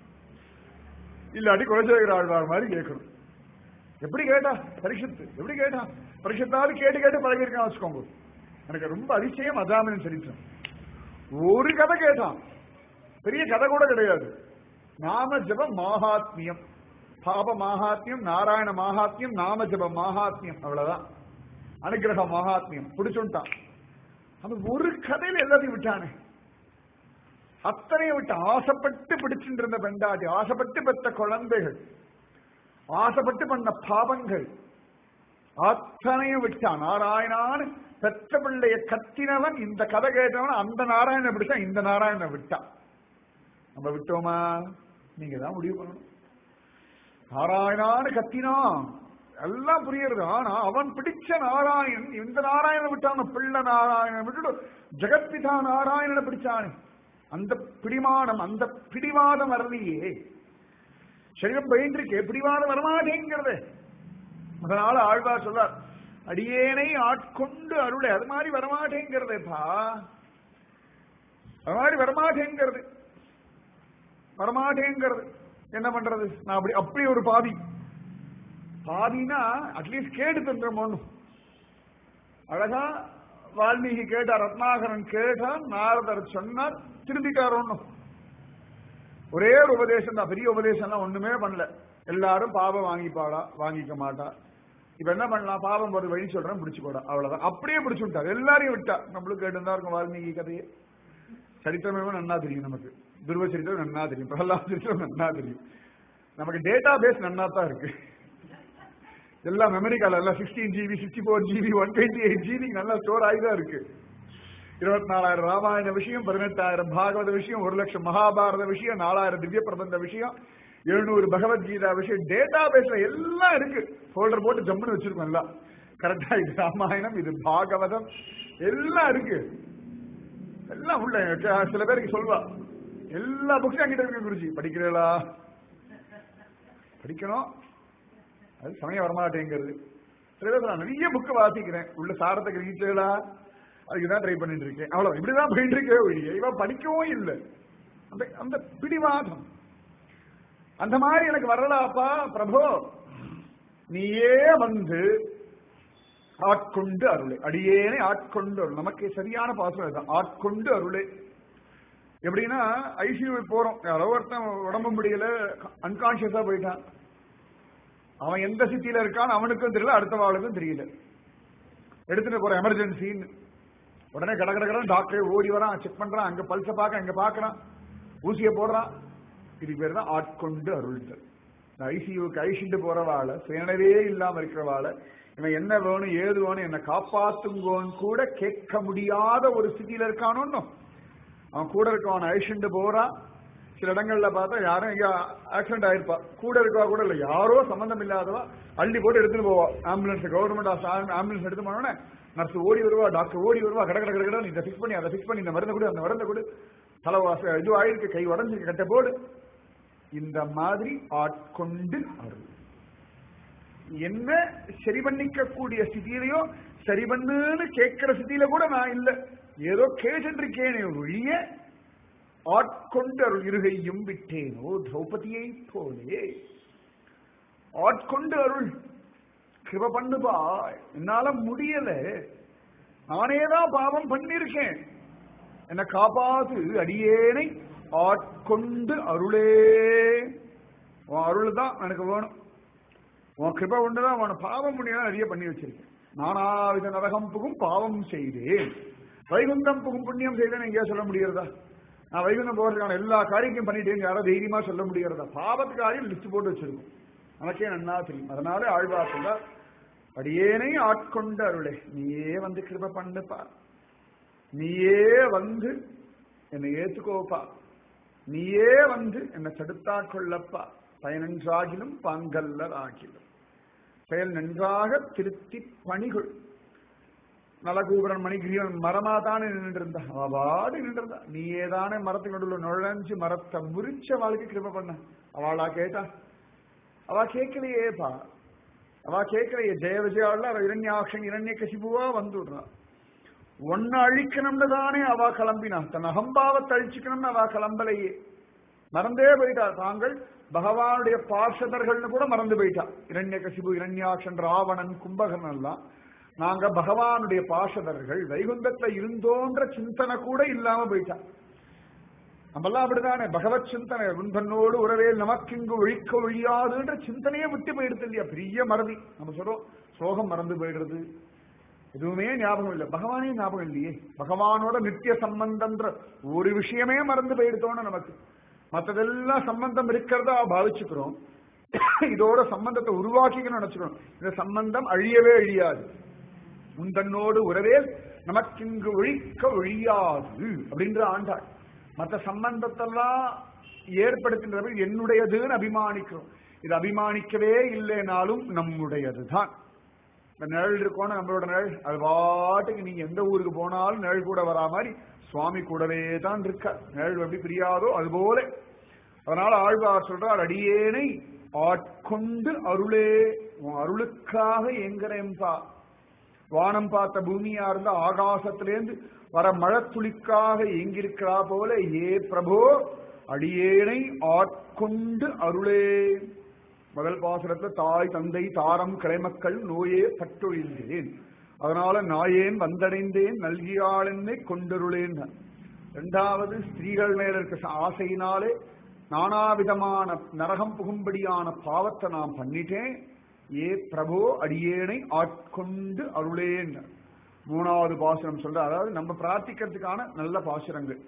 இல்லாட்டி குலசேகர ஆழ்வார் மாதிரி கேட்கணும் எப்படி கேட்டா பரிஷத்து எப்படி கேட்டா பரிஷத்தாவது கேட்டு கேட்டு பழகிருக்கான் வச்சுக்கோங்க எனக்கு ரொம்ப அதிசயம் அதாமன் சரித்திரம் ஒரு கதை கேட்டான் பெரிய கதை கூட கிடையாது நாம ஜப மாஹாத்மியம் பாப மாஹாத்மியம் நாராயண மாஹாத்மியம் நாம ஜப மாஹாத்மியம் அவ்வளவுதான் அனுகிரக மகாத்மியம் பிடிச்சுட்டான் அவன் ஒரு கதையில எல்லாத்தையும் விட்டானே அத்தனையும் விட்டு ஆசைப்பட்டு பிடிச்சிட்டு இருந்த பெண்டாட்டி ஆசைப்பட்டு பெற்ற குழந்தைகள் ஆசைப்பட்டு பண்ண பாவங்கள் அத்தனையும் விட்டான் நாராயணான்னு பெற்ற பிள்ளைய கத்தினவன் இந்த கதை கேட்டவன் அந்த நாராயணனை பிடிச்சான் இந்த நாராயணனை விட்டான் நம்ம விட்டோமா நீங்க தான் முடிவு பண்ணணும் நாராயணான்னு கத்தினான் எல்லாம் புரியுறது ஆனா அவன் பிடிச்ச நாராயணன் இந்த நாராயணனை விட்டான் பிள்ளை நாராயணன் விட்டுட்டு ஜெகத்பிதா நாராயணனை பிடிச்சானே அந்த பிடிமானம் அந்த பிடிவாதம் வரலையே சரீரம் பயின்றிருக்கே பிடிவாதம் வரமாட்டேங்கிறது அதனால ஆழ்வார் சொல்றார் அடியேனை ஆட்கொண்டு அருளை அது மாதிரி வரமாட்டேங்கிறதேப்பா அது மாதிரி வரமாட்டேங்கிறது வரமாட்டேங்கிறது என்ன பண்றது நான் அப்படி அப்படி ஒரு பாவி பாதினா அட்லீஸ்ட் கேட்டு தந்துடும் அழகா வால்மீகி கேட்டார் ரத்னாகரன் கேட்டார் நாரதர் சொன்னார் திரும்பிட்டார் ஒண்ணும் ஒரே ஒரு உபதேசம் தான் பெரிய உபதேசம்லாம் ஒண்ணுமே பண்ணல எல்லாரும் பாவம் வாங்கிப்பாடா வாங்கிக்க மாட்டா இப்ப என்ன பண்ணலாம் பாவம் ஒரு வழி சொல்றேன் பிடிச்சு போடா அவ்வளவுதான் அப்படியே பிடிச்சு விட்டார் எல்லாரையும் விட்டா நம்மளும் கேட்டுதான் இருக்கும் வால்மீகி கதையே சரித்திரமே நன்னா தெரியும் நமக்கு துருவ சரித்திரம் நன்னா தெரியும் பிரகலாத சரித்திரம் நன்னா தெரியும் நமக்கு டேட்டா பேஸ் நன்னா தான் இருக்கு எல்லாம் மெமரி கார்டு எல்லாம் sixteen GB sixty four GB one twenty eight GB நல்லா ஸ்டோர் ஆகி தான் இருக்கு இருபத்தி நாலாயிரம் ராமாயண விஷயம் பதினெட்டாயிரம் பாகவத விஷயம் ஒரு லட்சம் மகாபாரத விஷயம் நாலாயிரம் திவ்ய பிரபந்த விஷயம் எழுநூறு பகவத்கீதா விஷயம் டேட்டா பேஸ்ல எல்லாம் இருக்கு ஃபோல்டர் போட்டு ஜம்முன்னு வச்சிருக்கோம் எல்லாம் கரெக்டா இது ராமாயணம் இது பாகவதம் எல்லாம் இருக்கு எல்லாம் உள்ள க- சில பேருக்கு சொல்வா எல்லா புக்ஸும் அங்கிட்ட இருக்கு குருஜி படிக்கிறீங்களா படிக்கணும் அது சமயம் வரமாட்டேங்கிறது சில பேர் நான் நிறைய புக்கு வாசிக்கிறேன் உள்ள சாரத்தை கிரகிச்சீங்களா அதுக்கு தான் ட்ரை பண்ணிட்டு இருக்கேன் அவ்வளவு இப்படிதான் போயிட்டு இருக்கே ஒழிய இவன் படிக்கவும் இல்லை அந்த அந்த பிடிவாதம் அந்த மாதிரி எனக்கு வரலாப்பா பிரபு நீயே வந்து ஆட்கொண்டு அருளே அடியேனே ஆட்கொண்டு அருள் நமக்கு சரியான பாசம் இதுதான் ஆட்கொண்டு அருளே எப்படின்னா ஐசியூ போறோம் யாரோ ஒருத்தன் உடம்பு முடியல அன்கான்சியஸா போயிட்டான் அவன் எந்த சித்தியில இருக்கான்னு அவனுக்கும் தெரியல அடுத்த வாளுக்கும் தெரியல எடுத்துட்டு போற எமர்ஜென்சின்னு உடனே கட கட கடன்னு டாக்டரே ஓடி வரான் செக் பண்றான் அங்க பல்ச பார்க்க அங்க பாக்குறான் ஊசியை போடுறான் இது பேர் தான் ஆட்கொண்டு அருள்தல் ஐசியூக்கு ஐசிண்டு போறவாள சுயனவே இல்லாம இருக்கிறவாள இவன் என்ன வேணும் ஏது வேணும் என்னை காப்பாத்துங்கோன்னு கூட கேட்க முடியாத ஒரு ஸ்திதியில இருக்கானோ அவன் கூட இருக்கவன் ஐசிண்டு போறான் சில இடங்கள்ல பார்த்தா யாரும் இங்க ஆக்சிடென்ட் ஆயிருப்பா கூட இருக்கவா கூட இல்ல யாரோ சம்பந்தம் இல்லாதவா அள்ளி போட்டு எடுத்துட்டு போவா ஆம்புலன்ஸ் கவர்மெண்ட் ஆம்புலன்ஸ் எடுத்து போனோடனே நர்ஸ் ஓடி வருவா டாக்டர் ஓடி வருவா கட கட கட இதை ஃபிக்ஸ் பண்ணி அதை ஃபிக்ஸ் பண்ணி இந்த மருந்து கொடு அந்த மருந்து கொடு தலைவாச இது ஆயிருக்கு கை உடஞ்சிருக்கு கட்ட போடு இந்த மாதிரி ஆட்கொண்டு அருள் என்ன சரி பண்ணிக்க கூடிய ஸ்திதியிலையோ சரி பண்ணுன்னு கேட்கிற ஸ்திதியில கூட நான் இல்ல ஏதோ கேட்டு இருக்கேனே ஒழிய ஆட்கொண்டு அருள் இருகையும் விட்டேனோ திரௌபதியை போலே ஆட்கொண்டு அருள் கிருப பண்ணுபா என்னால முடியல நானேதான் பாவம் பண்ணிருக்கேன் என்ன காப்பாத்து அடியேனை ஆட்கொண்டு அருளே உன் அருள் தான் எனக்கு வேணும் உன் கிருப ஒன்றுதான் உன் பாவம் முடியாது நிறைய பண்ணி வச்சிருக்கேன் நானாவித நரகம் புகும் பாவம் செய்தேன் வைகுந்தம் புகும் புண்ணியம் செய்தேன் எங்கேயா சொல்ல முடியறதா நான் வைகுந்தம் போறதுக்கான எல்லா காரியத்தையும் பண்ணிட்டேன் யாரோ தைரியமா சொல்ல முடியறதா பாவத்து காரியம் லிஸ்ட் போட்டு வச்சிருக்கோம் நமக்கே நன்னா தெரியும் அதனால ஆழ்வார் சொல்றார் அடியேனை ஆட்கொண்டு அருளே நீயே வந்து கிருப பண்ணுப்பா நீயே வந்து என்னை ஏத்துக்கோப்பா நீயே வந்து என்னை தடுத்தாக் கொள்ளப்பா பயனன்றாகிலும் பாங்கல்லர் ஆகிலும் செயல் நன்றாக திருத்தி பணிகள் நலகூபரன் மணிகிரியன் மரமா தானே நின்று இருந்தா அவாடு நின்று இருந்தா நீயே தானே மரத்துக்கு நடுவில் நுழைஞ்சு மரத்தை முறிச்ச வாழ்க்கை கிருப பண்ண அவளா கேட்டா அவ கேட்கலையேப்பா அவ கேட்கலையே ஜெய விஜயாவில் அவ இரண்யாட்சன் இரண்ய கசிபுவா வந்துடுறா ஒன்னு அழிக்கணும்னு தானே அவ கிளம்பினா தன் அகம்பாவத்தை அழிச்சுக்கணும்னு அவ கிளம்பலையே மறந்தே போயிட்டா தாங்கள் பகவானுடைய பார்ஷதர்கள்னு கூட மறந்து போயிட்டா இரண்ய கசிபு இரண்யாட்சன் ராவணன் கும்பகன் எல்லாம் நாங்க பகவானுடைய பாஷதர்கள் வைகுந்தத்துல இருந்தோன்ற சிந்தனை கூட இல்லாம போயிட்டா நம்மெல்லாம் அப்படிதானே பகவத் சிந்தனை உன்பன்னோடு உறவேல் நமக்கிங்கு ஒழிக்க ஒழியாதுன்ற சிந்தனையே விட்டு போயிடுது இல்லையா பெரிய மறதி நம்ம சொல்றோம் ஸ்லோகம் மறந்து போயிடுறது எதுவுமே ஞாபகம் இல்லை பகவானே ஞாபகம் இல்லையே பகவானோட நித்திய சம்பந்தம்ன்ற ஒரு விஷயமே மறந்து போயிடுதோன்னு நமக்கு மற்றதெல்லாம் சம்பந்தம் இருக்கிறதா பாவிச்சுக்கிறோம் இதோட சம்பந்தத்தை உருவாக்கிக்கணும்னு நினைச்சுக்கிறோம் இந்த சம்பந்தம் அழியவே அழியாது உன் தன்னோடு உறவே நமக்கிங்கு ஒழிக்க ஒழியாது அப்படின்ற ஆண்டாள் மற்ற சம்பந்தத்தெல்லாம் ஏற்படுத்துகின்ற என்னுடையதுன்னு அபிமானிக்கிறோம் இது அபிமானிக்கவே இல்லைனாலும் நம்முடையதுதான் இந்த நிழல் இருக்கோன்னு நம்மளோட நிழல் அது பாட்டுக்கு நீங்க எந்த ஊருக்கு போனாலும் நிழல் கூட வரா மாதிரி சுவாமி கூடவே தான் இருக்க நிழல் எப்படி பிரியாதோ அது போல அதனால ஆழ்வார் சொல்றார் அடியேனை ஆட்கொண்டு அருளே உன் அருளுக்காக எங்கிறேன்பா வானம் பார்த்த பூமியா இருந்த ஆகாசத்திலேருந்து வர மழத்துளிக்காக எங்கிருக்கிறா போல ஏ பிரபோ அடியேனை ஆட்கொண்டு அருளே முதல் பாசுரத்துல தாய் தந்தை தாரம் கிளைமக்கள் நோயே பட்டொழிந்தேன் அதனால நாயேன் வந்தடைந்தேன் நல்கியாளென்னை கொண்டருளேன் இரண்டாவது ஸ்திரீகள் மேல இருக்க ஆசையினாலே நானாவிதமான நரகம் புகும்படியான பாவத்தை நான் பண்ணிட்டேன் ஏ பிரபோ அடியேனை ஆட்கொண்டு அருளேன் மூணாவது பாசுரம் சொல்ற அதாவது நம்ம பிரார்த்திக்கிறதுக்கான நல்ல பாசுரங்கள்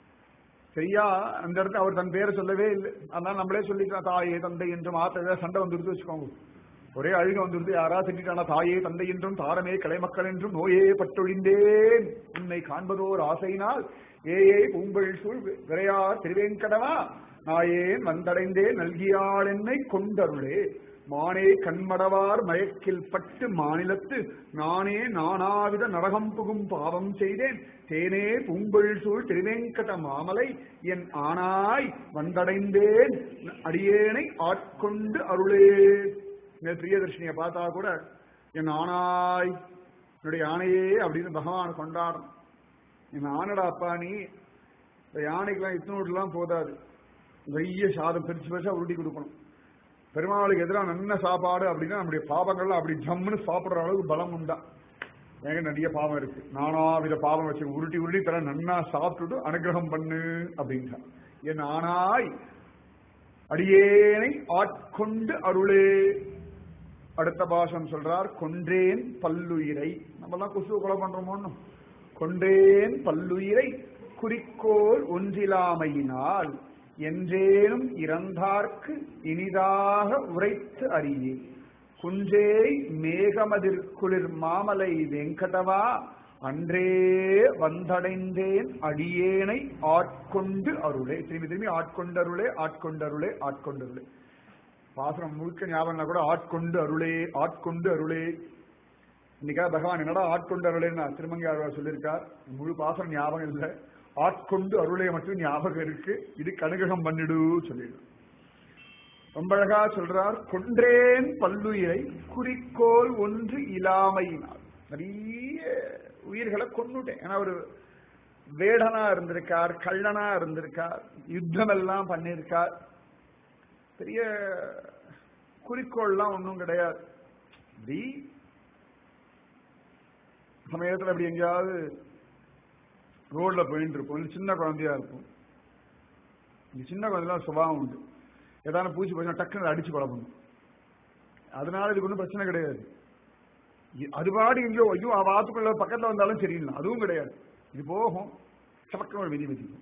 சரியா அந்த இடத்துல அவர் தன் பேரை சொல்லவே இல்லை அதனால நம்மளே சொல்லிக்கலாம் தாயே தந்தை என்றும் ஆத்த ஏதாவது சண்டை வந்துருது வச்சுக்கோங்க ஒரே அழுக வந்துருது யாரா திட்டானா தாயே தந்தை என்றும் தாரமே கலைமக்கள் என்றும் நோயே பட்டொழிந்தேன் உன்னை காண்பதோர் ஆசையினால் ஏயே பூம்பல் சூழ் விரையார் திருவேங்கடவா நாயேன் வந்தடைந்தேன் நல்கியாள் என்னை கொண்டருளே மானே கண்மடவார் மயக்கில் பட்டு மாநிலத்து நானே நானாவித நரகம் புகும் பாவம் செய்தேன் தேனே பூம்பொழ் சூழ் திருவேங்கட மாமலை என் ஆனாய் வந்தடைந்தேன் அடியேனை ஆட்கொண்டு அருளே பிரியதர்ஷினிய பார்த்தா கூட என் ஆனாய் என்னுடைய யானையே அப்படின்னு பகவான் கொண்டாடும் என் ஆனடா அப்பா நீ இந்த யானைக்கெல்லாம் இத்தனோட்டுலாம் போதாது நிறைய சாதம் பெருசு பெருசா உருட்டி கொடுக்கணும் பெருமாளுக்கு எதிராக நல்ல சாப்பாடு அப்படின்னா நம்முடைய பாவங்கள்லாம் அப்படி ஜம்முன்னு சாப்பிடுற அளவுக்கு பலம் உண்டா எங்க நிறைய பாவம் இருக்கு நானாவித பாவம் வச்சு உருட்டி உருட்டி தர நன்னா சாப்பிட்டுட்டு அனுகிரகம் பண்ணு அப்படின்ட்டா என் ஆனாய் அடியேனை ஆட்கொண்டு அருளே அடுத்த பாஷம் சொல்றார் கொன்றேன் பல்லுயிரை நம்மலாம் கொசு கொலை பண்றோமோன்னு கொன்றேன் பல்லுயிரை குறிக்கோள் ஒன்றிலாமையினால் என்றேனும் இறந்தார்க்கு இனிதாக உரைத்து அறியே குஞ்சேய் மேகமதிர்குளிர் மாமலை வெங்கடவா அன்றே வந்தடைந்தேன் அடியேனை ஆட்கொண்டு அருளே திரும்பி திரும்பி ஆட்கொண்டருளே ஆட்கொண்டருளே ஆட்கொண்டருளே பாசனம் முழுக்க ஞாபகம் கூட ஆட்கொண்டு அருளே ஆட்கொண்டு அருளே இன்னைக்கா பகவான் என்னடா ஆட்கொண்டு அருளேன்னு திருமங்கி ஆழ்வார் சொல்லியிருக்கார் முழு பாசனம் ஞாபகம் இல்லை ஆட்கொண்டு அருளே மட்டும் ஞாபகம் இருக்கு இது கனுகிரகம் பண்ணிடு சொல்லிடு ரொம்ப அழகா சொல்றார் கொன்றேன் பல்லுயிரை குறிக்கோள் ஒன்று இல்லாமையினால் நிறைய உயிர்களை கொண்டுட்டேன் ஏன்னா ஒரு வேடனா இருந்திருக்கார் கள்ளனா இருந்திருக்கார் யுத்தம் எல்லாம் பண்ணியிருக்கார் பெரிய குறிக்கோள்லாம் ஒன்றும் கிடையாது இப்படி சமயத்தில் அப்படி எங்கேயாவது ரோட்ல போயிட்டு இருப்போம் சின்ன குழந்தையா இருக்கும் இந்த சின்ன குழந்தைலாம் சுபாவம் உண்டு ஏதாவது பூச்சி போச்சுன்னா டக்குன்னு அடிச்சு குழப்பணும் அதனால இதுக்கு ஒன்றும் பிரச்சனை கிடையாது அது பாடி எங்கேயோ ஐயோ அவ ஆத்துக்குள்ள பக்கத்துல வந்தாலும் சரியில்லை அதுவும் கிடையாது இது போகும் சமக்கம் ஒரு விதி விதிக்கும்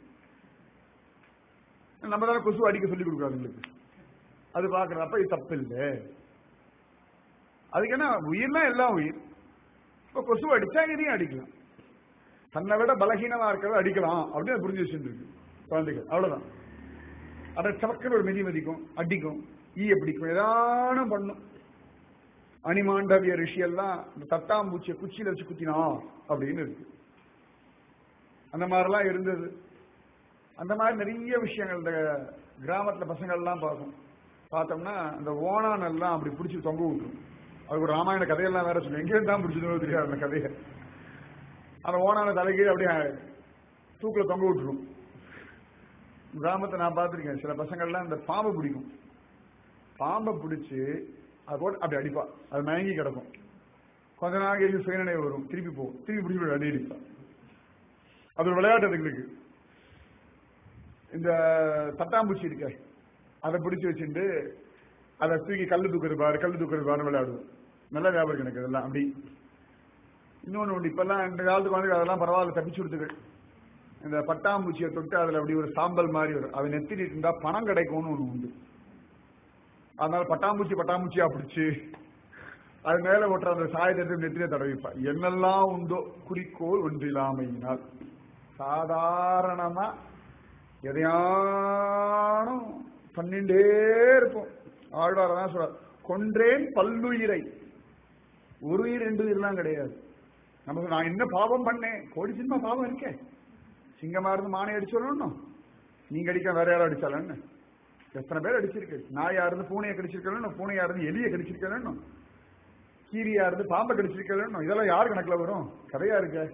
நம்ம தானே கொசு அடிக்க சொல்லி கொடுக்குறோம் அதுங்களுக்கு அது பாக்குறப்ப இது தப்பு இல்லை அதுக்கு என்ன உயிர்னா எல்லாம் உயிர் இப்ப கொசு அடிச்சா இதையும் அடிக்கலாம் தன்னை விட பலகீனமா இருக்கிறத அடிக்கலாம் அப்படின்னு புரிஞ்சு வச்சுருக்கு குழந்தைகள் அவ்வளவுதான் அதை சமக்கர் ஒரு மிதி மதிக்கும் அடிக்கும் ஈய பிடிக்கும் ஏதானும் பண்ணும் அணிமாண்டவிய ரிஷி எல்லாம் இந்த தட்டாம்பூச்சியை குச்சியில வச்சு குத்தினா அப்படின்னு இருக்கு அந்த மாதிரிலாம் இருந்தது அந்த மாதிரி நிறைய விஷயங்கள் இந்த கிராமத்துல பசங்கள்லாம் பார்க்கும் பார்த்தோம்னா அந்த ஓணான் எல்லாம் அப்படி பிடிச்சி தொங்க விட்டுரும் அதுக்கு ஒரு ராமாயண கதையெல்லாம் வேற சொல்லுவோம் எங்கேயும் தான் பிடிச்சதோ தெரியாது அந்த கதையை அந்த ஓனான தலைகீழ் அப்படியே தூக்கில் தொங்க விட்டுரும் கிராமத்தை நான் பார்த்துருக்கேன் சில பசங்கள்லாம் இந்த பாம்பை பிடிக்கும் பாம்பை பிடிச்சி அது போட்டு அப்படி அடிப்பா அது மயங்கி கிடக்கும் கொஞ்ச நாள் கழிச்சு சுயநினைவு வரும் திருப்பி போகும் திருப்பி பிடிச்சி அடி அடிப்பா அது ஒரு விளையாட்டு அதுங்களுக்கு இந்த தட்டாம்பூச்சி இருக்க அதை பிடிச்சி வச்சுட்டு அதை தூக்கி கல்லு தூக்குறது பாரு கல்லு தூக்குறது பாரு விளையாடுவோம் நல்ல ஞாபகம் எனக்கு இதெல்லாம் அப்படி இன்னொன்று உண்டு இப்பெல்லாம் இந்த காலத்துக்கு வந்து அதெல்லாம் பரவாயில்ல தப்பிச்சு கொடுத்துக்கு இந்த பட்டாம்பூச்சியை தொட்டு அதுல அப்படி ஒரு சாம்பல் மாதிரி வரும் அதை நெத்திட்டு இருந்தா பணம் கிடைக்கும்னு ஒண்ணு உண்டு அதனால பட்டாம்பூச்சி பட்டாம்பூச்சியா பிடிச்சு அது மேல ஒட்டுற அந்த சாயத்தை நெத்திலே தடவிப்பா என்னெல்லாம் உண்டோ குறிக்கோள் ஒன்றில்லாமையினால் சாதாரணமா எதையானும் பண்ணிண்டே இருப்போம் ஆழ்வார் தான் சொல்றார் கொன்றேன் பல்லுயிரை ஒரு உயிர் ரெண்டு உயிர்லாம் கிடையாது நம்ம நான் என்ன பாவம் பண்ணேன் கோடி சினிமா பாவம் இருக்கேன் சிங்கமா இருந்து மானை அடிச்சிடணும் நீங்க அடிக்க வேற யாரும் அடிச்சாலும் எத்தனை பேர் அடிச்சிருக்கு நாயா இருந்து பூனையை கடிச்சிருக்கணும் பூனையா இருந்து எலியை கடிச்சிருக்கணும் கீரியா இருந்து பாம்பை கடிச்சிருக்கணும் இதெல்லாம் யார் கணக்குல வரும் கதையா இருக்க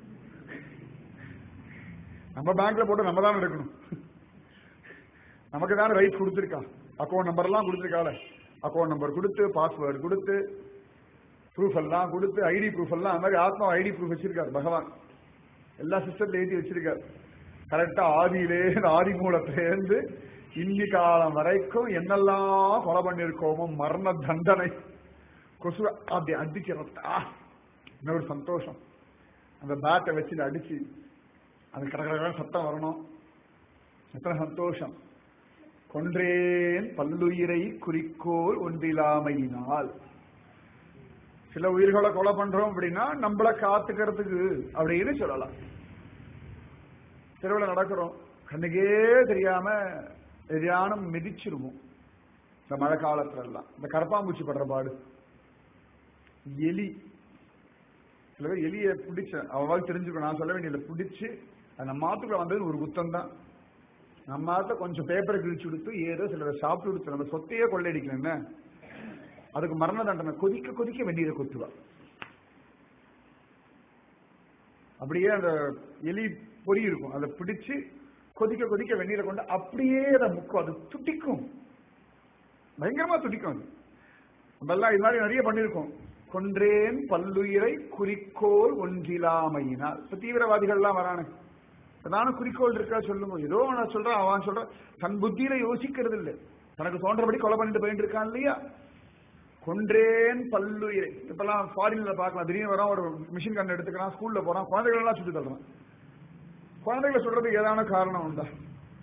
நம்ம பேங்க்ல போட்டு நம்ம தான் எடுக்கணும் நமக்கு தானே ரைட் கொடுத்துருக்கா அக்கௌண்ட் நம்பர் எல்லாம் கொடுத்துருக்கால அக்கௌண்ட் நம்பர் கொடுத்து பாஸ்வேர்டு கொடுத்து ப்ரூஃப் எல்லாம் கொடுத்து ஐடி ப்ரூஃப் எல்லாம் அந்த மாதிரி ஆத்மா ஐடி ப்ரூஃப் வச்சிருக்காரு பகவான் எல்லா சிஸ்டத்துல எழுதி வச்சிருக்காரு கரெக்டா ஆதியிலே ஆதி மூலத்திலேருந்து இன்னி காலம் வரைக்கும் என்னெல்லாம் கொலை பண்ணிருக்கோமோ மரண தண்டனை கொசு அப்படி அடிக்கிறதா இன்னும் ஒரு சந்தோஷம் அந்த பேட்டை வச்சு அடிச்சு அது கடற்கரை சத்தம் வரணும் எத்தனை சந்தோஷம் கொன்றேன் பல்லுயிரை குறிக்கோள் ஒன்றிலாமையினால் சில உயிர்களை கொலை பண்றோம் அப்படின்னா நம்மள காத்துக்கிறதுக்கு அப்படின்னு சொல்லலாம் தெருவில் நடக்கிறோம் கண்ணுக்கே தெரியாம எதிரானம் மிதிச்சிருவோம் இந்த மழை காலத்துல எல்லாம் இந்த கரப்பாம்பூச்சி படுற பாடு எலி சில பேர் எலியை பிடிச்ச அவள் தெரிஞ்சுக்கணும் நான் சொல்ல வேண்டியதில்லை பிடிச்சு அது நம்ம மாத்துக்குள்ள வந்தது ஒரு குத்தம் தான் நம்ம மாத்த கொஞ்சம் பேப்பரை கிழிச்சு கொடுத்து ஏதோ சிலரை சாப்பிட்டு கொடுத்து நம்ம சொத்தையே கொள்ளையடிக்கணும் என்ன அதுக்கு மரண தண்டனை கொதிக்க கொதிக்க வெந்நீரை கொத்துவா அப்படியே அந்த எலி பொறி இருக்கும் அதை பிடிச்சு கொதிக்க கொதிக்க வெந்நீரை கொண்டு அப்படியே அதை முக்கும் அது துட்டிக்கும் பயங்கரமா துடிக்கும் அது நம்ம எல்லாம் இது மாதிரி நிறைய பண்ணிருக்கோம் கொன்றேன் பல்லுயிரை குறிக்கோள் ஒன்றிலாமையினால் இப்ப தீவிரவாதிகள் எல்லாம் வரானு அதான குறிக்கோள் இருக்கா சொல்லுங்க ஏதோ நான் சொல்றேன் அவன் சொல்றான் தன் புத்தியில யோசிக்கிறது இல்லை தனக்கு தோன்றபடி கொலை பண்ணிட்டு போயிட்டு இருக்கான் இல்லையா கொன்றேன் பல்லுயிரை இப்பெல்லாம் ஃபாரின்ல பார்க்கலாம் திடீர்னு வரான் ஒரு மிஷின் கன் எடுத்துக்கிறான் ஸ்கூல்ல போறான் குழந்தைகள் எல்லாம் சுட்டு தள்ளுறான் குழந்தைகளை சொல்றதுக்கு ஏதான காரணம் உண்டா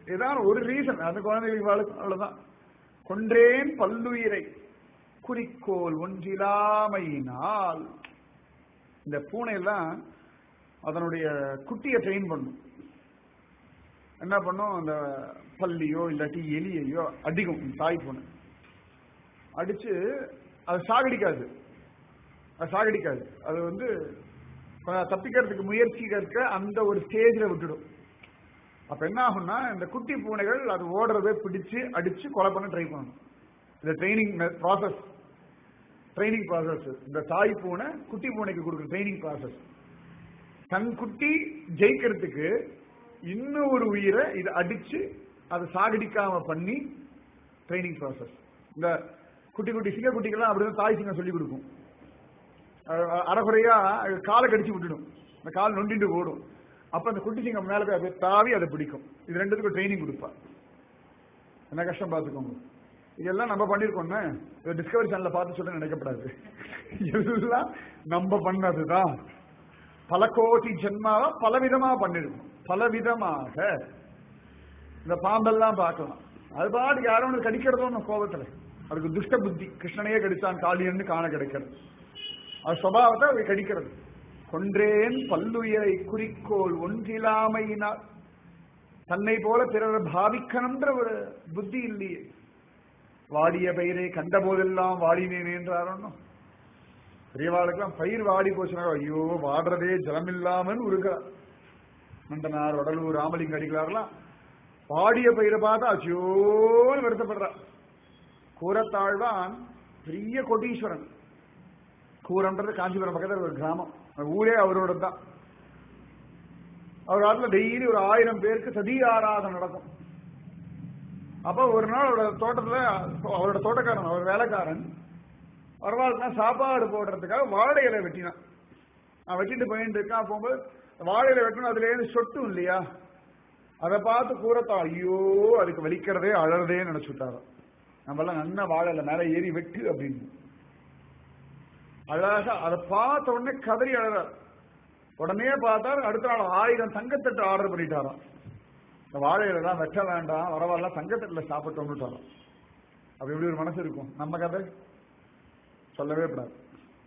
ஏதாவது ஒரு ரீசன் அந்த குழந்தைகளுக்கு வாழ- அவ்வளவுதான் கொன்றேன் பல்லுயிரை குறிக்கோள் ஒன்றிலாமையினால் இந்த பூனை எல்லாம் அதனுடைய குட்டியை ட்ரெயின் பண்ணும் என்ன பண்ணும் அந்த பல்லியோ இல்லாட்டி எலியையோ அடிக்கும் இந்த தாய் பூனை அடிச்சு அது சாகடிக்காது அது சாகடிக்காது அது வந்து கொஞ்சம் தப்பிக்கிறதுக்கு முயற்சி இருக்க அந்த ஒரு ஸ்டேஜில் விட்டுடும் அப்ப என்ன ஆகும்னா இந்த குட்டி பூனைகள் அது ஓடுறதை பிடிச்சு அடிச்சு கொலை பண்ண ட்ரை பண்ணணும் இந்த ட்ரைனிங் ப்ராசஸ் ட்ரைனிங் ப்ராசஸ் இந்த தாய் பூனை குட்டி பூனைக்கு கொடுக்குற ட்ரைனிங் ப்ராசஸ் தன் குட்டி ஜெயிக்கிறதுக்கு இன்னும் ஒரு உயிரை இது அடிச்சு அதை சாகடிக்காம பண்ணி ட்ரைனிங் ப்ராசஸ் இந்த குட்டி குட்டி சிங்க குட்டிக்கெல்லாம் அப்படிதான் தாய் சிங்கம் சொல்லி கொடுக்கும் அஹ் அரைகுறையா அது காலை கடிச்சு விட்டுடும் அந்த கால் நொண்டிட்டு ஓடும் அப்ப அந்த குட்டி சிங்கம் மேல போய் அப்படியே தாவி அதை பிடிக்கும் இது ரெண்டுத்துக்கும் ட்ரைனிங் கொடுப்பா என்ன கஷ்டம் பார்த்துக்கோங்க இதெல்லாம் நம்ம பண்ணிருக்கோம்னு டிஸ்கவரி சேனல்ல பார்த்து சொல்ல நினைக்கப்படாது எல்லாம் நம்ம பண்ணதுதான் பல கோடி ஜென்மாவா பலவிதமா பண்ணிருக்கோம் பலவிதமாக இந்த பாம்பெல்லாம் பார்க்கலாம் அது பாட்டு யாரும் ஒன்று கடிக்கிறதோ ஒன்று கோபத்துல அதுக்கு துஷ்ட புத்தி கிருஷ்ணனையே கடித்தான் காளியன்னு காண கிடைக்கிறது அது சுபாவத்தை அதை கடிக்கிறது கொன்றேன் பல்லுயிரை குறிக்கோள் ஒன்றிலாமையினால் தன்னை போல பிறர் பாவிக்கணுன்ற ஒரு புத்தி இல்லையே வாடிய பயிரை கண்ட போதெல்லாம் வாடினேன் என்றாரோ பெரியவாளுக்கெல்லாம் பயிர் வாடி போச்சுனா ஐயோ வாடுறதே ஜலம் இல்லாமல் உருகிறார் மண்டனார் வடலூர் ராமலிங்க அடிகளாரெல்லாம் வாடிய பயிரை பார்த்தா அச்சோன்னு வருத்தப்படுறார் கூரத்தாழ்வான் பெரிய கோட்டீஸ்வரன் கூரம்ன்றது காஞ்சிபுரம் பக்கத்தில் ஒரு கிராமம் அந்த ஊரே அவரோட தான் அவர் ஆத்துல டெய்லி ஒரு ஆயிரம் பேருக்கு சதி ஆராதனை நடக்கும் அப்ப ஒரு நாள் அவரோட தோட்டத்துல அவரோட தோட்டக்காரன் அவர் வேலைக்காரன் பரவாயில்ல சாப்பாடு போடுறதுக்காக வாழை இலை வெட்டினான் நான் வெட்டிட்டு போயிட்டு இருக்கான் போகும்போது வாழை இலை வெட்டணும் அதுல இருந்து சொட்டும் இல்லையா அதை பார்த்து கூறத்தா ஐயோ அதுக்கு வலிக்கிறதே அழறதே நினைச்சுட்டாரோ நம்ம எல்லாம் நல்ல வாழை இலை மேல ஏறி வெட்டு அப்படின்னு அழகா அதை பார்த்த உடனே கதறி அழறார் உடனே பார்த்தாரு அடுத்த நாள் ஆயிரம் தங்கத்தட்டு ஆர்டர் பண்ணிட்டாராம் இந்த வாழையிலாம் வெட்ட வேண்டாம் வரவாலாம் தங்கத்தட்டுல சாப்பிட்டோம்னுட்டாராம் அப்படி எப்படி ஒரு மனசு இருக்கும் நம்ம கதை சொல்லவே கூடாது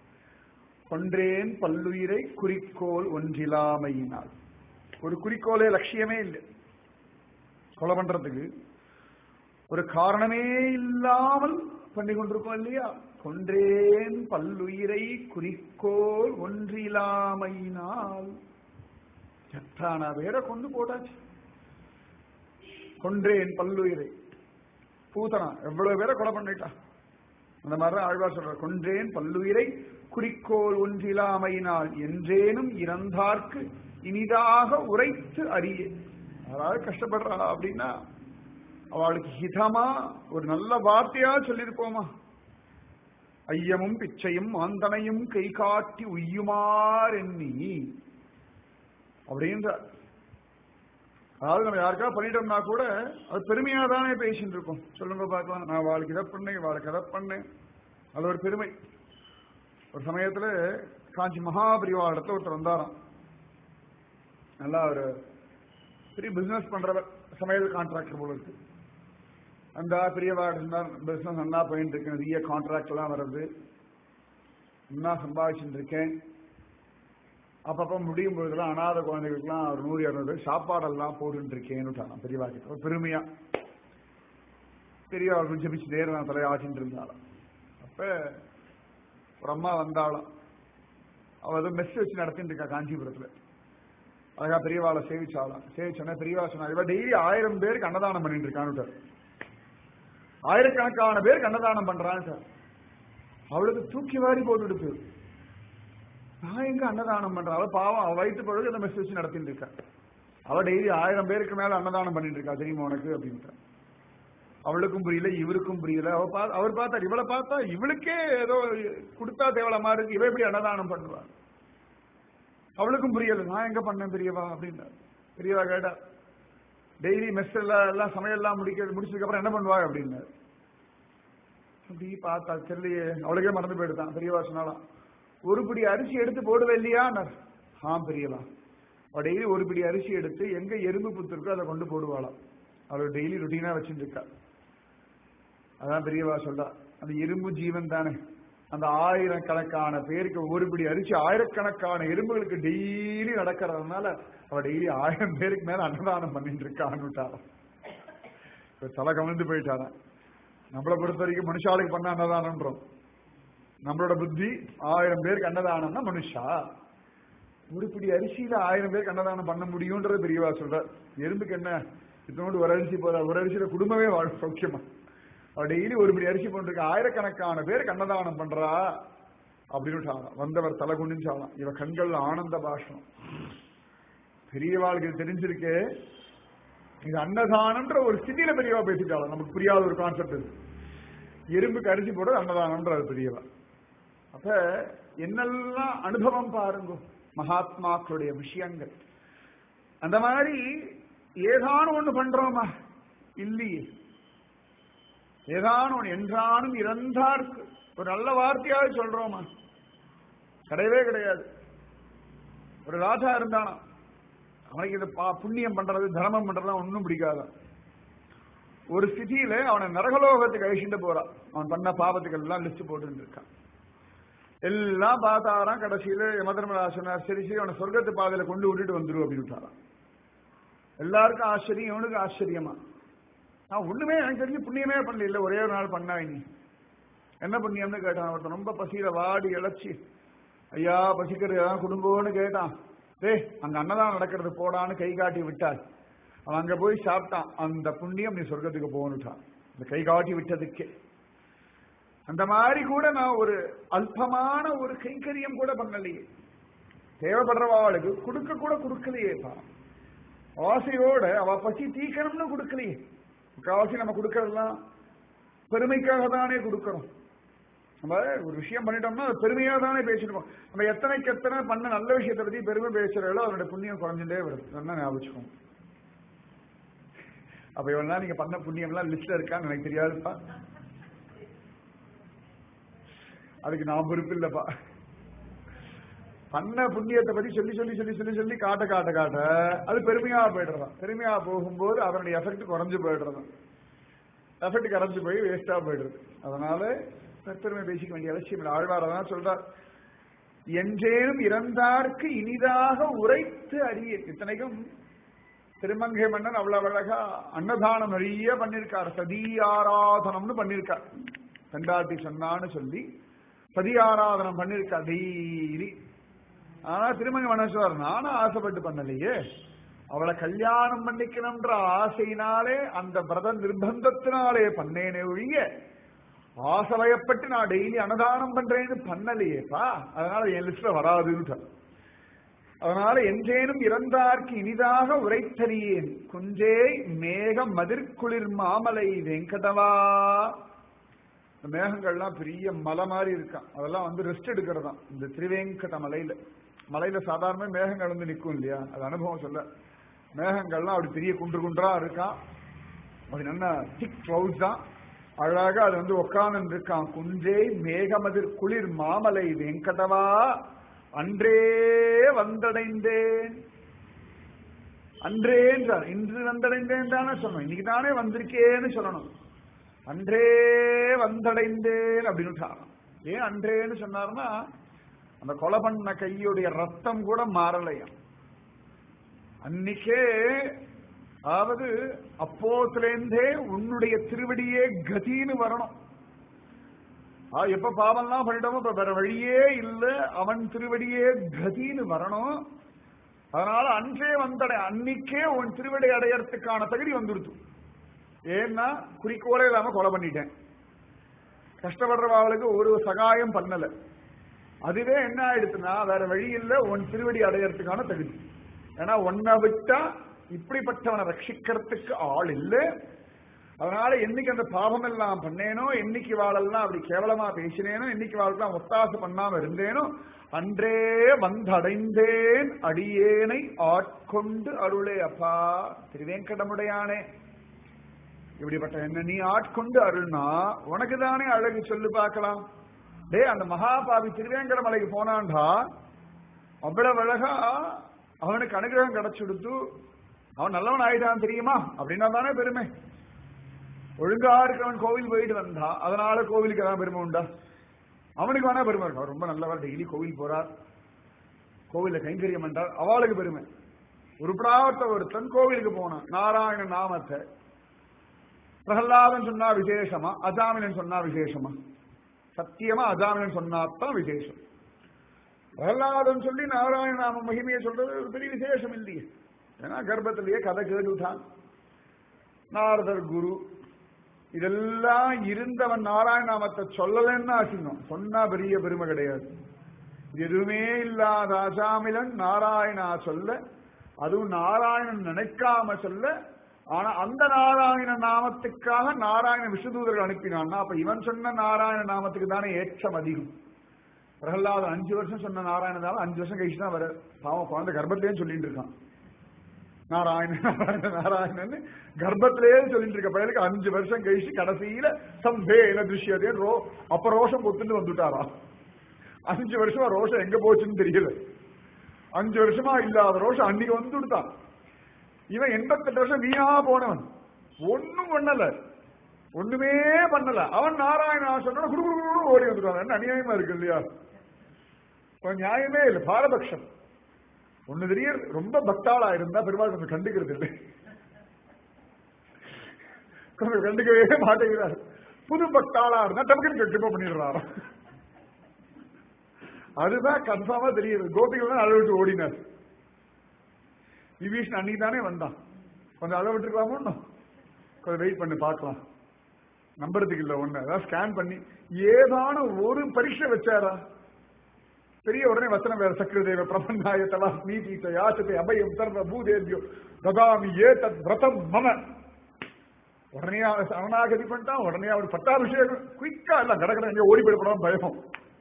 கொன்றேன் பல்லுயிரை குறிக்கோள் ஒன்றிலாமையினால் ஒரு குறிக்கோளே லட்சியமே இல்லை கொலை பண்றதுக்கு ஒரு காரணமே இல்லாமல் பண்ணி கொண்டிருக்கோம் இல்லையா கொன்றேன் பல்லுயிரை குறிக்கோள் ஒன்றிலாமையினால் எத்தான பேரை கொண்டு போட்டாச்சு கொன்றேன் பல்லுயிரை பூதனா எவ்வளவு பேரை கொலை பண்ணிட்டா அந்த மாதிரிதான் ஆழ்வார் சொல்றார் கொன்றேன் பல்லுயிரை குறிக்கோள் ஒன்றிலாமையினால் என்றேனும் இறந்தார்க்கு இனிதாக உரைத்து அறிய யாராவது கஷ்டப்படுறா அப்படின்னா அவளுக்கு ஹிதமா ஒரு நல்ல வார்த்தையா சொல்லியிருப்போமா ஐயமும் பிச்சையும் ஆந்தனையும் கை காட்டி உய்யுமார் எண்ணி அப்படின்ற அதாவது நம்ம யாருக்கா பண்ணிட்டோம்னா கூட அது பெருமையா தானே பேசிட்டு இருக்கோம் சொல்லுங்க பார்க்கலாம் நான் வாழ்க்கை இதை பண்ணேன் வாழ்க்கை அதை பண்ணேன் அது ஒரு பெருமை ஒரு சமயத்துல காஞ்சி மகாபிரிவா இடத்துல ஒருத்தர் வந்தாராம் நல்லா ஒரு பெரிய பிசினஸ் பண்றவர் சமையல் கான்ட்ராக்டர் போல இருக்கு அந்த பெரியவா இருந்தார் பிசினஸ் நல்லா போயிட்டு இருக்கு நிறைய கான்ட்ராக்ட் எல்லாம் வருது நல்லா சம்பாதிச்சுட்டு இருக்கேன் அப்பப்போ முடியும் பொழுதுலாம் அனாதை குழந்தைகளுக்குலாம் ஒரு நூறு இரநூறு சாப்பாடெல்லாம் போட்டுட்டு இருக்கேன்னு பெரியவா கிட்ட ஒரு பெருமையா பெரியவா ஜபிச்சு நேரம் நான் தலையை ஆச்சிட்டு இருந்தாலும் அப்ப ஒரு அம்மா வந்தாலும் அவ ஏதோ மெஸ் வச்சு நடத்திட்டு இருக்கா காஞ்சிபுரத்துல அழகா பெரியவாளை சேவிச்சாலாம் சேவிச்சோன்னா பெரியவா சொன்னா இவ டெய்லி ஆயிரம் பேருக்கு அன்னதானம் பண்ணிட்டு இருக்கான்னு ஆயிரக்கணக்கான பேருக்கு அன்னதானம் பண்றான்னு சார் அவளுக்கு தூக்கி வாரி போட்டுடுச்சு நான் எங்க அன்னதானம் பண்றேன் அவ பாவம் அவ வயிற்று பொழுது அந்த மெஸ் வச்சு நடத்திட்டு இருக்கா அவ டெய்லி ஆயிரம் பேருக்கு மேல அன்னதானம் பண்ணிட்டு இருக்கா தெரியுமா உனக்கு அப்படின்ட்டு அவளுக்கும் புரியல இவருக்கும் புரியல அவ பா அவர் பார்த்தார் இவளை பார்த்தா இவளுக்கே ஏதோ கொடுத்தா தேவலை மாதிரி இருக்கு இவ எப்படி அன்னதானம் பண்ணுவா அவளுக்கும் புரியல நான் எங்க பண்ணேன் பெரியவா அப்படின்னா பெரியவா கேட்டா டெய்லி மெஸ் எல்லாம் எல்லாம் சமையல்லாம் முடிக்க முடிச்சதுக்கு அப்புறம் என்ன பண்ணுவா அப்படின்னாரு அப்படி பார்த்தா தெரியலையே அவளுக்கே மறந்து போயிடுதான் பெரியவா சொன்னாலாம் ஒரு பிடி அரிசி எடுத்து போடுவே இல்லையா ஆ பெரியவா அவ டெய்லி ஒரு பிடி அரிசி எடுத்து எங்க எறும்பு புத்து இருக்கோ அதை கொண்டு போடுவாளாம் அவர் டெய்லி ருட்டீனா வச்சுட்டு இருக்கா அதான் பெரியவா சொல்றா அந்த இரும்பு ஜீவன் தானே அந்த ஆயிரக்கணக்கான பேருக்கு ஒரு பிடி அரிசி ஆயிரக்கணக்கான எறும்புகளுக்கு டெய்லி நடக்கிறதுனால அவ டெய்லி ஆயிரம் பேருக்கு மேல அன்னதானம் பண்ணிட்டு இருக்கான்னு இப்ப தலை கவிழ்ந்து போயிட்டாராம் நம்மளை பொறுத்த வரைக்கும் மனுஷாளுக்கு பண்ண அன்னதானம்ன்றோம் நம்மளோட புத்தி ஆயிரம் பேருக்கு அன்னதானம்னா மனுஷா ஒரு பிடி அரிசியில ஆயிரம் பேருக்கு அன்னதானம் பண்ண முடியும்ன்றது பெரியவா சொல்ற எறும்புக்கு என்ன இதனோடு ஒரு அரிசி போதா ஒரு அரிசியில குடும்பமே வாழ சௌக்கியமா அவ டெய்லி ஒரு பிடி அரிசி போட்டிருக்க ஆயிரக்கணக்கான பேருக்கு அன்னதானம் பண்றா அப்படின்னு சாலாம் வந்தவர் தலை குனிஞ்சு சாலாம் இவ கண்கள்ல ஆனந்த பாஷம் பெரியவாளுக்கு இது தெரிஞ்சிருக்கு இது அன்னதானம்ன்ற ஒரு ஸ்திதியில பெரியவா பேசிட்டாலும் நமக்கு புரியாத ஒரு கான்செப்ட் இது எறும்புக்கு அரிசி போடுறது அன்னதானம்ன்ற அது பெரியவா அப்ப என்னெல்லாம் அனுபவம் பாருங்க மகாத்மாக்களுடைய விஷயங்கள் அந்த மாதிரி ஏதானும் ஒண்ணு பண்றோமா இல்லையே ஏதானும் ஒண்ணு என்றானும் இறந்தார்க்கு ஒரு நல்ல வார்த்தையாக சொல்றோமா கிடையவே கிடையாது ஒரு ராஜா இருந்தானா அவனுக்கு இது பா- புண்ணியம் பண்றது தர்மம் பண்றதுலாம் ஒன்றும் பிடிக்காதான் ஒரு ஸ்திதியில அவனை நரகலோகத்துக்கு அழிச்சுட்டு போறான் அவன் பண்ண பாவத்துக்கு எல்லாம் லிஸ்ட் போட்டு இருக்கான் எல்லாம் பார்த்தாராம் கடைசியில யமதர்மரா சொன்னார் சரி சரி அவனை சொர்க்கத்து பாதையில கொண்டு விட்டுட்டு வந்துரு அப்படின்னு விட்டாராம் எல்லாருக்கும் ஆச்சரியம் இவனுக்கு ஆச்சரியமா நான் ஒண்ணுமே எனக்கு தெரிஞ்சு புண்ணியமே பண்ணல இல்ல ஒரே ஒரு நாள் பண்ணா நீ என்ன புண்ணியம்னு கேட்டான் ஒருத்தன் ரொம்ப பசியில வாடி இழைச்சி ஐயா பசிக்கிறது ஏதாவது குடும்பம்னு கேட்டான் டேய் அங்க அன்னதானம் நடக்கிறது போடான்னு கை காட்டி விட்டாள் அவன் அங்க போய் சாப்பிட்டான் அந்த புண்ணியம் நீ சொர்க்கத்துக்கு போகணுட்டான் இந்த கை காட்டி விட்டதுக்கே அந்த மாதிரி கூட நான் ஒரு அல்பமான ஒரு கைங்கரியம் கூட பண்ணலையே தேவைப்படுறவாளுக்கு கொடுக்க கூட கொடுக்கலையேப்பா ஆசையோட அவ பசி தீக்கணும்னு கொடுக்கலையே முக்காவாசி நம்ம கொடுக்கறதெல்லாம் பெருமைக்காக தானே கொடுக்கறோம் நம்ம ஒரு விஷயம் பண்ணிட்டோம்னா அது பெருமையா தானே பேசிருக்கோம் நம்ம எத்தனைக்கு எத்தனை பண்ண நல்ல விஷயத்தை பத்தி பெருமை பேசுறதோ அதோட புண்ணியம் குறைஞ்சுட்டே வருது நல்லா ஞாபகம் அப்ப இவெல்லாம் நீங்க பண்ண புண்ணியம் எல்லாம் லிஸ்ட்ல இருக்கான்னு எனக்கு தெரியாதுப்பா அதுக்கு நான் பொறுப்பு இல்லப்பா பண்ண புண்ணியத்தை பத்தி சொல்லி சொல்லி சொல்லி சொல்லி சொல்லி காட்ட காட்ட காட்ட அது பெருமையா போயிடுறதான் பெருமையா போகும்போது அதனுடைய எஃபெக்ட் குறைஞ்சு போயிடுறதான் எஃபெக்ட் கரைஞ்சு போய் வேஸ்டா போயிடுறது அதனால பெருமை பேசிக்க வேண்டிய அவசியம் இல்லை ஆழ்வார் தான் சொல்றார் என்றேனும் இறந்தார்க்கு இனிதாக உரைத்து அறிய இத்தனைக்கும் திருமங்கை மன்னன் அவ்வளவு அழகா அன்னதானம் நிறைய பண்ணிருக்கார் சதி ஆராதனம்னு பண்ணிருக்கார் பெண்டாட்டி சொன்னான்னு சொல்லி சதி ஆராதனம் பண்ணிருக்கார் டெய்லி ஆனா திருமங்கை மன்னன் சொல்றார் நானும் ஆசைப்பட்டு பண்ணலையே அவளை கல்யாணம் பண்ணிக்கணும்ன்ற ஆசையினாலே அந்த விரத நிர்பந்தத்தினாலே பண்ணேனே ஒழிய ஆசைவயப்பட்டு நான் டெய்லி அன்னதானம் பண்றேன்னு பண்ணலையேப்பா அதனால என் லிஸ்ட்ல வராதுன்னு அதனால என்றேனும் இறந்தார்க்கு இனிதாக உரைத்தறியேன் குஞ்சே மேக மதிர்குளிர் மாமலை வெங்கடவா இந்த மேகங்கள்லாம் பெரிய மலை மாதிரி இருக்கான் அதெல்லாம் வந்து ரெஸ்ட் எடுக்கிறதாம் இந்த திருவேங்கட மலையில மலையில சாதாரண மேகங்கள் வந்து நிற்கும் இல்லையா அது அனுபவம் சொல்ல மேகங்கள்லாம் அப்படி பெரிய குன்று குன்றா இருக்கான் அது நல்ல திக் கிளவுட்ஸ் தான் அழகா அது வந்து உட்கார்ந்து இருக்கான் குஞ்சே மேகமதிர் குளிர் மாமலை வெங்கடவா அன்றே வந்தடைந்தேன் அன்றே என்றார் இன்று வந்தடைந்தேன் தானே சொல்லணும் இன்னைக்கு தானே வந்திருக்கேன்னு சொல்லணும் அன்றே வந்தடைந்தேன் அப்படின்னு ஏன் அன்றேன்னு சொன்னார்னா அந்த கொலை பண்ண கையுடைய ரத்தம் கூட மாறலையாம் அன்னைக்கே அதாவது அப்போத்திலேருந்தே உன்னுடைய திருவடியே கதின்னு வரணும் ஆ, எப்ப பாவம்லாம் பண்ணிட்டோமோ இப்ப வேற வழியே இல்ல அவன் திருவடியே கதின்னு வரணும் அதனால அன்றே வந்தடை அன்னைக்கே உன் திருவடி அடையறதுக்கான தகுதி வந்துடுத்து ஏன்னா குறிக்கோளே இல்லாம கொலை பண்ணிட்டேன் கஷ்டப்படுறவாளுக்கு ஒரு சகாயம் பண்ணல அதுவே என்ன ஆயிடுச்சுன்னா வேற வழி இல்ல உன் திருவடி அடையறதுக்கான தகுதி ஏன்னா உன்னை விட்டா இப்படிப்பட்டவனை ரட்சிக்கிறதுக்கு ஆள் இல்ல அதனால என்னைக்கு அந்த பாவம் எல்லாம் பண்ணேனோ என்னைக்கு வாழெல்லாம் அப்படி கேவலமா பேசினேனோ என்னைக்கு வாழ்க்கெல்லாம் ஒத்தாசு பண்ணாம இருந்தேனோ அன்றே வந்தடைந்தேன் அடியேனை ஆட்கொண்டு அருளே அப்பா திருவேங்கடமுடையானே இப்படிப்பட்ட என்ன நீ ஆட்கொண்டு அருள்னா உனக்கு தானே அழகு சொல்லு பார்க்கலாம் டே அந்த மகாபாவி திருவேங்கட மலைக்கு போனான்டா அவ்வளவு அழகா அவனுக்கு அனுகிரகம் கிடைச்சுடுத்து அவன் நல்லவன் ஆயிட்டான் தெரியுமா அப்படின்னா தானே பெருமை ஒழுங்கா இருக்கிறவன் கோவில் போயிட்டு வந்தா அதனால கோவிலுக்கு ஏதாவது பெருமை உண்டா அவனுக்கு வேணா பெருமை இருக்கும் அவர் ரொம்ப நல்லவர் டெய்லி கோவில் போறார் கோவில கைங்கரியம் என்றார் அவளுக்கு பெருமை உருப்படாத ஒருத்தன் கோவிலுக்கு போனான் நாராயண நாமத்தை பிரகலாதன் சொன்னா விசேஷமா அஜாமினன் சொன்னா விசேஷமா சத்தியமா அஜாமினன் சொன்னாத்தான் விசேஷம் பிரகலாதன் சொல்லி நாராயண நாம மகிமையை சொல்றது ஒரு பெரிய விசேஷம் இல்லையே ஏன்னா கர்ப்பத்திலேயே கதை கேட்டுட்டான் நாரதர் குரு இதெல்லாம் இருந்தவன் நாராயண நாமத்தை சொல்லலன்னு ஆசிங்கம் சொன்னா பெரிய பெருமை கிடையாது எதுவுமே இல்லாத அஜாமிலன் நாராயணா சொல்ல அதுவும் நாராயணன் நினைக்காம சொல்ல ஆனா அந்த நாராயண நாமத்துக்காக நாராயண விஷ்ணுதூதர்கள் அனுப்பினான்னா அப்ப இவன் சொன்ன நாராயண நாமத்துக்கு தானே ஏற்றம் அதிகம் பிரகலாதன் அஞ்சு வருஷம் சொன்ன நாராயணனால அஞ்சு வருஷம் கழிச்சு தான் வர பாவம் குழந்தை கர்ப்பத்திலேயே சொல்லிட்டு இருக்கான் நாராயண நாராயண நாராயணன் கர்ப்பத்திலேயே சொல்லிட்டு இருக்க பையனுக்கு அஞ்சு வருஷம் கழிச்சு கடைசியில சம்பேன திருஷ்யதே ரோ அப்ப ரோஷம் பொத்துட்டு வந்துட்டாரா அஞ்சு வருஷமா ரோஷம் எங்க போச்சுன்னு தெரியல அஞ்சு வருஷமா இல்லாத ரோஷம் அன்னைக்கு வந்து கொடுத்தான் இவன் எண்பத்தெட்டு வருஷம் வீணா போனவன் ஒண்ணும் பண்ணல ஒண்ணுமே பண்ணல அவன் நாராயணா சொன்ன குடு குடு குடு ஓடி வந்துட்டான் என்ன அநியாயமா இருக்கு இல்லையா இப்ப நியாயமே இல்லை பாரபட்சம் ஒண்ணு தெரிய ரொம்ப பக்தாளா இருந்தா பெருமாள் கொஞ்சம் கண்டுக்கிறது இல்லை கொஞ்சம் கண்டுக்கவே மாட்டேங்கிறார் புது பக்தாளா இருந்தா டப்புக்கு கண்டிப்பா பண்ணிடுறாரு அதுதான் கன்ஃபார்மா தெரியுது கோபிகள் தான் அளவிட்டு ஓடினார் விபீஷன் அன்னைக்கு தானே வந்தான் கொஞ்சம் அளவு விட்டுருக்கலாமோ இன்னும்? கொஞ்சம் வெயிட் பண்ணி பார்க்கலாம் நம்புறதுக்கு இல்ல ஒண்ணு அதான் ஸ்கேன் பண்ணி ஏதான ஒரு பரீட்சை வச்சாரா பெரிய உடனே வசனம் வேற சக்கரதேவ பிரபன்னாய தலா நீதி யாச்சத்தை அபயம் சர்வ பூதேவியோ ததாமி ஏ தத் விரதம் மம உடனே அவன் சரணாகதி பண்ணிட்டான் உடனே அவர் பட்டாபிஷேகம் குயிக்கா எல்லாம் கடற்கரை எங்கேயோ ஓடி போயிடப்படாம பயம்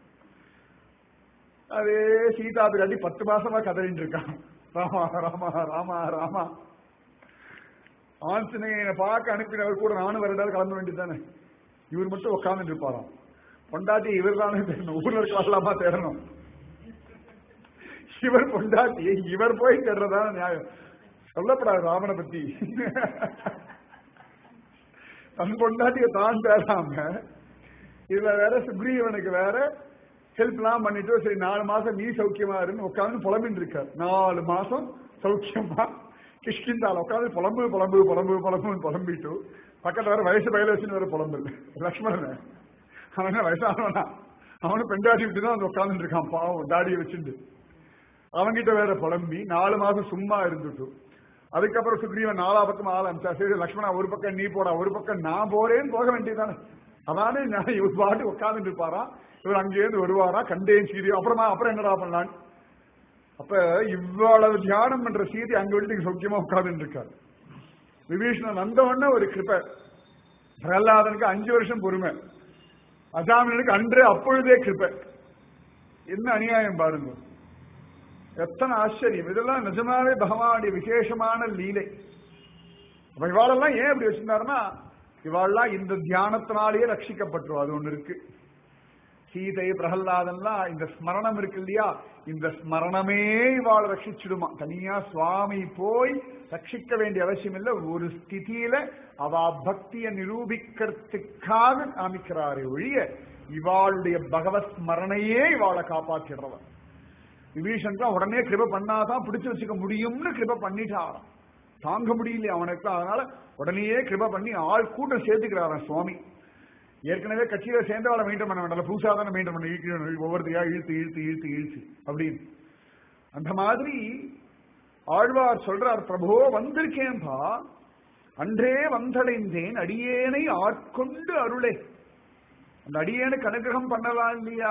அதே சீதா பிராட்டி பத்து மாசமா கதறிட்டு இருக்கான் ராமா ராமா ராமா ராமா ஆஞ்சநேயனை பார்க்க அனுப்பினவர் கூட நானும் வருடாது கலந்து வேண்டியதானே இவர் மட்டும் உட்கார்ந்துட்டு இருப்பாராம் பொண்டாட்டி இவர் தானே தேடணும் ஊர்ல இருக்கலாமா தேடணும் இவர் பொண்டாட்டி இவர் போய் தேடுறதான நியாயம் சொல்லப்படாது ராமனை பத்தி தன் பொண்டாட்டிய தான் தேடாம இதுல வேற சுக்ரீவனுக்கு வேற ஹெல்ப் எல்லாம் பண்ணிட்டு சரி நாலு மாசம் நீ சௌக்கியமா இருன்னு உட்காந்து புலம்பின்னு இருக்கார் நாலு மாசம் சௌக்கியமா கிஷ்கிந்தால உட்காந்து புலம்பு புலம்பு புலம்பு புலம்புன்னு புலம்பிட்டு பக்கத்துல வேற வயசு பயில வச்சுன்னு வேற புலம்பு லக்ஷ்மணன் அவன் என்ன வயசானவனா அவனும் பெண்டாட்டி விட்டு தான் வந்து உட்காந்துட்டு இருக்கான் பாவம் தாடியை வச்சுட்டு அவன்கிட்ட வேற புலம்பி நாலு மாசம் சும்மா இருந்துட்டு அதுக்கப்புறம் சுக்ரீவன் நாலா பக்கம் ஆள் அமிச்சா சரி லக்ஷ்மணா ஒரு பக்கம் நீ போடா ஒரு பக்கம் நான் போறேன்னு போக வேண்டியதானே அதானே நான் இவர் பாட்டு உட்காந்துட்டு இருப்பாரா இவர் அங்கேயிருந்து வருவாரா கண்டேன் சீரி அப்புறமா அப்புறம் என்னடா பண்ணலான் அப்ப இவ்வளவு தியானம் பண்ற சீதி அங்க விட்டு சௌக்கியமா உட்கார்ந்துட்டு இருக்காரு விபீஷணன் வந்தவொடனே ஒரு கிருப்பை பிரகலாதனுக்கு அஞ்சு வருஷம் பொறுமை அஜாமினுக்கு அன்றே அப்பொழுதே கிருப்பை என்ன அநியாயம் பாருங்க எத்தனை ஆச்சரியம் இதெல்லாம் நிஜமாவே பகவானுடைய விசேஷமான லீலை அப்ப இவாளெல்லாம் ஏன் இப்படி வச்சிருந்தாருன்னா இவாள்லாம் இந்த தியானத்தினாலேயே ரட்சிக்கப்பட்டுரும் அது ஒண்ணு இருக்கு சீதை பிரகல்லாதெல்லாம் இந்த ஸ்மரணம் இருக்கு இல்லையா இந்த ஸ்மரணமே இவாள் ரட்சிச்சிடுமா தனியா சுவாமி போய் ரட்சிக்க வேண்டிய அவசியம் இல்லை ஒரு ஸ்திதியில அவ பக்தியை நிரூபிக்கிறதுக்காக காமிக்கிறாரே ஒழிய இவாளுடைய பகவத் ஸ்மரணையே இவாளை காப்பாற்றிடுறவன் விபீஷன் உடனே கிருப பண்ணாதான் பிடிச்சு வச்சுக்க முடியும்னு கிருப பண்ணிட்டாராம் தாங்க முடியல அவனுக்கு அதனால உடனேயே கிருப பண்ணி ஆள் கூட்டம் சேர்த்துக்கிறாராம் சுவாமி ஏற்கனவே கட்சியில சேர்ந்தவாளை மெயின்டைன் பண்ண வேண்டாம் புதுசா தானே மெயின்டைன் பண்ண இழுக்கணும் ஒவ்வொருத்தையா இழுத்து இழுத்து இழுத்து இழுத்து அப்படின்னு அந்த மாதிரி ஆழ்வார் சொல்றார் பிரபோ வந்திருக்கேன்பா அன்றே வந்தடைந்தேன் அடியேனை ஆட்கொண்டு அருளே அந்த அடியேனுக்கு அனுகிரகம் பண்ணலாம் இல்லையா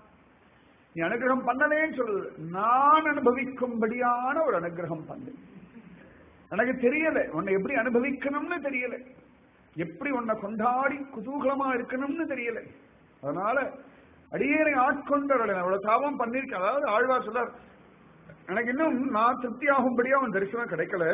நீ அனுகிரகம் பண்ணலேன்னு சொல்லு நான் அனுபவிக்கும்படியான ஒரு அனுகிரகம் பண்ணு எனக்கு தெரியல உன்னை எப்படி அனுபவிக்கணும்னு தெரியல எப்படி உன்னை கொண்டாடி குதூகலமா இருக்கணும்னு தெரியல அதனால அடியேனை ஆட்கொண்டவர்கள் அவ்வளவு தாபம் பண்ணிருக்க அதாவது ஆழ்வார் சொல்லார் எனக்கு இன்னும் நான் திருப்தி ஆகும்படியா அவன் தரிசனம் கிடைக்கல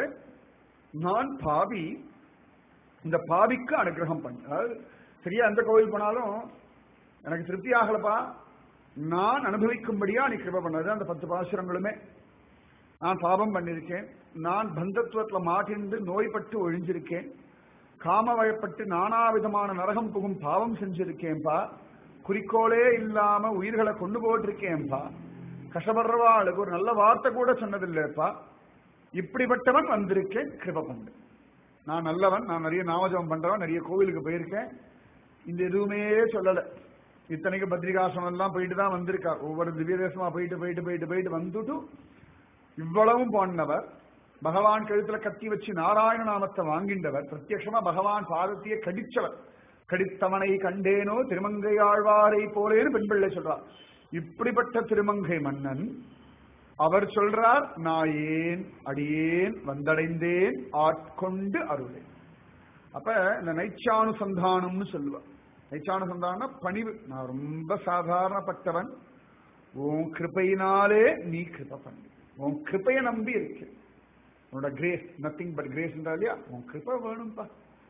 நான் பாவி இந்த பாவிக்கு அனுகிரகம் பண்ணு அதாவது சரியா எந்த கோவில் போனாலும் எனக்கு திருப்தி ஆகலப்பா நான் அனுபவிக்கும்படியா நீ கிருப பண்ணது அந்த பத்து பாசுரங்களுமே நான் பாபம் பண்ணிருக்கேன் நான் பந்தத்துவத்துல மாட்டிண்டு நோய்பட்டு ஒழிஞ்சிருக்கேன் காமவயப்பட்டு நானாவிதமான நரகம் புகும் பாவம் செஞ்சிருக்கேன்பா குறிக்கோளே இல்லாம உயிர்களை கொண்டு போட்டிருக்கேன்பா கஷ்டப்படுறவாளுக்கு ஒரு நல்ல வார்த்தை கூட சொன்னதில்லைப்பா இப்படிப்பட்டவன் வந்திருக்கேன் கிருப பண்ணு நான் நல்லவன் நான் நிறைய நாமஜபம் பண்றவன் நிறைய கோவிலுக்கு போயிருக்கேன் இந்த எதுவுமே சொல்லல இத்தனைக்கு பத்ரிகாசனம் எல்லாம் போயிட்டு தான் வந்திருக்கார் ஒவ்வொரு திவ்ய தேசமா போயிட்டு போயிட்டு போயிட்டு போயிட்டு வந்துட்டு இவ்வளவும் பண்ணவர் பகவான் கழுத்துல கத்தி வச்சு நாராயண நாமத்தை வாங்கின்றவர் பிரத்யட்சமா பகவான் பாதத்தையே கடிச்சவர் கடித்தவனை கண்டேனோ திருமங்கை ஆழ்வாரை போலேன்னு பெண் பிள்ளை சொல்றார் இப்படிப்பட்ட திருமங்கை மன்னன் அவர் சொல்றார் நான் ஏன் அடியேன் வந்தடைந்தேன் ஆட்கொண்டு அருளேன் அப்ப இந்த நைச்சானுசந்தானம்னு சொல்லுவார் நைச்சானுசந்தானம் பணிவு நான் ரொம்ப சாதாரணப்பட்டவன் உன் கிருப்பையினாலே நீ கிருப பண்ணு உன் கிருப்பையை நம்பி இருக்கு உன்னோட கிரேஸ் நத்திங் பட் கிரேஸ் இல்லையா உன் கிருப்பை வேணும்பா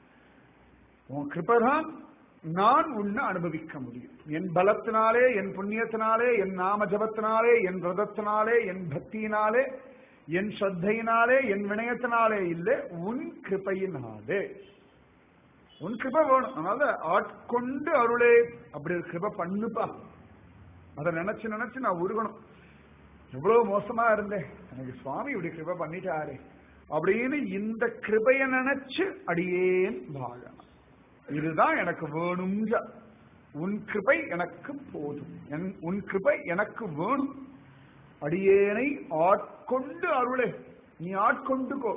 உன் கிருப்பை தான் நான் உன்னை அனுபவிக்க முடியும் என் பலத்தினாலே என் புண்ணியத்தினாலே என் நாம ஜபத்தினாலே என் விரதத்தினாலே என் பக்தியினாலே என் ஸ்ரத்தையினாலே என் வினயத்தினாலே இல்லை உன் கிருப்பையினாலே உன் கிருப வேணும் அதனால ஆட்கொண்டு அருளே அப்படி ஒரு கிருப பண்ணுப்பா அதை நினைச்சு நினைச்சு நான் உருகணும் எவ்வளவு மோசமா இருந்தேன் எனக்கு சுவாமி இப்படி கிருப பண்ணிட்டாரே அப்படின்னு இந்த கிருபைய நினைச்சு அடியேன் வாழணும் இதுதான் எனக்கு வேணும் உன் கிருபை எனக்கு போதும் என் உன் கிருபை எனக்கு வேணும் அடியேனை ஆட்கொண்டு அருளே நீ ஆட்கொண்டுக்கோ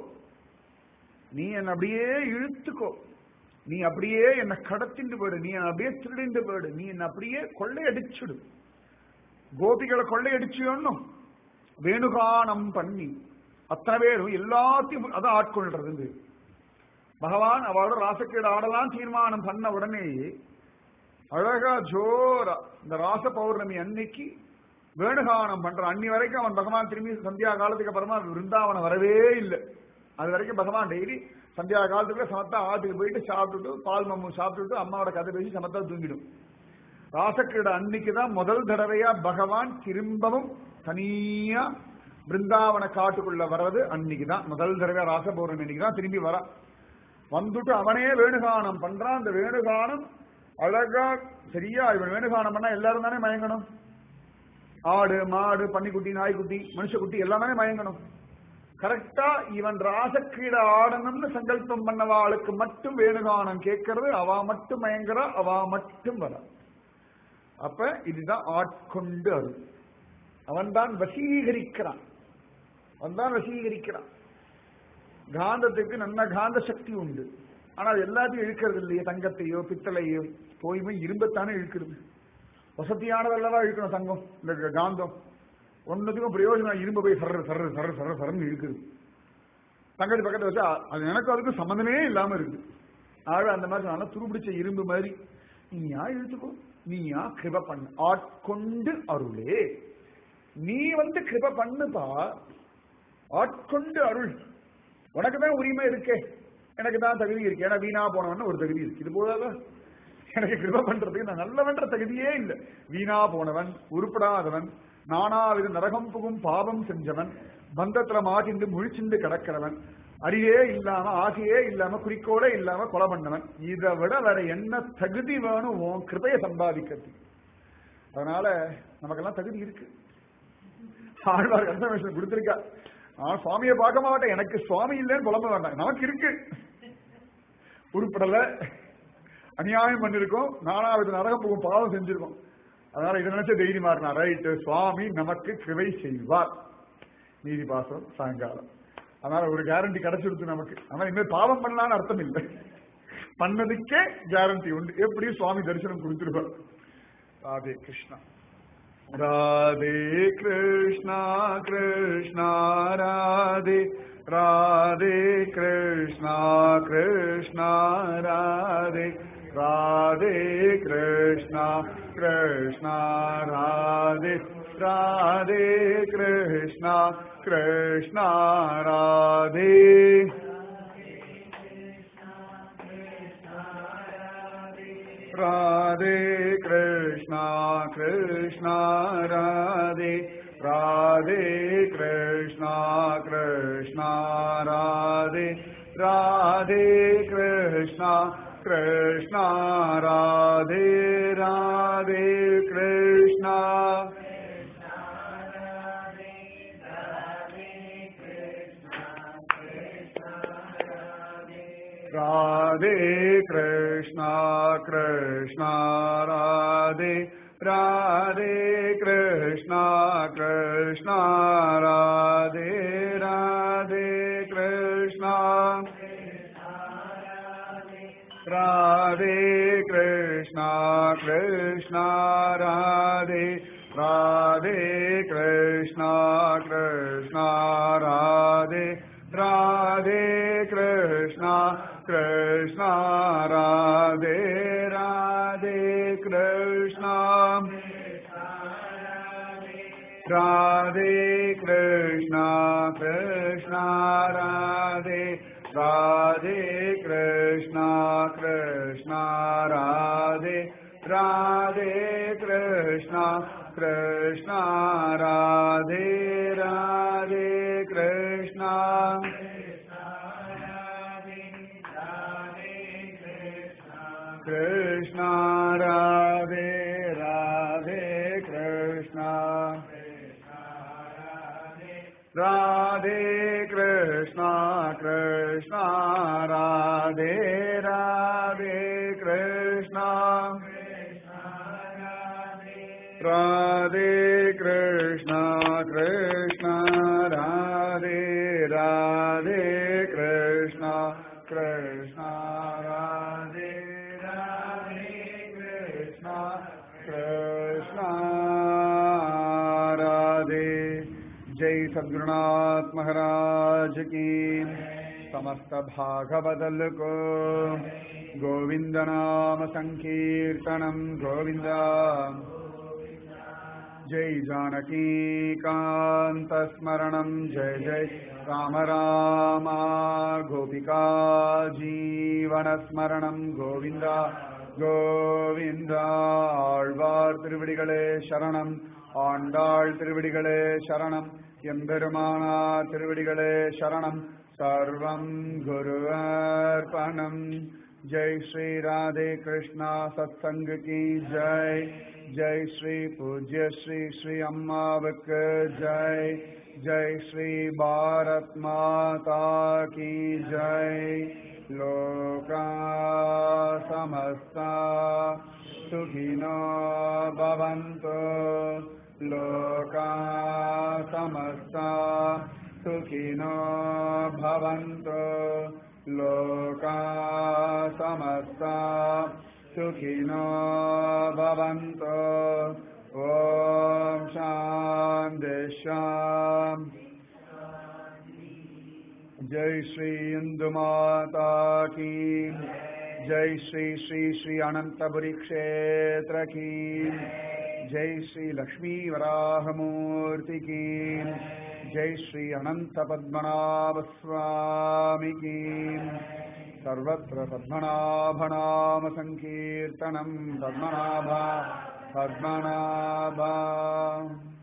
நீ என்னை அப்படியே இழுத்துக்கோ நீ அப்படியே என்னை கடத்திண்டு போயிடு நீ என்னை அப்படியே திருடிண்டு போயிடு நீ என்னை அப்படியே கொள்ளையடிச்சுடு கோபிகளை கொள்ளையடிச்சியோன்னும் வேணுகானம் பண்ணி அத்தனை பேரும் எல்லாத்தையும் அதான் ஆட்கொள்றது பகவான் அவளோட ராசக்கீடு ஆடலாம் தீர்மானம் பண்ண உடனேயே அழகா ஜோரா இந்த ராச பௌர்ணமி அன்னைக்கு வேணுகானம் பண்றான் அன்னி வரைக்கும் அவன் பகவான் திரும்பி சந்தியா காலத்துக்கு அப்புறமா விருந்தாவனம் வரவே இல்லை அது வரைக்கும் பகவான் டெய்லி சந்தியா காலத்துக்குள்ள சமத்தா ஆத்துக்கு போயிட்டு சாப்பிட்டுட்டு பால் மம்மு சாப்பிட்டுட்டு அம்மாவோட கதை பேசி சமத்தா தூங்கிடும் ராசக்கிரீட அன்னைக்கு தான் முதல் தடவையா பகவான் திரும்பவும் தனியா பிருந்தாவன காட்டுக்குள்ள வர்றது அன்னைக்கு தான் முதல் தடவை ராச பௌர்ணமி அன்னைக்கு தான் திரும்பி வர வந்துட்டு அவனே வேணுகானம் பண்றான் அந்த வேணுகானம் அழகா சரியா இவன் வேணுகானம் பண்ணா எல்லாரும் தானே மயங்கணும் ஆடு மாடு பன்னிக்குட்டி நாய்க்குட்டி மனுஷக்குட்டி எல்லாம் தானே மயங்கணும் கரெக்டா இவன் ராசக்கீட ஆடணும்னு சங்கல்பம் பண்ணவாளுக்கு மட்டும் வேணுகானம் கேட்கறது அவ மட்டும் மயங்குறா அவ மட்டும் வர அப்ப இதுதான் ஆட்கொண்டு அருள் அவன் தான் வசீகரிக்கிறான் அவன் தான் வசீகரிக்கிறான் காந்தத்துக்கு நல்ல காந்த சக்தி உண்டு ஆனால் எல்லாத்தையும் இழுக்கிறது இல்லையே தங்கத்தையோ பித்தளையோ போய் போய் இரும்பத்தானே இழுக்கிறது வசதியானதல்லவா இழுக்கணும் தங்கம் இந்த காந்தம் ஒன்னுத்துக்கும் பிரயோஜனம் இரும்பு போய் சர்ற சர்ற சர்ற சர்ற சரன்னு இழுக்குது தங்கச்சி பக்கத்துல வச்சா அது எனக்கு அதுக்கு சம்மந்தமே இல்லாம இருக்கு ஆக அந்த மாதிரி நல்லா துருபிடிச்ச இரும்பு மாதிரி நீயா இழுத்துக்கோ நீயா கிருப பண்ணு ஆட்கொண்டு அருளே நீ வந்து கிருப பண்ணுப்பா ஆட்கொண்டு அருள் உனக்கு தான் உரிமை இருக்கே எனக்கு தான் தகுதி இருக்கு ஏன்னா வீணா போனவன் ஒரு தகுதி இருக்கு இது போதாதான் எனக்கு கிருப பண்றதுக்கு நான் நல்லவன்ற தகுதியே இல்லை வீணா போனவன் உருப்படாதவன் நானாவித நரகம் புகும் பாவம் செஞ்சவன் பந்தத்துல மாட்டிண்டு முழிச்சுண்டு கிடக்கிறவன் அறிவே இல்லாம ஆசையே இல்லாம குறிக்கோளே இல்லாம கொலை பண்ணவன் இதை விட வேற என்ன தகுதி வேணும் உன் கிருபைய சம்பாதிக்கிறது அதனால நமக்கெல்லாம் தகுதி இருக்கு ஆழ்வார் கன்ஃபர்மேஷன் கொடுத்திருக்கா நான் சுவாமியை பார்க்க மாட்டேன் எனக்கு சுவாமி இல்லைன்னு புலம்ப வேண்டாம் நமக்கு இருக்கு உருப்படல அநியாயம் பண்ணிருக்கோம் நானாவது நரகம் போகும் பாவம் செஞ்சிருக்கோம் அதனால இதை நினைச்ச தைரியமா இருக்கா ரைட் சுவாமி நமக்கு கிருவை செய்வார் நீதி பாசம் சாயங்காலம் அதனால ஒரு கேரண்டி கிடைச்சிருக்கு நமக்கு ஆனா இனிமேல் பாவம் பண்ணலான்னு அர்த்தம் இல்லை பண்ணதுக்கே கேரண்டி உண்டு எப்படியும் சுவாமி தரிசனம் கொடுத்துருவார் ராதே கிருஷ்ணா ராதே கிருஷ்ணா கிருஷ்ணா ராதே ராதே கிருஷ்ணா கிருஷ்ணா ராதே ராதே கிருஷ்ணா கிருஷ்ணா ராதே ராதே கிருஷ்ணா கிருஷ்ணா ராதே ராதே கிருஷ்ணா கிருஷ்ணா ராதே राधे कृष्णा कृष्णा राधे राधे कृष्णा कृष्णा राधे राधे कृष्णा राधे कृष्णा कृष्णा राधे राधे कृष्णा कृष्णा राधे राधे कृष्णा राधे कृष्णा कृष्णा राधे राधे कृष्णा कृष्णा राधे राधे कृष्णा कृष्णा राधे राधे कृष्णा राधे कृष्णा कृष्णा राधे राधे कृष्णा कृष्णा राधे राधे कृष्णा कृष्णा राधे राधे कृष्णा कृष्णा राधे राधे कृष्णा राधे कृष्णा कृष्णा राधे राधे कृष्णा राधे कृष्णा कृष्णा राधे राधे कृष्णा कृष्णा राधे राधे कृष्णा कृष्णा राधे जय सद्गुरुनाथ महाराज की समस्त भागवदल को गोविंद नाम संकीर्तनम गोविंदा जय जानकी कांत स्मरणम जय जय राम राम गोपिका जीवन स्मरणम गोविंदा கோவிந்தா ஆழ்வார் திருவடிகளே சரணம் ஆண்டாள் திருவடிகளே சரணம் எம்பெருமானார் திருவடிகளே சரணம் சர்வம் குருவர்பணம் जय श्री राधे कृष्णा सत्संग की जय जय श्री पूज्य श्री श्री अम्मावक जय जय श्री भारत माता की जय लोका समस्ता सुखिनो भवन्तु लोका समस्ता सुखिनो भवन्तु लोका समस्ता सुखिनो भवन्तु ॐ शान्ति शाम् जय श्री इंदु माता की जय श्री श्री श्री अनंतपुरी क्षेत्र की जय श्री लक्ष्मी वराह मूर्ति की जय श्री अनंत पद्मनाभ स्वामी की सर्वत्र पद्मनाभनाम संकीर्तनम पद्मनाभा पद्मनाभा